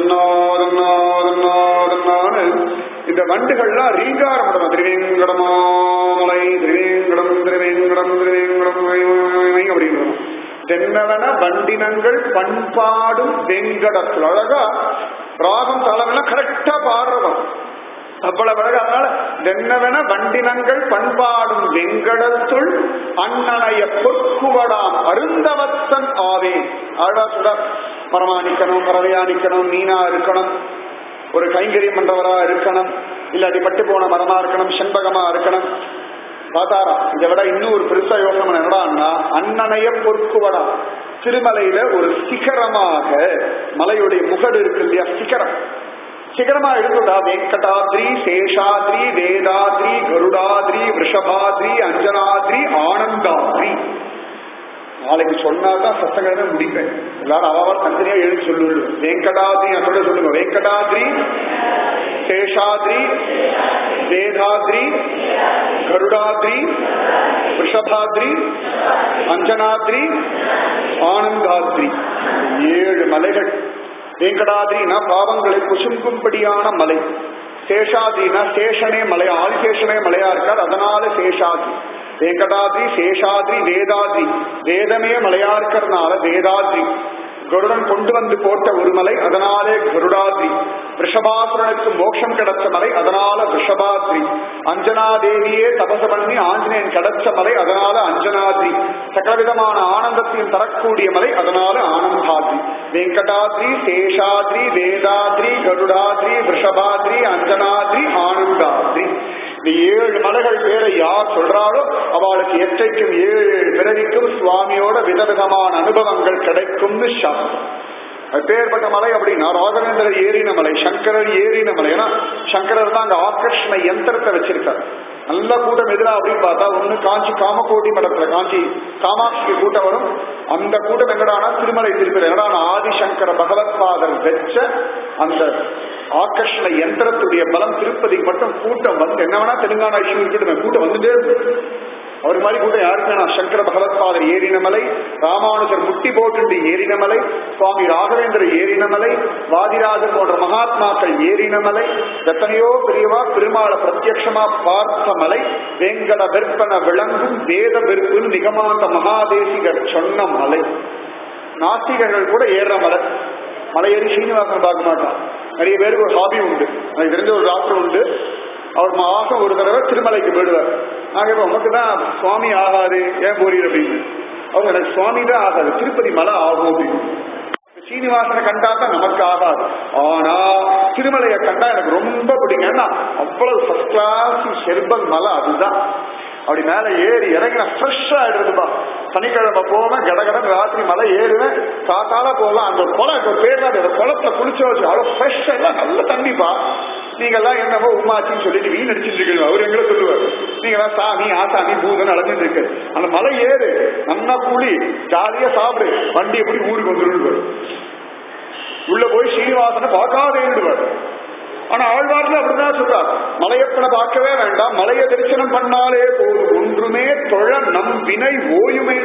இந்த வண்டுகள்லாம் ரீங்காரம் படம் திருவேங்கடமாமலை திருவேங்கடம் திருவேங்கடம் திருவேங்கடம் அப்படிங்கிறோம் தென்னவன வண்டினங்கள் பண்பாடும் வெங்கடத்தில் அழகா ராகம் தாளமெல்லாம் கரெக்டா பாடுறவன் அவ்வளவு அழகா அதனால தென்னவன வண்டினங்கள் பண்பாடும் வெங்கடத்துள் அண்ணனைய பொற்குவடாம் அருந்தவத்தன் ஆவேன் ஆழ்வா சொல்ற பரமாணிக்கணும் பறவையாணிக்கணும் மீனா இருக்கணும் ஒரு கைங்கரியம் பண்றவரா இருக்கணும் இல்லாட்டி பட்டு போன மரமா இருக்கணும் செண்பகமா இருக்கணும் பார்த்தாரா இதை விட இன்னும் ஒரு பெருசா யோசனை என்னடான்னா அண்ணனைய பொற்குவடா திருமலையில ஒரு சிகரமாக மலையுடைய முகடு இருக்கு இல்லையா சிகரம் சிகரமா இருக்குதா வெங்கடாத்ரி சேஷாத்ரி வேதாத்ரி கருடாத்ரி ரிஷபாத்ரி அஞ்சனாத்ரி ஆனந்தாத்ரி நாளைக்கு சொன்னாதான் சத்தங்களை முடிப்பேன் எல்லாரும் அவாவா தனித்தனியா எழுதி சொல்லுங்க வெங்கடாத்ரி அதோட சொல்லுங்க வெங்கடாத்ரி சேஷாத்ரி வேதாத்ரி கருடாத்ரி ரிஷபாத்ரி அஞ்சனாத்ரி ஆனந்தாத்ரி ஏழு மலைகள் வெங்கடாத்ரினா பாவங்களை குசும்பும்படியான மலை சேஷாத்ரினா சேஷனே மலை ஆதிசேஷனே மலையா இருக்கார் அதனால சேஷாத்ரி வெங்கடாத்ரி சேஷாத்ரி வேதாத்ரி வேதமே மலையா இருக்கிறதுனால வேதாத்ரி கருடன் கொண்டு வந்து போட்ட ஒரு மலை அதனாலே கருடாத்ரி ரிஷபாசுரனுக்கு மோட்சம் கிடைச்ச மலை அதனால ரிஷபாத்ரி அஞ்சனா தேவியே தபச பண்ணி ஆஞ்சநேயன் கிடைச்ச மலை அதனால அஞ்சனாத்ரி சகலவிதமான ஆனந்தத்தையும் தரக்கூடிய மலை அதனால ஆனந்தாத்ரி வெங்கடாத்ரி சேஷாத்ரி வேதாத்ரி கருடாத்ரி ரிஷபாத்ரி அஞ்சனாத்ரி ஆனந்தாத்ரி இந்த ஏழு மலைகள் பேரை யார் சொல்றாளோ அவளுக்கு எற்றைக்கும் ஏழு பிறவிக்கும் சுவாமியோட விதவிதமான அனுபவங்கள் கிடைக்கும்னு சாஸ்திரம் அது பேர்பட்ட மலை அப்படின்னா ராகவேந்திரர் ஏறின மலை சங்கரர் ஏறின மலை ஏன்னா சங்கரர் தான் அங்க ஆகர்ஷண யந்திரத்தை வச்சிருக்கார் நல்ல கூட்டம் எதிரா அப்படின்னு பார்த்தா ஒண்ணு காஞ்சி காமகோடி மடத்துல காஞ்சி காமாட்சி கூட்டம் வரும் அந்த கூட்டம் எங்கடானா திருமலை திருப்பதி எங்கடானா ஆதிசங்கர பகவத்பாதர் வச்ச அந்த ஆகர்ஷண யந்திரத்துடைய பலம் திருப்பதிக்கு மட்டும் கூட்டம் வந்து என்ன வேணா தெலுங்கானா இஷ்யூ இருக்கட்டும் கூட்டம் வந்துட்டே இருக்கு அவர் மாதிரி கூட யாருக்கு வேணாம் சங்கர பகவத்பாதர் ஏறினமலை ராமானுஜர் முட்டி போட்டு ஏறினமலை சுவாமி ராகவேந்திர ஏறினமலை வாதிராஜர் போன்ற மகாத்மாக்கள் ஏறினமலை எத்தனையோ பெரியவா பெருமாளை பிரத்யட்சமா பார்த்த மலை வேங்கட வெற்பன விளங்கும் வேத வெறுப்பு நிகமாந்த மகாதேசிகர் சொன்ன மலை நாஸ்திகர்கள் கூட ஏறுற மலை மலையேறி சீனிவாசன் பார்க்க மாட்டான் நிறைய பேருக்கு ஒரு ஹாபி உண்டு எனக்கு தெரிஞ்ச ஒரு டாக்டர் உண்டு அவர் மாசம் ஒரு தடவை திருமலைக்கு போயிடுவார் நாங்க இப்ப உமக்கு தான் சுவாமி ஆகாது ஏன் போறீர் அப்படின்னு அவங்க எனக்கு சுவாமி தான் ஆகாது திருப்பதி மலை ஆகும் அப்படின்னு சீனிவாசனை கண்டா தான் நமக்கு ஆகாது ஆனா திருமலையை கண்டா எனக்கு ரொம்ப பிடிக்கும் ஏன்னா அவ்வளவு ஃபர்ஸ்ட் கிளாஸ் செர்பல் மலை அதுதான் அப்படி மேல ஏறி இறங்கின ஃப்ரெஷ்ஷா ஆயிடுறதுப்பா சனிக்கிழமை போவேன் கடகடன் ராத்திரி மலை ஏறுவேன் காத்தால போகலாம் அந்த குளம் ஒரு பேர் தான் அந்த குளத்துல குளிச்ச வச்சு அவ்வளவு ஃப்ரெஷ் எல்லாம் நல்ல தண்ணிப்பா நீங்க எல்லாம் என்னமோ உமாச்சின்னு சொல்லிட்டு வீண் அடிச்சுட்டு இருக்கீங்க அவர் எங்களை சொல்லுவார் நீங்க எல்லாம் சாமி ஆசாமி பூதன் அடைஞ்சிட்டு இருக்கு அந்த மலை ஏறு நல்லா கூலி ஜாலியா சாப்பிடு வண்டி எப்படி ஊருக்கு வந்துருவார் உள்ள போய் ஸ்ரீனிவாசனை பார்க்காதேன்னுவார் ஆனா ஆழ்வார்கள் அப்படிதான் சொல்றார் மலையப்பனை பார்க்கவே வேண்டாம் மலையை தரிசனம் பண்ணாலே போதும் ஒன்றுமே தொழ நம் வினை ஓயுமே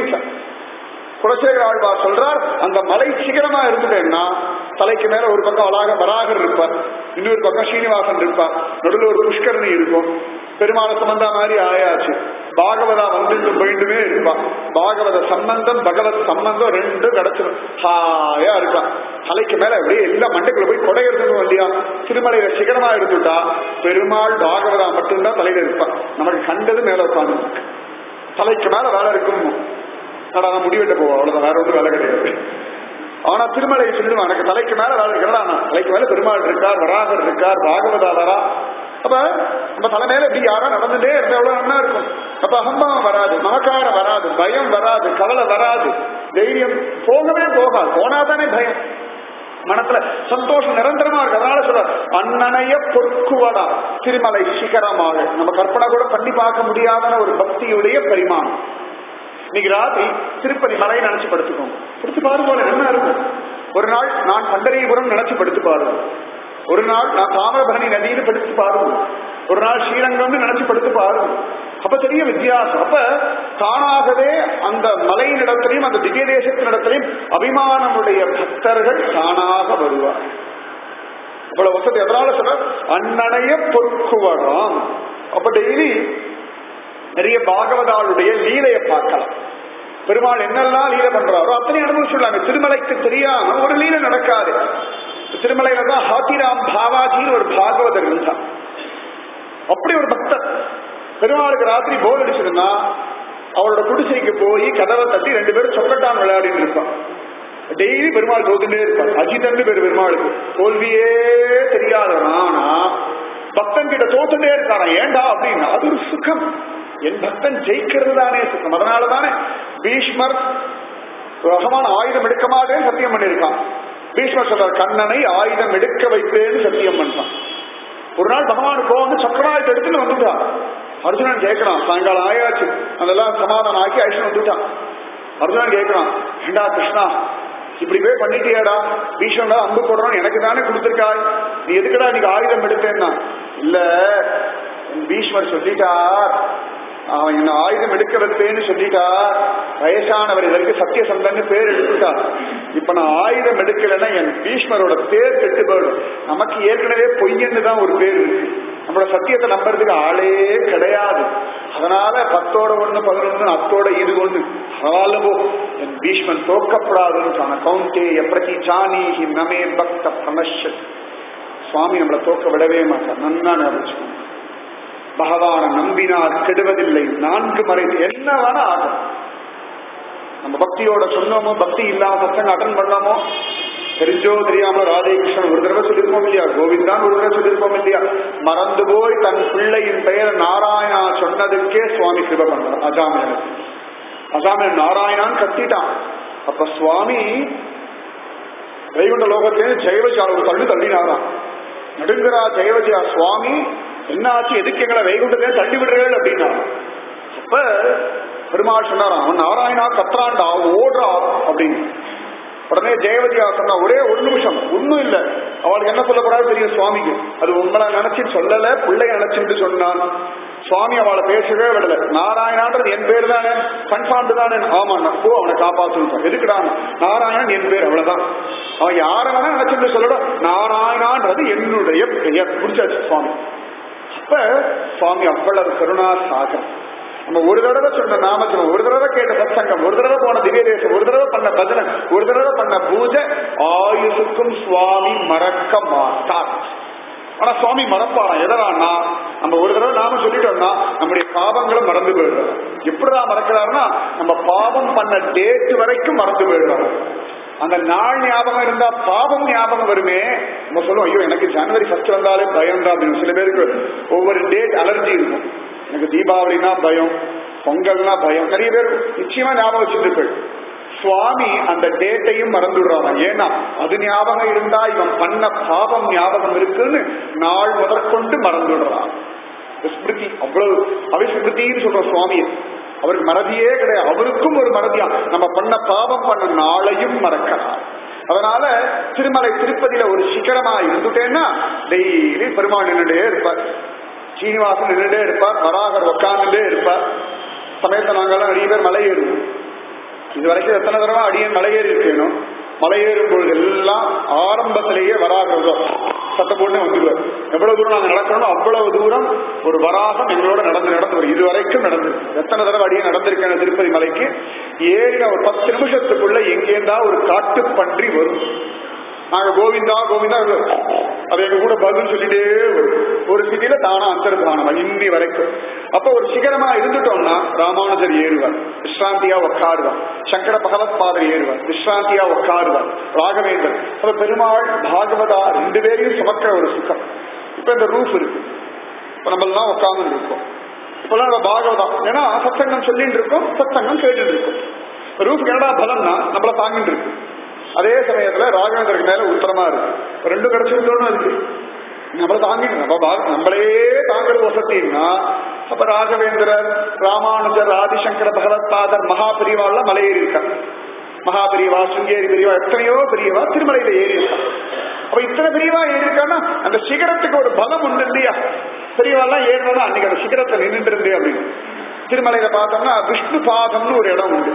குலசேகர ஆழ்வார் சொல்றார் அந்த மலை சிகரமா இருந்துட்டேன்னா தலைக்கு மேல ஒரு பக்கம் வளாக வராகர் இருப்பார் இன்னொரு பக்கம் ஸ்ரீனிவாசன் இருப்பார் நடுவில் ஒரு புஷ்கரணி இருக்கும் பெருமாள சம்பந்தா மாதிரி ஆயாச்சு பாகவதா வந்துட்டு போயிட்டுமே இருப்பான் பாகவத சம்பந்தம் பகவத் சம்பந்தம் ரெண்டும் கிடைச்சிடும் ஹாயா இருக்கான் தலைக்கு மேல அப்படியே எல்லா மண்டைக்குள்ள போய் கொடை எடுத்துக்கணும் இல்லையா திருமலையில சிகரமா எடுத்துட்டா பெருமாள் பாகவதா மட்டும்தான் தலையில இருப்பான் நமக்கு கண்டது மேல உட்காந்து தலைக்கு மேல வேலை இருக்கும் ஆனா நான் முடிவெட்ட போவோம் அவ்வளவுதான் வேற ஒன்றும் வேலை கிடையாது ஆனா திருமலை சொல்லிடுவான் எனக்கு தலைக்கு மேல வேலை இருக்கிறதா நான் தலைக்கு மேல பெருமாள் இருக்கார் வராகர் இருக்கார் பாகவதாளரா அப்ப நம்ம தலை மேல இப்படி யாரா நடந்துட்டே இருந்தா எவ்வளவு நல்லா இருக்கும் அப்ப அகம்பாவம் வராது மமக்காரம் வராது பயம் வராது கவலை வராது தைரியம் போகவே போகாது போனாதானே பயம் மனத்துல சந்தோஷம் நிரந்தரமா இருக்கு அதனால சொல்ற அண்ணனைய பொற்குவடா திருமலை சிகரமாக நம்ம கற்பனை கூட பண்ணி பார்க்க முடியாத ஒரு பக்தியுடைய பரிமாணம் இன்னைக்கு ராத்திரி திருப்பதி மலையை நினைச்சு படுத்துக்கோங்க படுத்து பாருங்க என்ன இருக்கும் ஒரு நாள் நான் பண்டரிபுரம் நினைச்சு படுத்து பாருங்க ஒரு நாள் நான் தாமிரபரணி நதியில் படுத்து பாருங்க ஒரு நாள் ஸ்ரீரங்கம்னு நினைச்சு படுத்து பாருங்க அப்ப தெரிய வித்தியாசம் அப்ப தானாகவே அந்த மலையினிடத்திலையும் அந்த திவ்ய தேசத்தினிடத்திலையும் அபிமானமுடைய பக்தர்கள் தானாக வருவார் இவ்வளவு வசதி அதனால சொல்ற அண்ணனைய பொற்குவரம் அப்ப டெய்லி நிறைய பாகவதாளுடைய லீலையை பார்க்கலாம் பெருமாள் என்னெல்லாம் லீலை பண்றாரோ அத்தனை அனுபவிச்சுள்ளாங்க திருமலைக்கு தெரியாம ஒரு லீலை நடக்காது திருமலையில தான் ஹாத்திராம் பாவாஜின்னு ஒரு பாகவதர் இருந்தார் அப்படி ஒரு பக்தர் பெருமாளுக்கு ராத்திரி போர் அடிச்சிருந்தா அவரோட குடிசைக்கு போய் கதவை தட்டி ரெண்டு பேரும் சொக்கட்டான் விளையாடிட்டு இருப்பான் டெய்லி பெருமாள் தோத்துட்டே இருப்பார் அஜிதன்னு பேர் பெருமாளுக்கு தோல்வியே தெரியாதவன் ஆனா பக்தன் கிட்ட தோத்துட்டே இருக்காராம் ஏண்டா அப்படின்னா அது ஒரு சுகம் என் பக்தன் ஜெயிக்கிறது தானே சுகம் அதனால தானே பீஷ்மர் ரகமான ஆயுதம் எடுக்க மாட்டேன்னு சத்தியம் பண்ணியிருக்கான் பீஷ்மர் சொல்றார் கண்ணனை ஆயுதம் எடுக்க வைப்பேன்னு சத்தியம் பண்ணிட்டான் ஒரு நாள் பகவான் கோவம் சக்கராயுதம் எடுத்துன்னு வந்துட்டான் அர்ஜுனன் கேட்கிறான் சாயங்காலம் ஆயாச்சு அதெல்லாம் சமாதானம் ஆக்கி ஐஷன் வந்துட்டான் அர்ஜுனன் கேட்கிறான் ஏண்டா கிருஷ்ணா இப்படி போய் பண்ணிட்டியாடா பீஷ்மன் அம்பு போடுறான் எனக்கு தானே கொடுத்துருக்காய் நீ எதுக்குடா நீங்க ஆயுதம் எடுத்தேன்னா இல்ல பீஷ்மர் சொல்லிட்டார் அவன் என்ன ஆயுதம் எடுக்க வைப்பேன்னு சொல்லிட்டார் வயசானவர் இதற்கு சத்தியசந்தன்னு பேர் எடுத்துட்டார் இப்ப நான் ஆயுதம் எடுக்கலைன்னா என் பீஷ்மரோட பேர் கெட்டு போயிடும் நமக்கு ஏற்கனவே பொய்யன்னு தான் ஒரு பேர் இருக்கு நம்மளோட சத்தியத்தை நம்புறதுக்கு ஆளே கிடையாது அதனால பத்தோட ஒண்ணு பதினொன்னு அத்தோட இது ஒண்ணு ஆளவோ என் பீஷ்மன் தோக்கப்படாதுன்னு சொன்ன கவுண்டே எப்படி சாணி நமே பக்த பிரணஷ சுவாமி நம்மளை தோக்க விடவே மாட்டார் நன்னா ஞாபகம் பகவான நம்பினார் கெடுவதில்லை நான்கு மறை என்ன வேணா ஆகும் நம்ம பக்தியோட சொன்னோமோ பக்தி இல்லாம சத்தங்க அட்டன் பண்ணாமோ தெரிஞ்சோ தெரியாம ராதே கிருஷ்ணன் ஒரு தடவை சொல்லியிருப்போம் இல்லையா கோவிந்தான் ஒரு தடவை சொல்லியிருப்போம் இல்லையா மறந்து போய் தன் பிள்ளையின் பெயர் நாராயணா சொன்னதுக்கே சுவாமி கிருப பண்ணார் அஜாமியன் அஜாமியன் நாராயணான்னு கத்திட்டான் அப்ப சுவாமி வைகுண்ட லோகத்திலே ஜெயவஜால தள்ளி தள்ளினாராம் நடுங்கரா ஜெயவஜா சுவாமி என்ன ஆச்சு எதுக்கு எங்களை வைகுண்டத்திலே தள்ளி விடுறீர்கள் அப்படின்னா அப்ப பெருமாள் சொன்னாராம் அவன் நாராயணா கத்ராண்டா ஓடுறா அப்படின்னு உடனே ஜெயவதியா சொன்னா ஒரே ஒரு நிமிஷம் ஒண்ணும் இல்ல அவளுக்கு என்ன சொல்ல போறாரு தெரியும் சுவாமிக்கு அது உங்களை நினைச்சு சொல்லல பிள்ளைய நினைச்சுட்டு சொன்னான் சுவாமி அவளை பேசவே விடல நாராயணான்றது என் பேர் தானே கன்ஃபார்ம் தானே ஆமா போ அவனை காப்பாத்து எதுக்குடா நாராயணன் என் பேர் அவ்வளவுதான் அவன் யார வேணா நினைச்சுட்டு சொல்லணும் நாராயணான்றது என்னுடைய பெயர் புரிச்சாச்சு சுவாமி அப்ப சுவாமி அவ்வளவு கருணா சாகர் நம்ம ஒரு தடவை சொன்ன நாமஜனம் ஒரு தடவை கேட்ட சத்சங்கம் ஒரு தடவை போன திவ்ய தேசம் ஒரு தடவை பண்ண பஜனை ஒரு தடவை பண்ண பூஜை ஆயுசுக்கும் சுவாமி மறக்க மாட்டார் ஆனா சுவாமி மறப்பாராம் எதனான்னா நம்ம ஒரு தடவை நாம சொல்லிட்டோம்னா நம்முடைய பாவங்களும் மறந்து போயிடுறோம் எப்படிதான் மறக்கிறாருன்னா நம்ம பாவம் பண்ண டேட் வரைக்கும் மறந்து போயிடுறோம் அந்த நாள் ஞாபகம் இருந்தா பாவம் ஞாபகம் வருமே நம்ம சொல்லுவோம் ஐயோ எனக்கு ஜனவரி ஃபர்ஸ்ட் வந்தாலே பயம் தான் அப்படின்னு சில பேருக்கு ஒவ்வொரு டேட் அலர்ஜி இருக்கும் எனக்கு தீபாவளினா பயம் பொங்கல்னா பயம் நிறைய பேர் நிச்சயமா ஞாபகம் வச்சுட்டு சுவாமி அந்த டேட்டையும் மறந்துடுறாங்க ஏன்னா அது ஞாபகம் இருந்தா இவன் பண்ண பாவம் ஞாபகம் இருக்குன்னு நாள் முதற்கொண்டு மறந்துடுறான் ஸ்மிருதி அவ்வளவு அவிஸ்மிருத்தின்னு சொல்ற சுவாமியை அவருக்கு மறதியே கிடையாது அவருக்கும் ஒரு மறதியா நம்ம பண்ண பாவம் பண்ண நாளையும் மறக்கலாம் அதனால திருமலை திருப்பதியில ஒரு சிகரமா இருந்துட்டேன்னா டெய்லி பெருமாள் நின்றுட்டே இருப்பார் சீனிவாசன் நின்றுட்டே இருப்பார் வராகர் உட்காந்துட்டே இருப்பார் சமயத்தை நாங்கெல்லாம் நிறைய பேர் மலை ஏறுவோம் இது வரைக்கும் எத்தனை தடவை அடியன் மலையேறி இருக்கணும் மலையேறும் பொழுது எல்லாம் ஆரம்பத்திலேயே வராகிறதோ சத்த போட்டு வந்துடுவார் எவ்வளவு தூரம் நாங்க நடக்கணும் அவ்வளவு தூரம் ஒரு வராகம் எங்களோட நடந்து நடந்து வரும் இது வரைக்கும் நடந்து எத்தனை தடவை அடியே நடந்திருக்கேன் திருப்பதி மலைக்கு ஏறின ஒரு பத்து நிமிஷத்துக்குள்ள எங்கேருந்தா ஒரு காட்டு பன்றி வரும் நாங்க கோவிந்தா கோவிந்தா அது எங்க கூட பதில் சொல்லிட்டே வரும் ஒரு சிட்டியில தானா அந்தர்தானம் இன்னி வரைக்கும் அப்ப ஒரு சிகரமா இருந்துட்டோம்னா ராமானுஜர் ஏறுவார் விஸ்ராந்தியா உட்காருவார் சங்கர பகவத் பாதர் ஏறுவார் விஸ்ராந்தியா உட்காருவார் ராகவேந்தர் அப்ப பெருமாள் பாகவதா ரெண்டு பேரையும் சுமக்கிற ஒரு சுகம் இப்ப இந்த ரூஃப் இருக்கு இப்ப நம்ம எல்லாம் உட்கார்ந்து இருக்கோம் இப்பெல்லாம் நம்ம பாகவதா ஏன்னா சத்சங்கம் சொல்லிட்டு இருக்கோம் சத்சங்கம் கேட்டுட்டு இருக்கோம் ரூஃப் என்னடா பலம்னா நம்மள தாங்கிட்டு இருக்கு அதே சமயத்துல ராகவேந்தருக்கு மேல உத்தரமா இருக்கு ரெண்டு கிடைச்சிருந்தோன்னு இருக்கு நம்மள தாங்கிட்டு நம்ம பா- நம்மளே தாங்கிறது வசதின்னா அப்ப ராகவேந்திரர் ராமானுஜர் ஆதிசங்கர பகவத்பாதர் மகாபிரிவாள்ல மலையேறி இருக்கா மகாபிரிவா சுங்கேரி பிரிவா எத்தனையோ பெரியவா திருமலையில ஏறி இருக்கா அப்ப இத்தனை பெரியவா ஏறி இருக்கான்னா அந்த சிகரத்துக்கு ஒரு பலம் உண்டு இல்லையா பெரியவாள்லாம் ஏறினா அன்னைக்கு அந்த சிகரத்தை நின்றுட்டு இருந்தே அப்படின்னு திருமலையில பார்த்தோம்னா விஷ்ணு பாதம்னு ஒரு இடம் உண்டு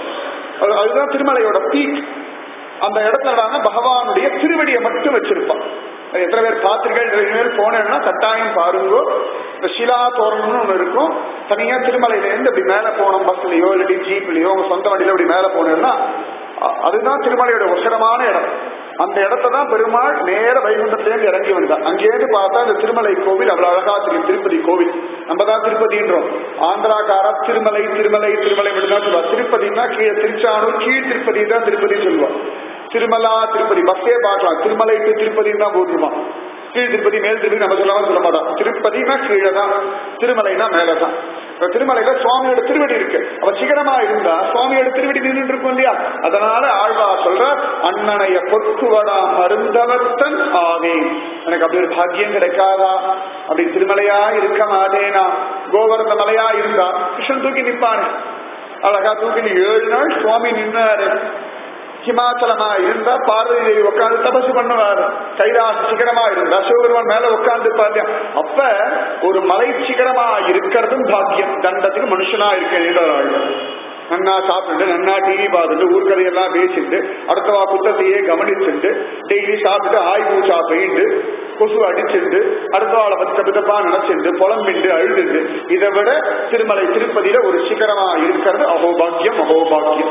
அது- அதுதான் திருமலையோட பீக் அந்த இடத்துல பகவானுடைய திருவடியை மட்டும் வச்சிருப்பான் அது எத்தனை பேர் பார்த்திருக்கேன் இனிமேல் போனேன்னா கட்டாயம் பாருங்கோ இந்த ஷிலா தோரணம்னு ஒன்று இருக்கும் தனியா திருமலையில இருந்து அப்படி மேல போனோம் பஸ்லயோ இல்லாட்டி ஜீப்லயோ உங்க சொந்த வண்டியில அப்படி மேல போனேன்னா அ- அதுதான் திருமலையோட உசரமான இடம் அந்த இடத்தை தான் பெருமாள் நேர வைகுண்டத்திலேருந்து இறங்கி வந்தார் அங்கேயிருந்து பார்த்தா இந்த திருமலை கோவில் அவ்வளவு அழகா தெரியும் திருப்பதி கோவில் நம்ம தான் திருப்பதின்றோம் ஆந்திராக்காரா திருமலை திருமலை திருமலை மட்டும்தான் சொல்லுவா திருப்பதினா கீழே திருச்சானூர் கீழ் திருப்பதி தான் திருப்பதி சொல்லுவா திருமலா திருப்பதி பஸ்ஸே பார்க்கலாம் திருமலை டு திருப்பதி தான் போட்டுருமா கீழ் திருப்பதி மேல் திருப்பதி நம்ம சொல்லாம சொல்ல மாட்டோம் திருப்பதினா கீழே தான் திருமலைனா மேலே தான் இப்ப திருமலையில சுவாமியோட திருவடி இருக்கு அவ சிகரமா இருந்தா சுவாமியோட திருவடி நின்று இருக்கும் இல்லையா அதனால ஆழ்வா சொல்ற அண்ணனைய பொற்குவடா மருந்தவர்த்தன் ஆவேன் எனக்கு அப்படி ஒரு பாக்கியம் கிடைக்காதா அப்படி திருமலையா இருக்க மாட்டேனா கோவர்ந்த மலையா இருந்தா கிருஷ்ணன் தூக்கி நிப்பானே அழகா தூக்கி ஏழு நாள் சுவாமி நின்னாரு ஹிமாச்சலமா இருந்தா பார்வதி தேவி உட்கார்ந்து தபசு பண்ணுவார் கைலாச சிகரமா இருந்தா சிவபெருமான் மேல உட்கார்ந்து பாத்தியா அப்ப ஒரு மலை சிகரமா இருக்கிறதும் பாக்கியம் தண்டத்துக்கு மனுஷனா இருக்கேன் நன்னா சாப்பிட்டு நன்னா டிவி பார்த்துட்டு ஊர்கதையெல்லாம் பேசிட்டு அடுத்தவா குத்தத்தையே கவனிச்சுட்டு டெய்லி சாப்பிட்டு ஆய் பூச்சா பெயிண்டு கொசு அடிச்சுட்டு அடுத்தவாளை பத்த பிதப்பா நினைச்சுட்டு புலம்பிண்டு அழுதுண்டு இதை விட திருமலை திருப்பதியில ஒரு சிகரமா இருக்கிறது அகோபாக்கியம் அகோபாக்கியம்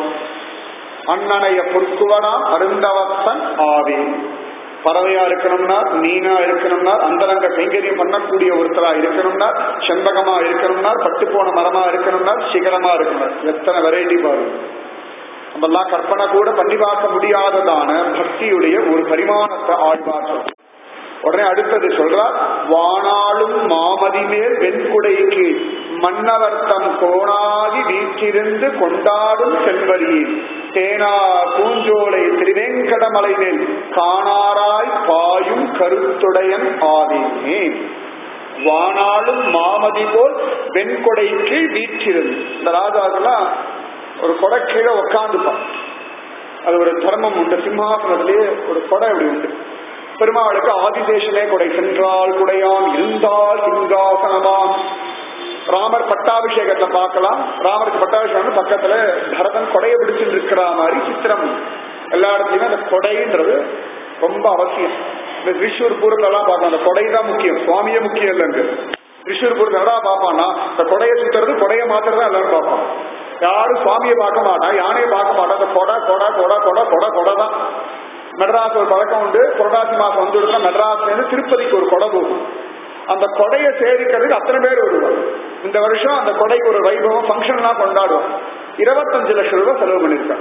அண்ணனைய பொற்குவனா அருந்தவத்தன் ஆவே பறவையா இருக்கணும்னா மீனா இருக்கணும்னா அந்தரங்க கைங்கரியம் பண்ணக்கூடிய ஒருத்தரா இருக்கணும்னா செண்பகமா இருக்கணும்னா பட்டு போன மரமா இருக்கணும்னா சிகரமா இருக்கணும் எத்தனை வெரைட்டி பாருங்க நம்மெல்லாம் கற்பனை கூட பண்ணி பார்க்க முடியாததான பக்தியுடைய ஒரு பரிமாணத்தை ஆழ்வார் சொல்றார். உடனே அடுத்தது சொல்றார் வானாளும் மாமதி மேல் வெண்குடைக்கு மன்னவர்த்தம் கோணாகி வீற்றிருந்து கொண்டாடும் செல்வரியில் தேனா பூஞ்சோலை திருவேங்கடமலை மேல் காணாராய் பாயும் கருத்துடையன் ஆவேனே வானாளும் மாமதி போல் வெண்கொடைக்கு வீற்றிருந்து இந்த ராஜாக்கெல்லாம் ஒரு கொடை கீழே உட்காந்துப்பான் அது ஒரு தர்மம் உண்டு சிம்மாசனத்திலேயே ஒரு கொடை அப்படி உண்டு பெருமாளுக்கு ஆதிசேஷனே கொடை சென்றால் குடையாம் இருந்தால் சிங்காசனமாம் ராமர் பட்டாபிஷேகத்தை பார்க்கலாம் ராமருக்கு பட்டாபிஷேகம் பக்கத்துல பரதன் கொடையை பிடிச்சிட்டு இருக்கிற மாதிரி சித்திரம் எல்லா இடத்துலயுமே அந்த கொடைன்றது ரொம்ப அவசியம் இந்த திரிஷூர் பூரத்துல எல்லாம் பார்க்கலாம் அந்த கொடை தான் முக்கியம் சுவாமியே முக்கியம் இல்லைங்க திரிஷூர் பூரத்துல என்னடா பார்ப்பான்னா இந்த கொடையை சுத்துறது கொடையை மாத்திரம் தான் எல்லாரும் பார்ப்பான் யாரும் சுவாமியை பார்க்க மாட்டா யானையை பார்க்க மாட்டா அந்த கொடை கொடை கொடை கொடை கொடை கொடை தான் மெட்ராஸ் ஒரு பழக்கம் உண்டு புரட்டாசி மாசம் வந்துடுதுன்னா மெட்ராஸ்ல இருந்து திருப்பதிக்கு ஒரு கொடை போகும் அந்த கொடையை சேவிக்கிறதுக்கு அத்தனை பேர் வருவாங்க இந்த வருஷம் அந்த கொடைக்கு ஒரு வைபவம் ஃபங்க்ஷன்லாம் கொண்டாடுவோம் இருபத்தஞ்சு லட்சம் ரூபாய் செலவு பண்ணிருக்காங்க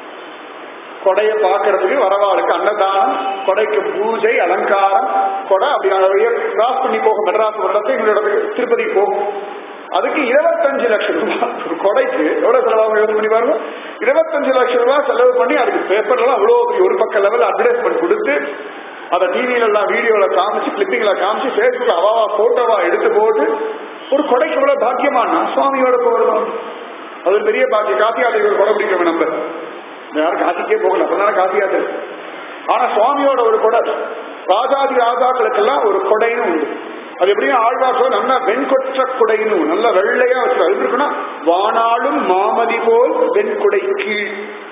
கொடையை பார்க்கறதுக்கு வரவாளுக்கு அன்னதானம் கொடைக்கு பூஜை அலங்காரம் கொடை அப்படி நிறைய கிராஸ் பண்ணி போகும் மெட்ராஸ் ஒரு இடத்துக்கு இன்னொரு இடத்துக்கு திருப்பதி போகும் அதுக்கு இருபத்தஞ்சு லட்சம் ரூபாய் ஒரு கொடைக்கு எவ்வளவு செலவாகும் யோசனை பண்ணி பாருங்க இருபத்தஞ்சு லட்சம் ரூபாய் செலவு பண்ணி அதுக்கு பேப்பர்லாம் அவ்வளவு பெரிய ஒரு பக்க லெவல் அட்வர்டைஸ்மெண்ட் கொடுத்து அதை டிவியில எல்லாம் வீடியோல காமிச்சு கிளிப்பிங்ல காமிச்சு பேஸ்புக்ல அவாவா போட்டோவா எடுத்து போட்டு ஒரு கொடைக்கு இவ்வளவு பாக்கியமானா சுவாமியோட போகிறோம் அது ஒரு பெரிய பாக்கியம் காசி யாத்திரை ஒரு கொடை பிடிக்கணும் நம்ம யாரும் காசிக்கே போகல அப்பதானே காசி யாத்திரை ஆனா சுவாமியோட ஒரு கொடை ராஜாதி ராஜாக்களுக்கெல்லாம் ஒரு கொடைன்னு உண்டு அது எப்படியும் ஆழ்வாசோ நல்ல வெண்கொற்ற குடைன்னு நல்ல வெள்ளையா வச்சு அது இருக்குன்னா வானாளும் மாமதி போல் வெண்குடை கீழ்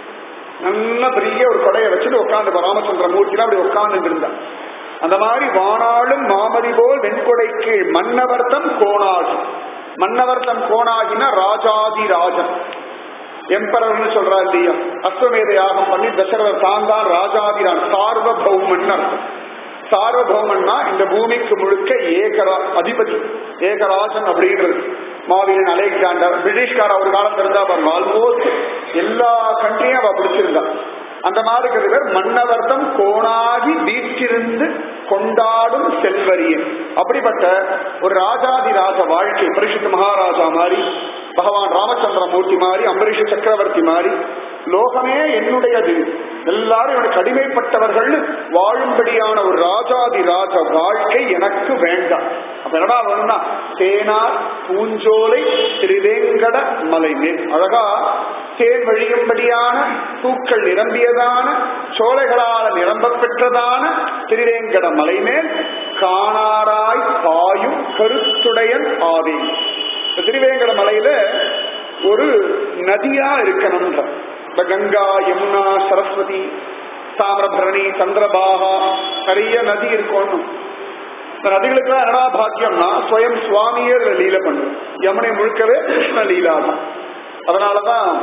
நல்ல பெரிய ஒரு கொடையை வச்சுட்டு உட்காந்து ராமச்சந்திர மூர்த்திலாம் அப்படி உட்கார்ந்து இருந்தான் அந்த மாதிரி வானாளும் மாமதி போல் வெண்கொடைக்கு மன்னவர்த்தம் கோணாகி மன்னவர்த்தம் கோணாகினா ராஜாதி ராஜன் எம்பரர்னு சொல்றா இல்லையா அஸ்வமேத யாகம் பண்ணி தசரதர் தான் தான் ராஜாதிரான் சார்வபௌமன் அர்த்தம் சார்வபௌமன்னா இந்த பூமிக்கு முழுக்க ஏகரா அதிபதி ஏகராஜன் அப்படின்றது மாவீரன் அலெக்சாண்டர் பிரிட்டிஷ்கார ஒரு காலத்துல இருந்தா பாருங்க ஆல்மோஸ்ட் எல்லா கண்ட்ரியும் அவ பிடிச்சிருந்தா அந்த மாதிரி இருக்கிற பேர் மன்னவர்த்தம் கோணாகி வீற்றிருந்து கொண்டாடும் செல்வரியன் அப்படிப்பட்ட ஒரு ராஜாதி ராஜ வாழ்க்கை பரிசுத்த மகாராஜா மாதிரி பகவான் ராமச்சந்திர மூர்த்தி மாதிரி அம்பரீஷ சக்கரவர்த்தி மாதிரி லோகமே என்னுடையது எல்லாரும் எனக்கு அடிமைப்பட்டவர்கள் வாழும்படியான ஒரு ராஜாதி ராஜ வாழ்க்கை எனக்கு வேண்டாம் அப்ப என்னடா வேணும்னா தேனார் பூஞ்சோலை திருவேங்கட மலை மேல் அழகா தேன் வழியும்படியான பூக்கள் நிரம்பியதான சோலைகளால் நிரம்ப பெற்றதான திருவேங்கட மலை மேல் காணாராய் பாயும் கருத்துடையன் ஆவே இந்த திருவேங்கட மலையில ஒரு நதியா இருக்கணும்ன்ற இந்த கங்கா யமுனா சரஸ்வதி தாமிரபரணி சந்திரபாகா நிறைய நதி இருக்கணும் இந்த நதிகளுக்கு என்னடா பாக்கியம்னா ஸ்வயம் சுவாமியே இதுல லீல பண்ணும் யமுனை முழுக்கவே கிருஷ்ண லீலா தான் அதனாலதான்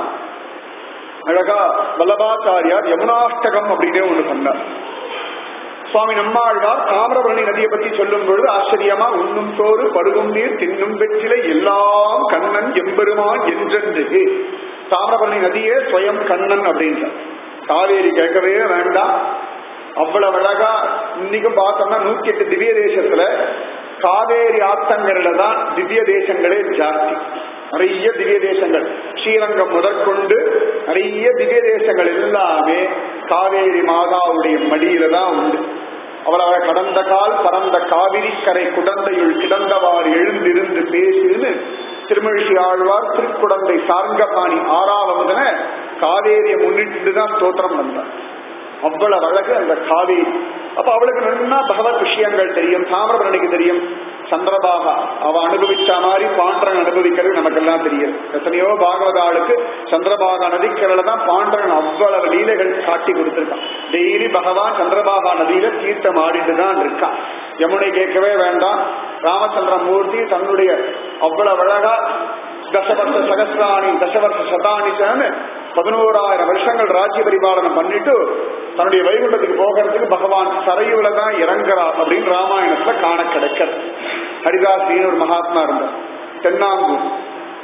அழகா வல்லபாச்சாரியார் யமுனாஷ்டகம் அப்படின்னே ஒண்ணு பண்ணார் சுவாமி நம்மாழ்வார் தாமிரபரணி நதியை பத்தி சொல்லும் பொழுது ஆச்சரியமா உண்ணும் சோறு பருகும் நீர் தின்னும் வெற்றிலை எல்லாம் கண்ணன் எம்பெருமான் என்றென்று தாமிரபரணி நதியே ஸ்வயம் கண்ணன் அப்படின்றார் காவேரி கேட்கவே வேண்டாம் அவ்வளவு அழகா இன்னைக்கும் பார்த்தோம்னா நூத்தி எட்டு திவ்ய தேசத்துல காவேரி ஆத்தங்கள்ல தான் திவ்ய தேசங்களே ஜாஸ்தி நிறைய திவ்ய தேசங்கள் ஸ்ரீரங்கம் முதற்கொண்டு நிறைய திவ்ய தேசங்கள் எல்லாமே காவேரி மாதாவுடைய மடியில தான் உண்டு அவளை கடந்த கால் பரந்த காவிரி கரை குடந்தையுள் கிடந்தவாறு எழுந்திருந்து பேசுன்னு திருமழிசி ஆழ்வார் திருக்குடந்தை சார்ங்கபாணி ஆறாவதுன காவேரியை முன்னிட்டு தான் ஸ்தோத்திரம் வந்தார் அவ்வளவு அழகு அந்த காவேரி அப்ப அவளுக்கு நன்னா பகவத் விஷயங்கள் தெரியும் தாமிரபரணிக்கு தெரியும் சந்திரபாகா அவ அனுபவிச்ச மாதிரி பாண்டரன் அனுபவிக்கிறது நமக்கெல்லாம் தெரியும் எத்தனையோ பாகவதாளுக்கு சந்திரபாகா நதிக்கரையில தான் பாண்டரன் அவ்வளவு லீலைகள் காட்டி கொடுத்திருக்கான் டெய்லி பகவான் சந்திரபாகா நதியில தீர்த்தம் ஆடிட்டு தான் இருக்கான் யமுனை கேட்கவே வேண்டாம் ராமச்சந்திர மூர்த்தி தன்னுடைய அவ்வளவு அழகா தசவர்ஷ சகசிராணி தசவர்ஷ சதானிச்சான்னு பதினோராயிரம் வருஷங்கள் ராஜ்ய பரிபாலனம் பண்ணிட்டு தன்னுடைய வைகுண்டத்துக்கு போகிறதுக்கு பகவான் சரையுல தான் இறங்குறார் அப்படின்னு ராமாயணத்துல காண கிடைக்கிறது ஹரிதாஸ்ரீன்னு ஒரு மகாத்மா இருந்தார் தென்னாங்கூர்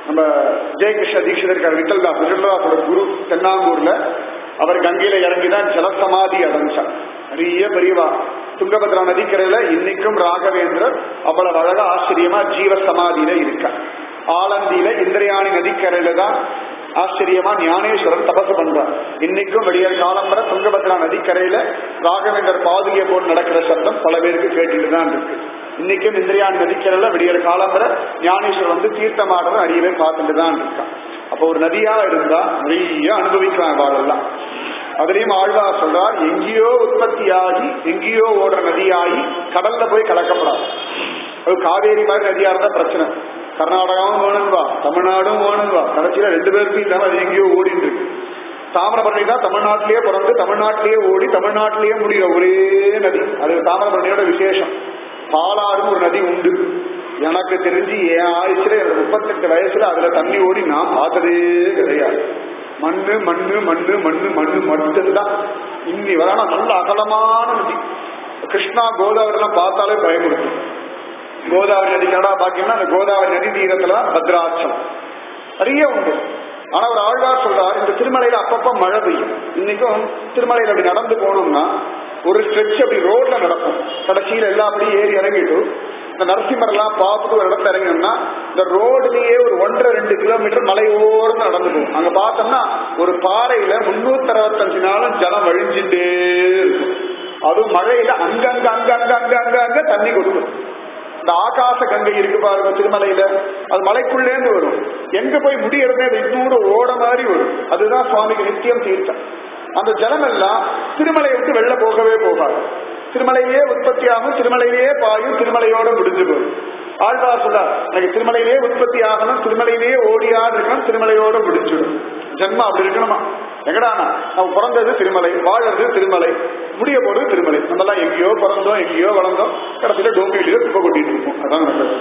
நம்ம ஜெயகிருஷ்ண தீட்சிதர் இருக்கார் விட்டல்தாஸ் விட்டல்தாஸோட குரு தென்னாங்கூர்ல அவர் கங்கையில இறங்கிதான் ஜலசமாதி அடைஞ்சார் நிறைய பெரியவா துங்கபத்ரா நதிக்கரையில இன்னைக்கும் ராகவேந்திரர் அவ்வளவு அழகா ஆச்சரியமா ஜீவ சமாதியில இருக்கார் ஆலந்தியில இந்திரயாணி நதிக்கரையில தான் ஆச்சரியமா ஞானேஸ்வரர் தபசு பண்றார் இன்னைக்கும் வெளியர் காலம் வர துங்கபத்ரா நதிக்கரையில ராகவேந்தர் பாதுகை போல் நடக்கிற சத்தம் பல பேருக்கு கேட்டுட்டு தான் இருக்கு இன்னைக்கும் இந்திரியான் நதிக்கரையில விடியற் காலம் வர ஞானேஸ்வரர் வந்து தீர்த்தமாடுற நிறைய பேர் பார்த்துட்டு தான் இருக்கான் அப்ப ஒரு நதியா இருந்தா நிறைய அனுபவிக்கலாம் வாழலாம் அதுலயும் ஆழ்வா சொல்றார் எங்கேயோ உற்பத்தியாகி எங்கேயோ ஓடுற நதியாகி கடல்ல போய் கலக்கப்படாது அது காவேரி மாதிரி நதியா இருந்தா பிரச்சனை கர்நாடகாவும் வேணும்பா தமிழ்நாடும் வேணும்பா கடைசியில ரெண்டு பேருக்கும் இல்லாம அது எங்கேயோ ஓடிட்டு இருக்கு தாமிரபரணி தான் தமிழ்நாட்டிலேயே பிறந்து தமிழ்நாட்டிலேயே ஓடி தமிழ்நாட்டிலேயே முடிகிற ஒரே நதி அது தாமிரபரணியோட விசேஷம் பாலாறும் ஒரு நதி உண்டு எனக்கு தெரிஞ்சு என் ஆயுசுல எனக்கு முப்பத்தெட்டு வயசுல அதுல தண்ணி ஓடி நான் பார்த்ததே கிடையாது மண்ணு மண்ணு மண்ணு மண்ணு மண்ணு மட்டும்தான் இன்னி வர நல்ல அகலமான நதி கிருஷ்ணா கோதாவரி எல்லாம் பார்த்தாலே பயமுறுத்தும் கோதாவரி நதி கனடா பாத்தீங்கன்னா அந்த கோதாவரி நதி தீரத்துல பத்ராட்சம் நிறைய உண்டு ஆனா ஒரு ஆழ்வார் சொல்றார் இந்த திருமலையில அப்பப்ப மழை பெய்யும் இன்னைக்கும் திருமலையில அப்படி நடந்து போனோம்னா ஒரு ஸ்ட்ரெச் அப்படி ரோட்ல நடக்கும் கடைசியில எல்லாம் அப்படி ஏறி இறங்கிட்டு இந்த நரசிம்மர் எல்லாம் பார்த்துட்டு ஒரு இடத்துல இறங்கினோம்னா இந்த ரோடுலயே ஒரு ஒன்றரை ரெண்டு கிலோமீட்டர் மலையோர்ந்து நடந்து போகும் அங்க பார்த்தோம்னா ஒரு பாறையில முன்னூத்தி அறுபத்தஞ்சு நாளும் ஜலம் வழிஞ்சுட்டே இருக்கும் அதுவும் மழையில அங்கங்க அங்க அங்க அங்க அங்க அங்க தண்ணி கொடுக்கும் இந்த ஆகாச கங்கை இருக்கு பாருங்க திருமலையில அது மலைக்குள்ளேந்து வரும் எங்க போய் முடியறதே அது இன்னொரு ஓட மாதிரி வரும் அதுதான் சுவாமிக்கு நித்தியம் தீர்த்தம் அந்த ஜலம் எல்லாம் திருமலையை விட்டு வெளில போகவே போகாது திருமலையிலேயே உற்பத்தி ஆகும் திருமலையிலேயே பாயும் திருமலையோட முடிஞ்சு போகும் ஆழ்வார் சொல்றார் எனக்கு திருமலையிலேயே உற்பத்தி ஆகணும் திருமலையிலேயே ஓடியாது இருக்கணும் திருமலையோட முடிஞ்சிடும் ஜென்மம் அப்படி இருக்கணுமா எங்கடானா நம்ம பிறந்தது திருமலை வாழறது திருமலை முடிய போறது திருமலை நம்மலாம் எங்கேயோ பிறந்தோம் எங்கேயோ வளர்ந்தோம் கடைசியில டோம்பியிலேயோ குப்பை கொட்டிட்டு இருக்கோம் அதான் நடக்குது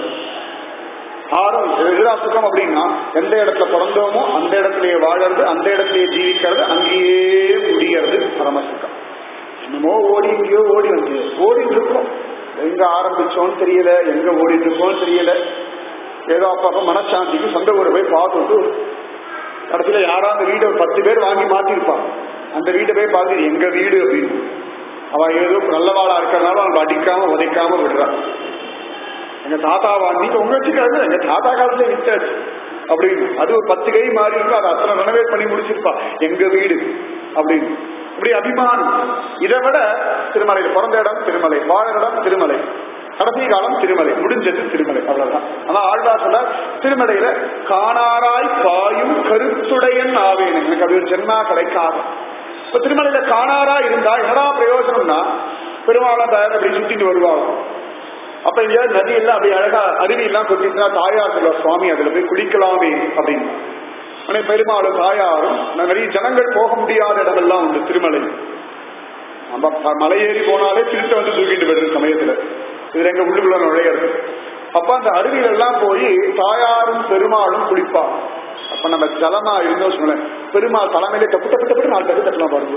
ஆறும் எதிரா சுகம் அப்படின்னா எந்த இடத்துல பிறந்தோமோ அந்த இடத்துலயே வாழறது அந்த இடத்துலயே ஜீவிக்கிறது அங்கேயே முடியறது பரமசுகம் என்னமோ ஓடி எங்கேயோ ஓடி வந்து ஓடிட்டு இருக்கோம் எங்க ஆரம்பிச்சோன்னு தெரியல எங்க ஓடிட்டு இருக்கோம்னு தெரியல ஏதோ அப்பப்ப மனசாந்திக்கு சொந்த ஊரை போய் பார்த்துட்டு கடைசியில யாராவது வீடு ஒரு பத்து பேர் வாங்கி மாத்திருப்பான் அந்த வீட்டை போய் பார்த்து எங்க வீடு அப்படின்னு அவ ஏதோ நல்லவாளா இருக்கிறனால அவன் அடிக்காம உதைக்காம விடுறான் எங்க தாத்தா வாங்கி உங்க வச்சுக்காது எங்க தாத்தா காலத்துல வித்தாச்சு அப்படின்னு அது ஒரு பத்து கை மாறி இருக்கும் அதை அத்தனை ரெனவேட் பண்ணி முடிச்சிருப்பா எங்க வீடு அப்படின்னு இப்படி அபிமானம் இதை விட திருமலையில பிறந்த இடம் திருமலை வாழ இடம் திருமலை கடைசி காலம் திருமலை முடிஞ்சது திருமலை அவ்வளவுதான் ஆனா ஆழ்வா சொல்ல திருமலையில காணாராய் பாயும் கருத்துடையன் ஆவேன் எனக்கு அப்படி ஒரு ஜென்மா கிடைக்காது இப்ப திருமலையில காணாரா இருந்தா என்னடா பிரயோஜனம்னா பெருமாளம் தயார் அப்படி சுத்திட்டு வருவாங்க அப்ப எங்கேயாவது நதி எல்லாம் அப்படி அழகா அருவி எல்லாம் கொட்டிட்டுனா தாயார் சொல்லுவா சுவாமி அதுல போய் குளிக்கலாமே அப்படின்னு ஆனா பெருமாளும் தாயாரும் நிறைய ஜனங்கள் போக முடியாத இடமெல்லாம் உண்டு திருமலை நம்ம ப- மலை ஏறி போனாலே திருட்ட வந்து தூக்கிட்டு வருது சமயத்துல இதுல எங்க உள்ளுக்குள்ள நுழையிறது அப்ப அந்த அருவியில எல்லாம் போய் தாயாரும் பெருமாளும் குளிப்பா அப்ப நம்ம ஜலமா இருந்தோம் சொல்ல பெருமாள் தலைமையில தப்பு தப்பு தப்பு நாலு தப்பு தட்டலாம் பாருங்க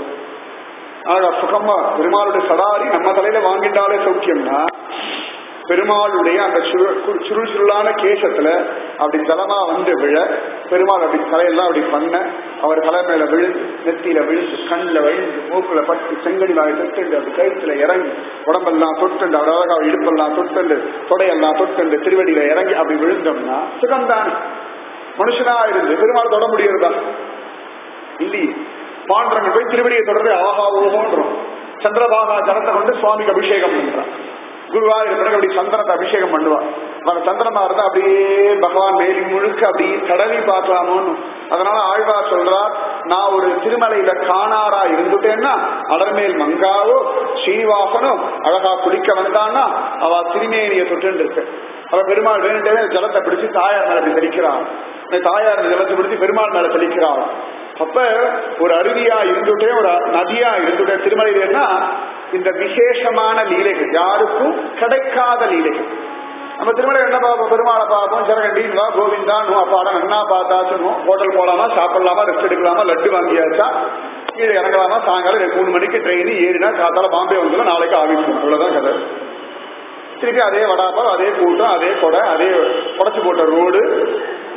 ஆனா சுகமா பெருமாளுடைய சடாரி நம்ம தலையில வாங்கிட்டாலே சௌக்கியம்னா பெருமாளுடைய அந்த சுரு- கு- சுருள் சுருளான கேசத்துல அப்படி ஜலமா வந்து விழ பெருமாள் அப்படி தலையெல்லாம் அப்படி பண்ண அவர் தலை மேல விழுந்து நெத்தியில விழுந்து கண்ணுல விழுந்து மூக்குல பட்டு செங்கடி வாய் தொட்டுண்டு அப்படி கழுத்துல இறங்கி உடம்பெல்லாம் தொட்டுண்டு அவர் அழகா இடுப்பெல்லாம் தொட்டுண்டு தொடையெல்லாம் தொட்டுண்டு திருவடியில இறங்கி அப்படி விழுந்தோம்னா சுகம்தானே மனுஷனா இருந்து பெருமாள் தொட முடியறதா இல்லையே பாண்டரங்க போய் திருவடியை தொடர்ந்து ஆஹா ஓஹோன்றோம் சந்திரபாகா ஜலத்தை கொண்டு சுவாமிக்கு அபிஷேகம் பண்றான் குருவா இருக்கிற அப்படி சந்திரத்தை அபிஷேகம் பண்ணுவான் அந்த சந்திரமா இருந்தா அப்படியே பகவான் மேலி முழுக்க அப்படி தடவி பார்க்கலாமோன்னு அதனால ஆழ்வார் சொல்றார் நான் ஒரு திருமலையில காணாரா இருந்துட்டேன்னா அடர்மேல் மங்காவோ ஸ்ரீனிவாசனோ அழகா குளிக்க வந்தான்னா அவ திருமேனிய தொட்டு இருக்கு அவ பெருமாள் வேணுட்டே ஜலத்தை பிடிச்சு தாயார் மேல இப்படி தெளிக்கிறான் தாயார் ஜலத்தை பிடிச்சு பெருமாள் மேல தெளிக்கிறாள் அப்ப ஒரு அருவியா இருந்துட்டே ஒரு நதியா இருந்துட்டே திருமலையிலன்னா இந்த விசேஷமான லீலைகள் யாருக்கும் கிடைக்காத லீலைகள் நம்ம திருமலை என்ன பார்ப்போம் பெருமாளை பார்ப்போம் சரகண்டிங்களா கோவிந்தான்னு அப்பாடா நன்னா பார்த்தாச்சுன்னு ஹோட்டல் போலாமா சாப்பிடலாமா ரெஸ்ட் எடுக்கலாமா லட்டு வாங்கியாச்சா கீழே இறங்கலாமா சாயங்காலம் மூணு மணிக்கு ட்ரெயின் ஏறினா காத்தால பாம்பே வந்துடும் நாளைக்கு ஆஃபீஸ் போகணும் அவ்வளவுதான் கதை திருப்பி அதே வடாப்பா அதே கூட்டம் அதே கொடை அதே உடச்சு போட்ட ரோடு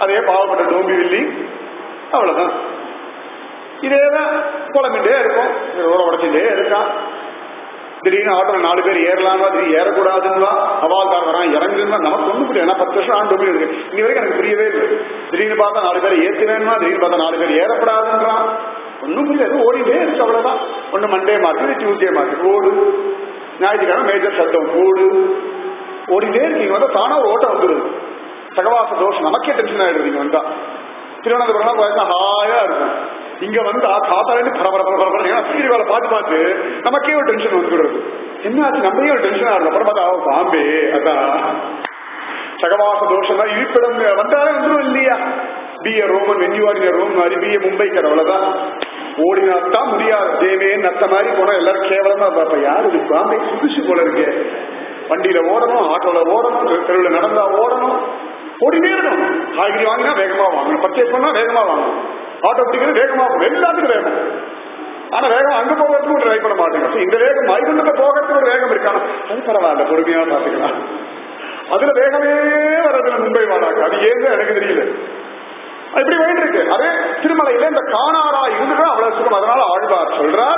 அதே பாவப்பட்ட டோம்பி வில்லி அவ்வளவுதான் இதேதான் குழம்பிட்டே இருக்கும் ரோட உடச்சிட்டே இருக்கான் திடீர்னு ஆட்டோல நாலு பேர் ஏறலாமா திடீர்னு ஏறக்கூடாதுன்னா அவால்கார் வரான் இறங்குன்னா நமக்கு ஒண்ணு புரியல ஏன்னா பத்து வருஷம் ஆண்டு இருக்கு இன்னி வரைக்கும் எனக்கு புரியவே இல்லை திடீர்னு பார்த்தா நாலு பேர் ஏத்தினா திடீர்னு பார்த்தா நாலு பேர் ஏறப்படாதுன்றான் ஒன்றும் புரியல ஓடிட்டே இருக்கு அவ்வளவுதான் ஒண்ணு மண்டே மார்க்கெட் டியூஸ்டே மார்க்கெட் ஓடு ஞாயிற்றுக்கிழமை மேஜர் சட்டம் ஓடு ஓடிட்டே இருக்கீங்க வந்தா தானா ஒரு ஓட்டம் வந்துருது சகவாச தோஷம் நமக்கே டென்ஷன் ஆயிடுது நீங்க வந்தா திருவனந்தபுரம் போயிருந்தா ஹாயா இருக்கும் இங்க வந்து காத்தாலே பரபர பரபர ஏன்னா சீரியலை பார்த்து பார்த்து நமக்கே ஒரு டென்ஷன் வந்துடுறது என்ன ஆச்சு நம்மளே ஒரு டென்ஷன் ஆகுது அப்புறம் பார்த்தா அவ பாம்பே அதான் சகவாச தோஷம் தான் இருப்பிடம் வந்தாலே வந்துடும் இல்லையா be a Roman when you are in Rome மாதிரி பி ஏ மும்பைக்கர் அவ்வளவுதான் ஓடினாத்தான் முடியாது தேவே நத்த மாதிரி போனா எல்லாரும் கேவலமா பார்ப்ப யாரு இது பாம்பே புதுசு போல இருக்கு வண்டியில ஓடணும் ஆட்டோல ஓடணும் தெருவில் நடந்தா ஓடணும் ஓடினே இருக்கணும் காய்கறி வாங்கினா வேகமா வாங்கணும் பர்ச்சேஸ் பண்ணா வேகமா வாங்கணும் ஆட்டோ பிடிக்கிறது வேகமா போகணும் எல்லாத்துக்கும் வேகம் ஆனா வேகம் அங்க போகிறதுக்கு ட்ரை பண்ண மாட்டேங்க இந்த வேகம் மைதுண்டத்தை போகிறதுக்கு ஒரு வேகம் இருக்கான அது பரவாயில்ல பொறுமையா பாத்துக்கலாம் அதுல வேகமே வர்றதுல மும்பை வாழாங்க அது ஏன்னு எனக்கு தெரியல இப்படி போயிட்டு இருக்கு அதே திருமலையில இந்த காணாரா இருந்துதான் அவ்வளவு சுகம் அதனால ஆழ்வார் சொல்றார்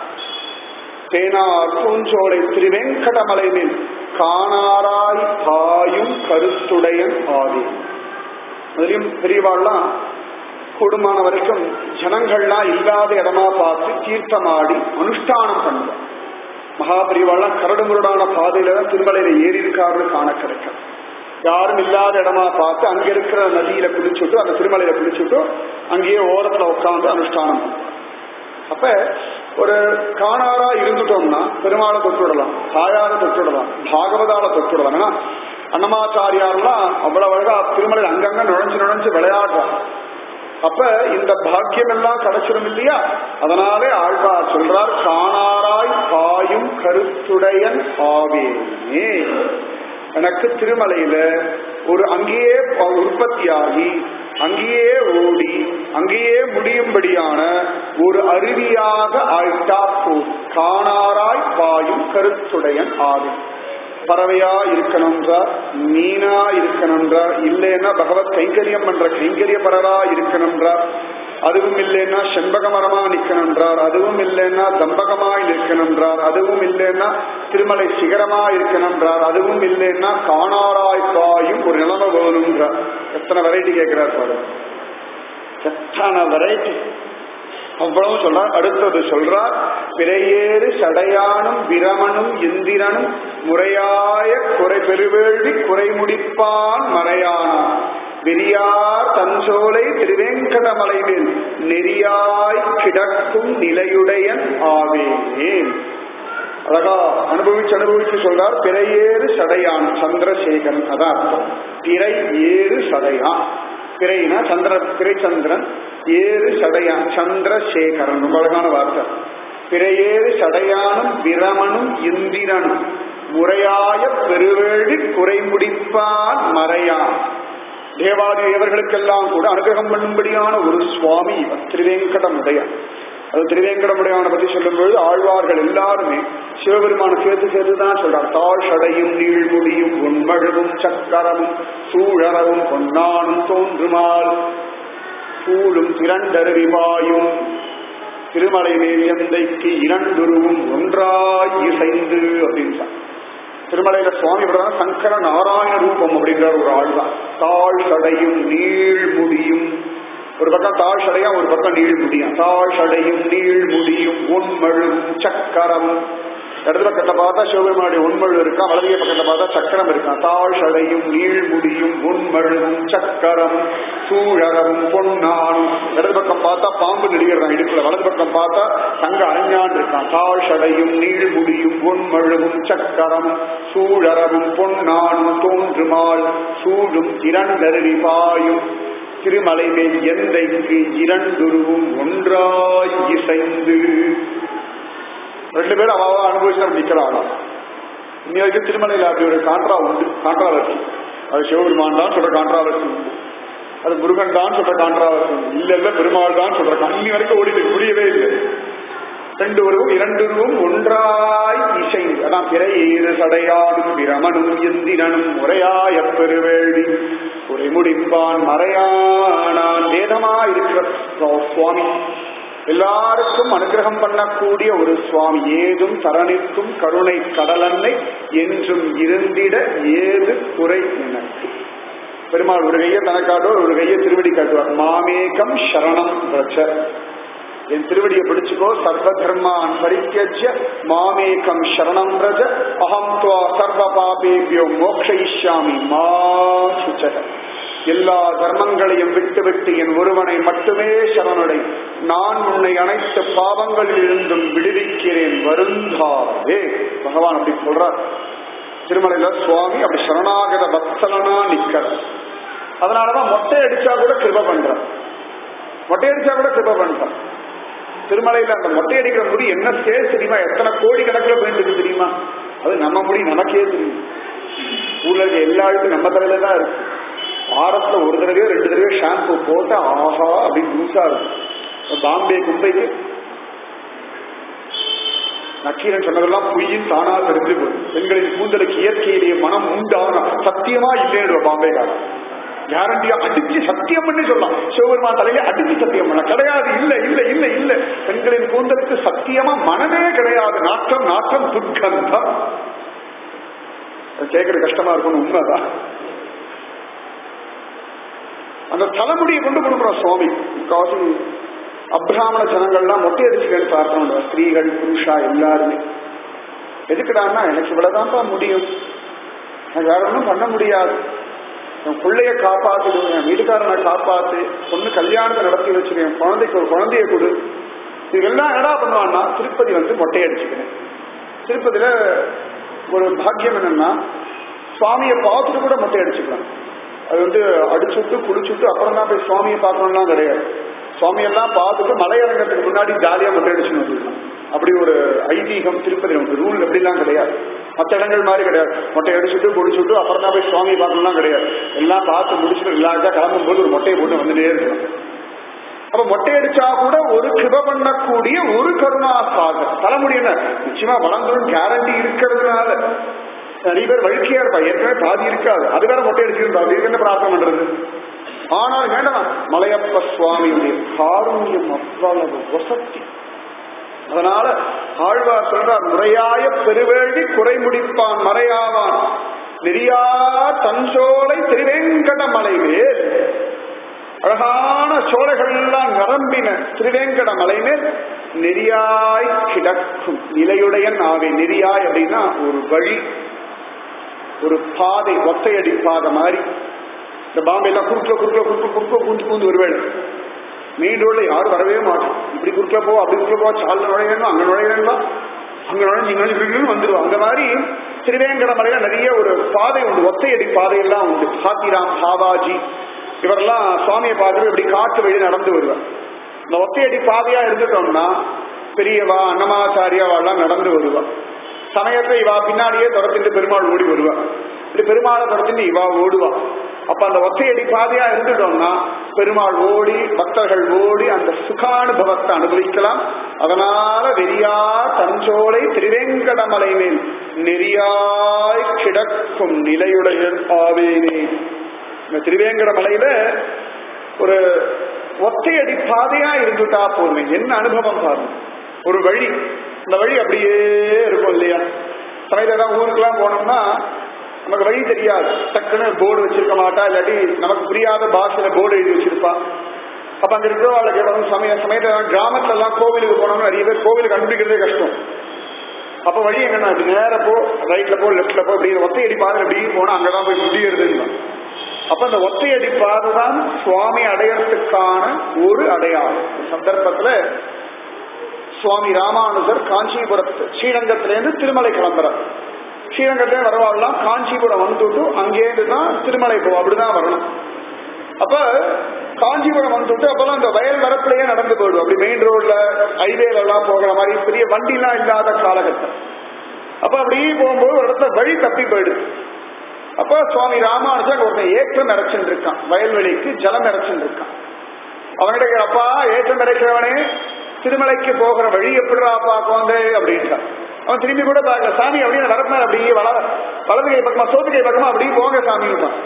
தேனார் பூஞ்சோலை திருவெங்கடமலை மேல் காணாராய் பாயும் கருத்துடையன் ஆதி அதுலயும் பெரியவாள்லாம் கூடுமான வரைக்கும் ஜனங்கள்லாம் இல்லாத இடமா பார்த்து தீர்த்தமாடி அனுஷ்டானம் பண்ணுவோம் மகாபரிவாள்லாம் கரடு முரடான பாதையில தான் திருமலையில ஏறி இருக்காரு காண கிடைக்கும் யாரும் இல்லாத இடமா பார்த்து அங்க இருக்கிற நதியில குளிச்சுட்டு அந்த திருமலையில குளிச்சுட்டு அங்கேயே ஓரத்துல உட்காந்து அனுஷ்டானம் பண்ணுவோம் அப்ப ஒரு காணாரா இருந்துட்டோம்னா பெருமாளை தொட்டுவிடலாம் தாயாரை தொட்டுவிடலாம் பாகவதால தொட்டுவிடலாம் ஏன்னா அன்னமாச்சாரியார்லாம் அவ்வளவு அழகா திருமலையில் அங்கங்க நுழைஞ்சு நுழைஞ்சு விளையாடுறான் அப்ப இந்த பாக்கியம் எல்லாம் கிடைச்சிடும் இல்லையா அதனாலே ஆழ்வார் சொல்றார் காணாராய் பாயும் கருத்துடையன் ஆவேனே எனக்கு திருமலையில ஒரு அங்கேயே உற்பத்தியாகி அங்கேயே ஓடி அங்கேயே முடியும்படியான ஒரு அருவியாக ஆயிட்டா போதும் காணாராய் பாயும் கருத்துடையன் ஆவேன் பறவையா இருக்கணும்ன்றார் மீனா இருக்கணும்ன்றார் இல்லைன்னா பகவத் கைங்கரியம் பண்ற கைங்கரியப்பரரா இருக்கணும்ன்றார் அதுவும் இல்லைன்னா செண்பக மரமா நிக்கணும்ன்றார் அதுவும் இல்லைன்னா தம்பகமாய் நிற்கணும்ன்றார் அதுவும் இல்லைன்னா திருமலை சிகரமா இருக்கணும்ன்றார் அதுவும் இல்லைன்னா காணாராய் பாயும் ஒரு நிலைமை வேணும்ன்றார் எத்தனை வெரைட்டி கேட்கிறார் பாரு எத்தனை வெரைட்டி அவ்வளவு சொல்றார் அடுத்தது சொல்றார் பிறையேறு சடையானும் பிரமனும் இந்திரனும் முறையாய குறை பெருவேள்வி குறை முடிப்பான் மறையானான் வெறியார் தஞ்சோலை திருவேங்கடமலை மேல் நெறியாய் கிடக்கும் நிலையுடையன் ஆவேன் அழகா அனுபவிச்சு அனுபவிச்சு சொல்றார் பிறையேறு சடையான் சந்திரசேகரன் அதான் அர்த்தம் பிறை ஏறு சடையான் பிறைனா சந்திர பிறைச்சந்திரன் ஏறு சடையான் சந்திரசேகரன் ரொம்ப அழகான வார்த்தை பிறையேறு சடையானும் பிரமனும் இந்திரனும் முறையாய பெருவேழி குறைமுடிப்பான் மறையான் தேவாதி தேவர்களுக்கெல்லாம் கூட அனுகிரகம் பண்ணும்படியான ஒரு சுவாமி இவர் திருவேங்கடமுடையான் அது திருவேங்கடமுடையான பத்தி சொல்லும்பொழுது ஆழ்வார்கள் எல்லாருமே சிவபெருமான சேர்த்து சேர்த்து தான் சொல்றார் தாழ் சடையும் நீழ்முடியும் உண்மழுவும் சக்கரமும் சூழறவும் பொன்னானும் தோன்றுமால் சூழும் திரண்டருவிவாயும் திருமலை மேல் எந்தைக்கு இரண்டுருவும் ஒன்றாய் இசைந்து அப்படின்னு திருமலையில சுவாமி விடுறாங்க சங்கர நாராயண ரூபம் அப்படிங்கிற ஒரு ஆழ்வார் தாழ் சடையும் நீள் முடியும் ஒரு பக்கம் தாழ் சடையா ஒரு பக்கம் நீள் முடியும் தாழ் சடையும் நீள் முடியும் உண்மழும் சக்கரம் இடது பக்கத்தை பார்த்தா சிவபெருமானுடைய உண்மழு இருக்கான் வலதிய பக்கத்தை பார்த்தா சக்கரம் இருக்கான் தாழ் சடையும் நீள் முடியும் உண்மழுவும் சக்கரம் சூழறவும் பொன்னானும் இடது பக்கம் பார்த்தா பாம்பு நெடுகிறான் இடுப்புல வலது பக்கம் பார்த்தா தங்க அரைஞான் இருக்கான் தாழ் சடையும் நீள் முடியும் உண்மழுவும் சக்கரம் சூழறவும் பொன்னானும் தோன்றுமால் சூழும் இரண்டருவி பாயும் திருமலை மேல் எந்தைக்கு இரண்டுருவும் ஒன்றாய் இசைந்து ரெண்டு பேரும் அவாவா அனுபவிச்சு நிக்கிறாங்க இன்னி வரைக்கும் திருமலையில் அப்படி ஒரு காண்ட்ரா உண்டு காண்ட்ராவர்சி அது சிவபெருமான் தான் சொல்ற காண்ட்ராவர்சி உண்டு அது முருகன் தான் சொல்ற காண்ட்ராவர்சி உண்டு இல்ல இல்ல பெருமாள் தான் சொல்ற இன்னி வரைக்கும் ஓடிட்டு முடியவே இல்லை ரெண்டு உருவும் இரண்டு உருவும் ஒன்றாய் இசைந்து அதான் பிறை ஏறு சடையாடும் பிரமனும் எந்திரனும் முறையாய பெருவேள்வி குறைமுடிப்பான் மறையானான் வேதமா இருக்கிற சுவாமி எல்லாருக்கும் அனுகிரகம் பண்ணக்கூடிய ஒரு சுவாமி ஏதும் தரணிற்கும் கருணை கடலன்னை என்றும் இருந்திட ஏது குறை எனக்கு பெருமாள் ஒரு கையை தனக்காட்டுவார் ஒரு கையை திருவடி காட்டுவார் மாமேகம் சரணம் ரச்ச என் திருவடியை பிடிச்சுக்கோ சர்வ தர்மான் பரித்தியஜ்ய மாமேகம் சரணம் ரஜ அகம் துவா சர்வ பாபேபியோ மோக்ஷயிஷ்யாமி மா சுச்சக எல்லா தர்மங்களையும் விட்டு விட்டு என் ஒருவனை மட்டுமே சரணடை நான் உன்னை அனைத்து பாவங்களில் இருந்தும் விடுவிக்கிறேன் வருந்தாதே பகவான் அப்படி சொல்றார் திருமலையில சுவாமி அப்படி சரணாகத பக்தலனா நிக்கிற அதனாலதான் மொட்டை அடிச்சா கூட கிருப பண்றான் மொட்டை அடிச்சா கூட கிருப பண்றான் திருமலையில அந்த மொட்டை அடிக்கிற முடி என்ன ஸ்டேஜ் தெரியுமா எத்தனை கோடி கணக்கில் போயிட்டு தெரியுமா அது நம்ம முடி நமக்கே தெரியும் ஊர்ல இருக்க எல்லா இடத்துக்கும் நம்ம தலையில தான் இருக்கு வாரத்துல ஒரு தடவையோ ரெண்டு தடவையோ ஷாம்பு போட்டு ஆஹா அப்படின்னு லூசா இருக்கும் பாம்பே கும்பைக்கு நக்கீரன் சொன்னதெல்லாம் பொய்யின் தானா தெரிஞ்சு போகும் பெண்களின் கூந்தலுக்கு இயற்கையிலேயே மனம் உண்டான சத்தியமா இல்லைன்னு பாம்பேக்காரன் கேரண்டியா அடிச்சு சத்தியம் பண்ணி சொல்லலாம் சிவபெருமான் தலையில அடிச்சு சத்தியம் பண்ண கிடையாது இல்ல இல்ல இல்ல இல்ல பெண்களின் கூந்தலுக்கு சத்தியமா மனமே கிடையாது நாற்றம் நாற்றம் துர்க்கந்தம் கேட்கறது கஷ்டமா இருக்கும் உண்மைதான் அந்த தலைமுடியை கொண்டு கொடுக்குறோம் சுவாமி காசி அப்ராமண ஜனங்கள்லாம் மொட்டை அடிச்சுக்கன்னு பார்க்கணும் ஸ்திரீகள் புருஷா எல்லாருமே எதுக்குடான்னா எனக்கு இவ்வளவுதான்ப்பா முடியும் எனக்கு வேற ஒன்றும் பண்ண முடியாது என் பிள்ளைய காப்பாத்துடு என் வீட்டுக்காரனை காப்பாத்து பொண்ணு கல்யாணத்தை நடத்தி வச்சிருக்கேன் குழந்தைக்கு ஒரு குழந்தைய கொடு இதெல்லாம் என்னடா பண்ணுவான்னா திருப்பதி வந்து மொட்டை அடிச்சுக்கிறேன் திருப்பதியில ஒரு பாக்கியம் என்னன்னா சுவாமியை பார்த்துட்டு கூட மொட்டை அடிச்சுக்கலாம் அது வந்து அடிச்சுட்டு குளிச்சுட்டு அப்புறம் தான் போய் சுவாமியை பார்க்கணும்லாம் கிடையாது சுவாமியெல்லாம் பார்த்துட்டு மலையிறங்கத்துக்கு முன்னாடி ஜாலியா மொட்டை அடிச்சுன்னு வந்துடலாம் அப்படி ஒரு ஐதீகம் திருப்பதி நமக்கு ரூல் அப்படிலாம் கிடையாது மற்ற இடங்கள் மாதிரி கிடையாது மொட்டை அடிச்சுட்டு குடிச்சுட்டு அப்புறம் தான் போய் சுவாமி பார்க்கணும்லாம் கிடையாது எல்லாம் பார்த்து முடிச்சுட்டு ரிலாக்ஸா கிளம்பும் போது ஒரு மொட்டையை போட்டு வந்துட்டே இருக்கணும் அப்ப மொட்டை அடிச்சா கூட ஒரு கிருப பண்ணக்கூடிய ஒரு கருணா சாகர் தலைமுடி என்ன நிச்சயமா வளர்ந்துடும் கேரண்டி இருக்கிறதுனால நிறைய பேர் வழுக்கையா இருப்பா ஏற்கனவே பாதி இருக்காது அது வேற மொட்டை அடிச்சிருந்தா அதுக்கு என்ன பிரார்த்தனை பண்றது ஆனால் வேண்டாம் மலையப்ப சுவாமியுடைய காருண்யம் அவ்வளவு வசத்தி அதனால ஆழ்வார் சொல்றார் முறையாய பெருவேள்வி குறை முடிப்பான் மறையாவான் நெறியா தஞ்சோலை திருவேங்கட மலைமேல் அழகான சோலைகள் எல்லாம் நிரம்பின திருவேங்கட மலைமேல் நெறியாய் கிடக்கும் நிலையுடையன் ஆவே நெறியாய் அப்படின்னா ஒரு வழி ஒரு பாதை ஒத்தையடி பாதை மாதிரி இந்த பாம்பேல குறுக்கல குறுக்கல குறுக்க குறுக்க கூந்து கூந்து ஒருவேளை மெயின் ரோட்ல யாரும் வரவே மாட்டோம் இப்படி குறுக்கல போ அப்படி குறுக்கல போ சால நுழையணும் அங்க நுழையணும் அங்க நுழைஞ்சு இங்க நுழைஞ்சு வந்துருவோம் அந்த மாதிரி திருவேங்கட மலையில நிறைய ஒரு பாதை உண்டு ஒத்தையடி பாதையெல்லாம் உண்டு சாத்திராம் சாவாஜி இவரெல்லாம் சுவாமியை பார்த்துட்டு இப்படி காட்டு வழி நடந்து வருவார் இந்த ஒத்தையடி பாதையா இருந்துட்டோம்னா பெரியவா அன்னமாச்சாரியாவெல்லாம் நடந்து வருவா சமயத்துல இவா பின்னாடியே துரத்திட்டு பெருமாள் ஓடி வருவா இப்படி பெருமாளை துரத்திட்டு இவா ஓடுவா அப்ப அந்த ஒத்தையடி பாதையா இருந்துட்டோம்னா பெருமாள் ஓடி பக்தர்கள் ஓடி அந்த சுகானுபவத்தை அனுபவிக்கலாம் அதனால வெறியா தஞ்சோலை திருவேங்கடமலை மேல் நெறியாய் கிடக்கும் நிலையுடைய ஆவேனே இந்த திருவேங்கட மலையில ஒரு ஒத்தையடி பாதையா இருந்துட்டா போதுமே என்ன அனுபவம் பாருங்க ஒரு வழி இந்த வழி அப்படியே இருக்கும் இல்லையா சமயத்துல ஊருக்கெல்லாம் போனோம்னா நமக்கு வழி தெரியாது டக்குன்னு போர்டு வச்சிருக்க மாட்டா இல்லாட்டி நமக்கு புரியாத பாஷையில போர்டு எழுதி வச்சிருப்பா அப்ப அங்க இருக்கிறவங்களுக்கு ஏதாவது சமய சமயத்துல கிராமத்துல எல்லாம் கோவிலுக்கு போனோம்னா நிறைய பேர் கோவிலுக்கு கண்டுபிடிக்கிறதே கஷ்டம் அப்ப வழி எங்கன்னா இப்படி நேர போ ரைட்ல போ லெப்ட்ல போ இப்படி ஒத்தையடி பாதை இப்படி போனா அங்கதான் போய் முடியறதுன்னு அப்ப அந்த ஒத்தையடி பாதை தான் சுவாமி அடையறதுக்கான ஒரு அடையாளம் சந்தர்ப்பத்துல சுவாமி ராமானுஜர் காஞ்சிபுரத்து ஸ்ரீரங்கத்திலேருந்து திருமலை கிளம்புறார் ஸ்ரீரங்கத்திலே வரவாடலாம் காஞ்சிபுரம் வந்துட்டு அங்கேருந்து தான் திருமலை போவோம் அப்படிதான் வரணும் அப்ப காஞ்சிபுரம் வந்துட்டு அப்பெல்லாம் இந்த வயல் வரப்புலயே நடந்து போயிடும் அப்படி மெயின் ரோட்ல ஹைவேல எல்லாம் போகிற மாதிரி பெரிய வண்டிலாம் இல்லாத காலகட்டம் அப்ப அப்படியே போகும்போது ஒரு இடத்துல வழி தப்பி போயிடுது அப்ப சுவாமி ராமானுஜன் ஒருத்தன் ஏற்றம் இறைச்சுட்டு இருக்கான் வயல்வெளிக்கு ஜலம் இறைச்சுட்டு இருக்கான் அவன்கிட்ட அப்பா ஏற்றம் இறைக்கிறவனே திருமலைக்கு போகிற வழி எப்படிராப்பா குழந்தை அப்படின்ட்டான் அவன் திரும்பி கூட பார்க்கல சாமி அப்படின்னு வரப்பினார் அப்படியே வள வலது கை பக்கமா சோத்து கை பக்கமா அப்படியே போங்க சாமிட்டான்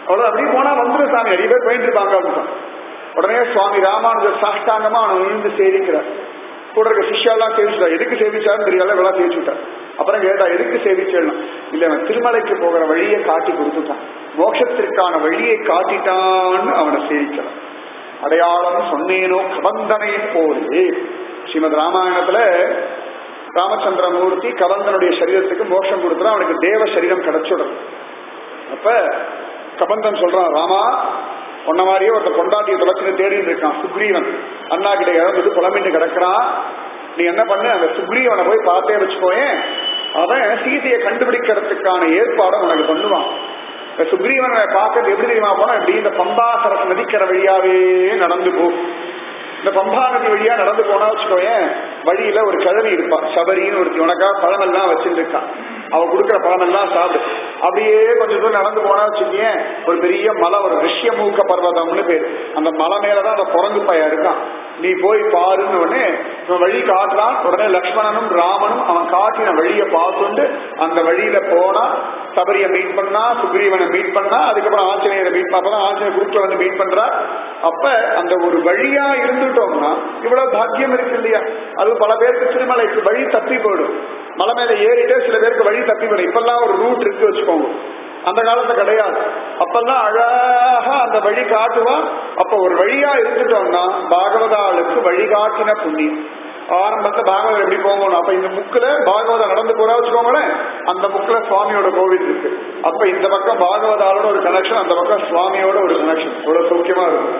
அவ்வளவு அப்படியே போனா வந்துடும் சாமி நிறைய பேர் போயிட்டு இருப்பாங்க அப்படின்னு உடனே சுவாமி ராமானுஜர் சாஷ்டாங்கமா அவனை விழுந்து சேவிக்கிறார் கூட இருக்க சிஷ்யாலாம் சேவிச்சுட்டா எதுக்கு சேவிச்சாருன்னு தெரியல எல்லாம் சேவிச்சுட்டார் அப்புறம் கேட்டா எதுக்கு சேவிச்சேன்னா இல்ல அவன் திருமலைக்கு போகிற வழியை காட்டி கொடுத்துட்டான் மோட்சத்திற்கான வழியை காட்டிட்டான்னு அவனை சேவிக்கிறான் அடையாளம் சொன்னேனோ கபந்தனை போலே ஸ்ரீமத் ராமாயணத்துல ராமச்சந்திரமூர்த்தி கபந்தனுடைய சரீரத்துக்கு மோட்சம் கொடுத்துறா அவனுக்கு தேவ சரீரம் கிடைச்சுடும் அப்ப கபந்தன் சொல்றான் ராமா பொன்ன மாதிரியே ஒருத்த கொண்டாட்டிய தொலைச்சுன்னு தேடிட்டு இருக்கான் சுக்ரீவன் அண்ணா கிட்ட இறந்துட்டு புலம்பிட்டு கிடக்குறான் நீ என்ன பண்ணு அந்த சுக்ரீவனை போய் பார்த்தே வச்சுக்கோயேன் அவன் சீதையை கண்டுபிடிக்கிறதுக்கான ஏற்பாடை உனக்கு பண்ணுவான் இந்த சுக்ரீவனை பார்க்கறது எப்படி தெரியுமா போனா இப்படி இந்த பம்பாசரஸ் நதிக்கிற வழியாவே நடந்து போ இந்த பம்பா நதி வழியா நடந்து போனா வச்சுக்கோயேன் வழியில ஒரு கிழவி இருப்பா சபரின்னு ஒருத்தி உனக்கா பழமெல்லாம் வச்சுட்டு இருக்கா அவ கொடுக்குற பழமெல்லாம் சாப்பிடு அப்படியே கொஞ்சம் தூரம் நடந்து போனா வச்சுக்கேன் ஒரு பெரிய மலை ஒரு ரிஷ்யமூக்க பர்வதம்னு பேர் அந்த மலை மேலதான் அந்த குரங்கு பையன் இருக்கான் நீ போய் பாருன்னு உடனே இவன் வழி காட்டுறான் உடனே லக்ஷ்மணனும் ராமனும் அவன் காட்டின வழியை பார்த்துண்டு அந்த வழியில போனா சபரியை மீட் பண்ணா சுக்ரீவனை மீட் பண்ணா அதுக்கப்புறம் ஆஞ்சநேயரை மீட் அப்பதான் ஆஞ்சநேயர் குரூப்ல வந்து மீட் பண்றா அப்ப அந்த ஒரு வழியா இருந்துட்டோம்னா இவ்வளவு பாக்கியம் இருக்கு இல்லையா அது பல பேருக்கு திருமலைக்கு வழி தப்பி போயிடும் மலை மேல ஏறிட்டே சில பேருக்கு வழி தப்பி போயிடும் இப்பெல்லாம் ஒரு ரூட் இருக்கு வச்சுக்கோங்க அந்த காலத்துல கிடையாது அப்பெல்லாம் அழகா அந்த வழி காட்டுவான் அப்ப ஒரு வழியா இருந்துட்டோம்னா பாகவதாளுக்கு வழிகாட்டின புண்ணியம் ஆரம்பத்துல பாகவதம் எப்படி போகணும் அப்ப இந்த முக்குல பாகவதம் நடந்து போறா வச்சுக்கோங்களேன் அந்த முக்குல சுவாமியோட கோவில் இருக்கு அப்ப இந்த பக்கம் பாகவதாலோட ஒரு கனெக்ஷன் அந்த பக்கம் சுவாமியோட ஒரு கனெக்ஷன் இவ்வளவு சௌக்கியமா இருக்கும்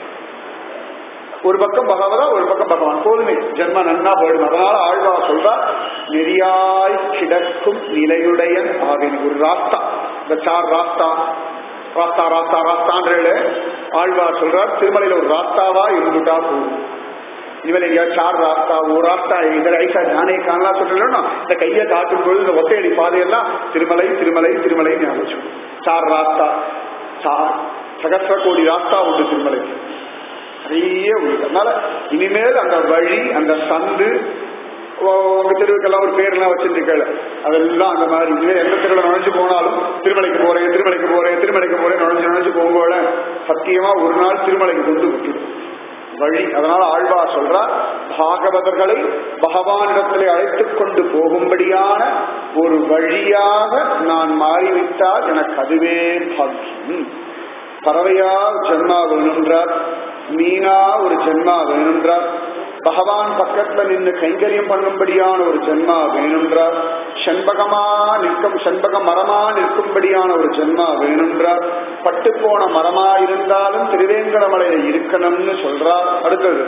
ஒரு பக்கம் பகவதா ஒரு பக்கம் பகவான் போதுமே ஜென்ம நன்னா போயிடும் அதனால ஆழ்வா சொல்றா நெறியாய் கிடக்கும் நிலையுடைய ஆவின் ஒரு ராஸ்தா இந்த சார் ராஸ்தா ராஸ்தா ராஸ்தா ராஸ்தான்ற ஆழ்வா சொல்றார் திருமலையில ஒரு ராஸ்தாவா இருந்துட்டா போதும் இனிமேல் எங்கேயாவது சார் ராஸ்தா ஒரு ராஸ்தா இதில் ஐசா ஞானே காணலாம் சொல்லலன்னா இந்த கையை காட்டும் பொழுது இந்த ஒத்தையடி பாதையெல்லாம் திருமலை திருமலை திருமலை ஞாபகம் சார் ராஸ்தா சார் சகசிர கோடி ராஸ்தா உண்டு திருமலைக்கு நிறைய உண்டு அதனால இனிமேல் அந்த வழி அந்த சந்து உங்க தெருவுக்கெல்லாம் ஒரு பேர்லாம் வச்சிருக்கல அதெல்லாம் அந்த மாதிரி இனிமேல் எந்த தெருவில் நுழைஞ்சு போனாலும் திருமலைக்கு போறேன் திருமலைக்கு போறேன் திருமலைக்கு போறேன் நுழைஞ்சு நுழைஞ்சு போகும்போது சத்தியமா ஒரு நாள் திருமலைக்கு கொண்டு விட்டுடும் வழி அதனால ஆழ்வா சொல்றா பாகவதர்களை பகவானிடத்திலே அழைத்துக் கொண்டு போகும்படியான ஒரு வழியாக நான் மாறிவிட்டால் எனக்கு அதுவே பாக்கியம் பறவையா ஜென்மா வேணுன்றார் மீனா ஒரு ஜென்மா வேணுன்றார் பகவான் பக்கத்துல நின்று கைங்கரியம் பண்ணும்படியான ஒரு ஜென்மா வேணுன்றார் செண்பகமா நிற்கும் செண்பக மரமா நிற்கும்படியான ஒரு ஜென்மா வேணுன்றார் பட்டு போன மரமா இருந்தாலும் திருவேங்கடமலையில இருக்கணும்னு சொல்றார் அடுத்தது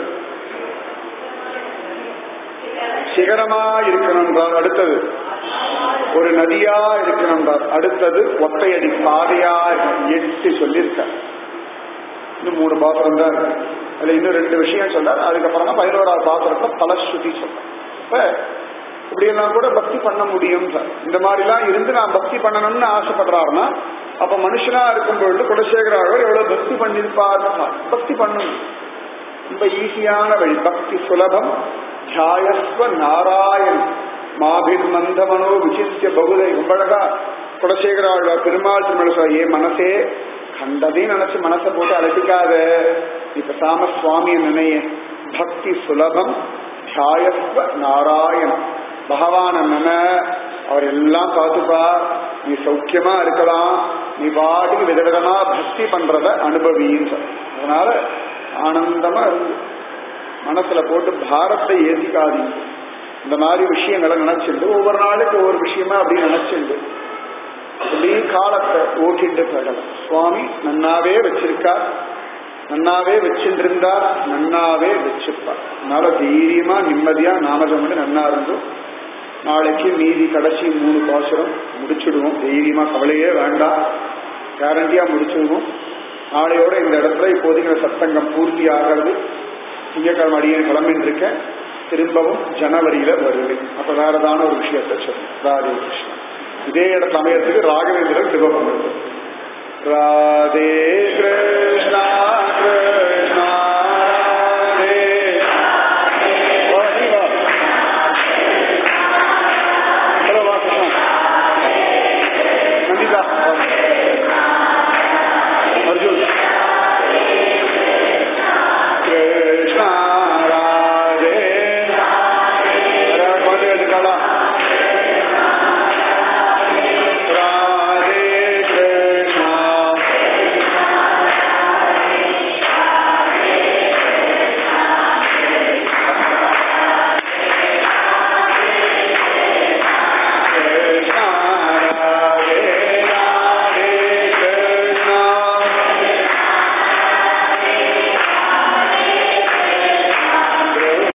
சிகரமா இருக்கணும்ன்றார் அடுத்தது ஒரு நதியா இருக்கணும்ன்றார் அடுத்தது ஒத்தையடி பாதையா எட்டு சொல்லியிருக்கார் இன்னும் மூணு பாத்திரம் தான் இருக்கு அதுல இன்னும் ரெண்டு விஷயம் சொல்றார் அதுக்கப்புறமா பதினோராவது பாத்திரத்தை பலஸ்ருதி சொல்றார் இப்ப இப்படியெல்லாம் கூட பக்தி பண்ண முடியும் சார் இந்த மாதிரிலாம் இருந்து நான் பக்தி பண்ணணும்னு ஆசைப்படுறாருன்னா அப்ப மனுஷனா இருக்கும் பொழுது குலசேகராக எவ்வளவு பக்தி பண்ணிருப்பாரு பக்தி பண்ணணும் ரொம்ப ஈஸியான வழி பக்தி சுலபம் தியாயஸ்வ நாராயண் மாபின் மந்தமனோ விசித்திய பகுதை ரொம்ப அழகா குலசேகராழ்வா பெருமாள் திருமண ஏ மனசே கண்டதையும் நினைச்சு மனசை போட்டு அலட்டிக்காத இப்ப சாம சுவாமியை நினைய பக்தி சுலபம் தியாயஸ்வ நாராயணம் பகவான நின அவர் எல்லாம் பார்த்துப்பா நீ சௌக்கியமா இருக்கலாம் நீ பாட்டுக்கு விதவிதமா பக்தி பண்றத அனுபவின்னு அதனால ஆனந்தமா இருந்து மனசுல போட்டு பாரத்தை ஏத்திக்காதீங்க இந்த மாதிரி விஷயங்களை நினைச்சிருந்து ஒவ்வொரு நாளுக்கு ஒவ்வொரு விஷயமா அப்படி நினைச்சிருந்து அப்படி காலத்தை ஓட்டிட்டு போயிடலாம் சுவாமி நன்னாவே வச்சிருக்கா நன்னாவே வச்சுருந்தா நன்னாவே வச்சிருப்பார் அதனால தைரியமா நிம்மதியா நாமஜம் பண்ணி நன்னா இருந்தோம் நாளைக்கு மீதி கடைசி மூணு பாசுரம் முடிச்சுடுவோம் தைரியமா கவலையே வேண்டாம் கேரண்டியா முடிச்சிடுவோம் நாளையோட இந்த இடத்துல இப்போதைக்கு சத்தங்கம் பூர்த்தி ஆகிறது திங்கக்கிழமை அடியே கிளம்பின்னு இருக்கேன் திரும்பவும் ஜனவரியில வருவேன் அப்ப வேற ஏதான ஒரு விஷயத்தை சொல்லுவேன் ராதே கிருஷ்ணன் இதே இட சமயத்துக்கு ராகவேந்திரன் சிவபம் ராதே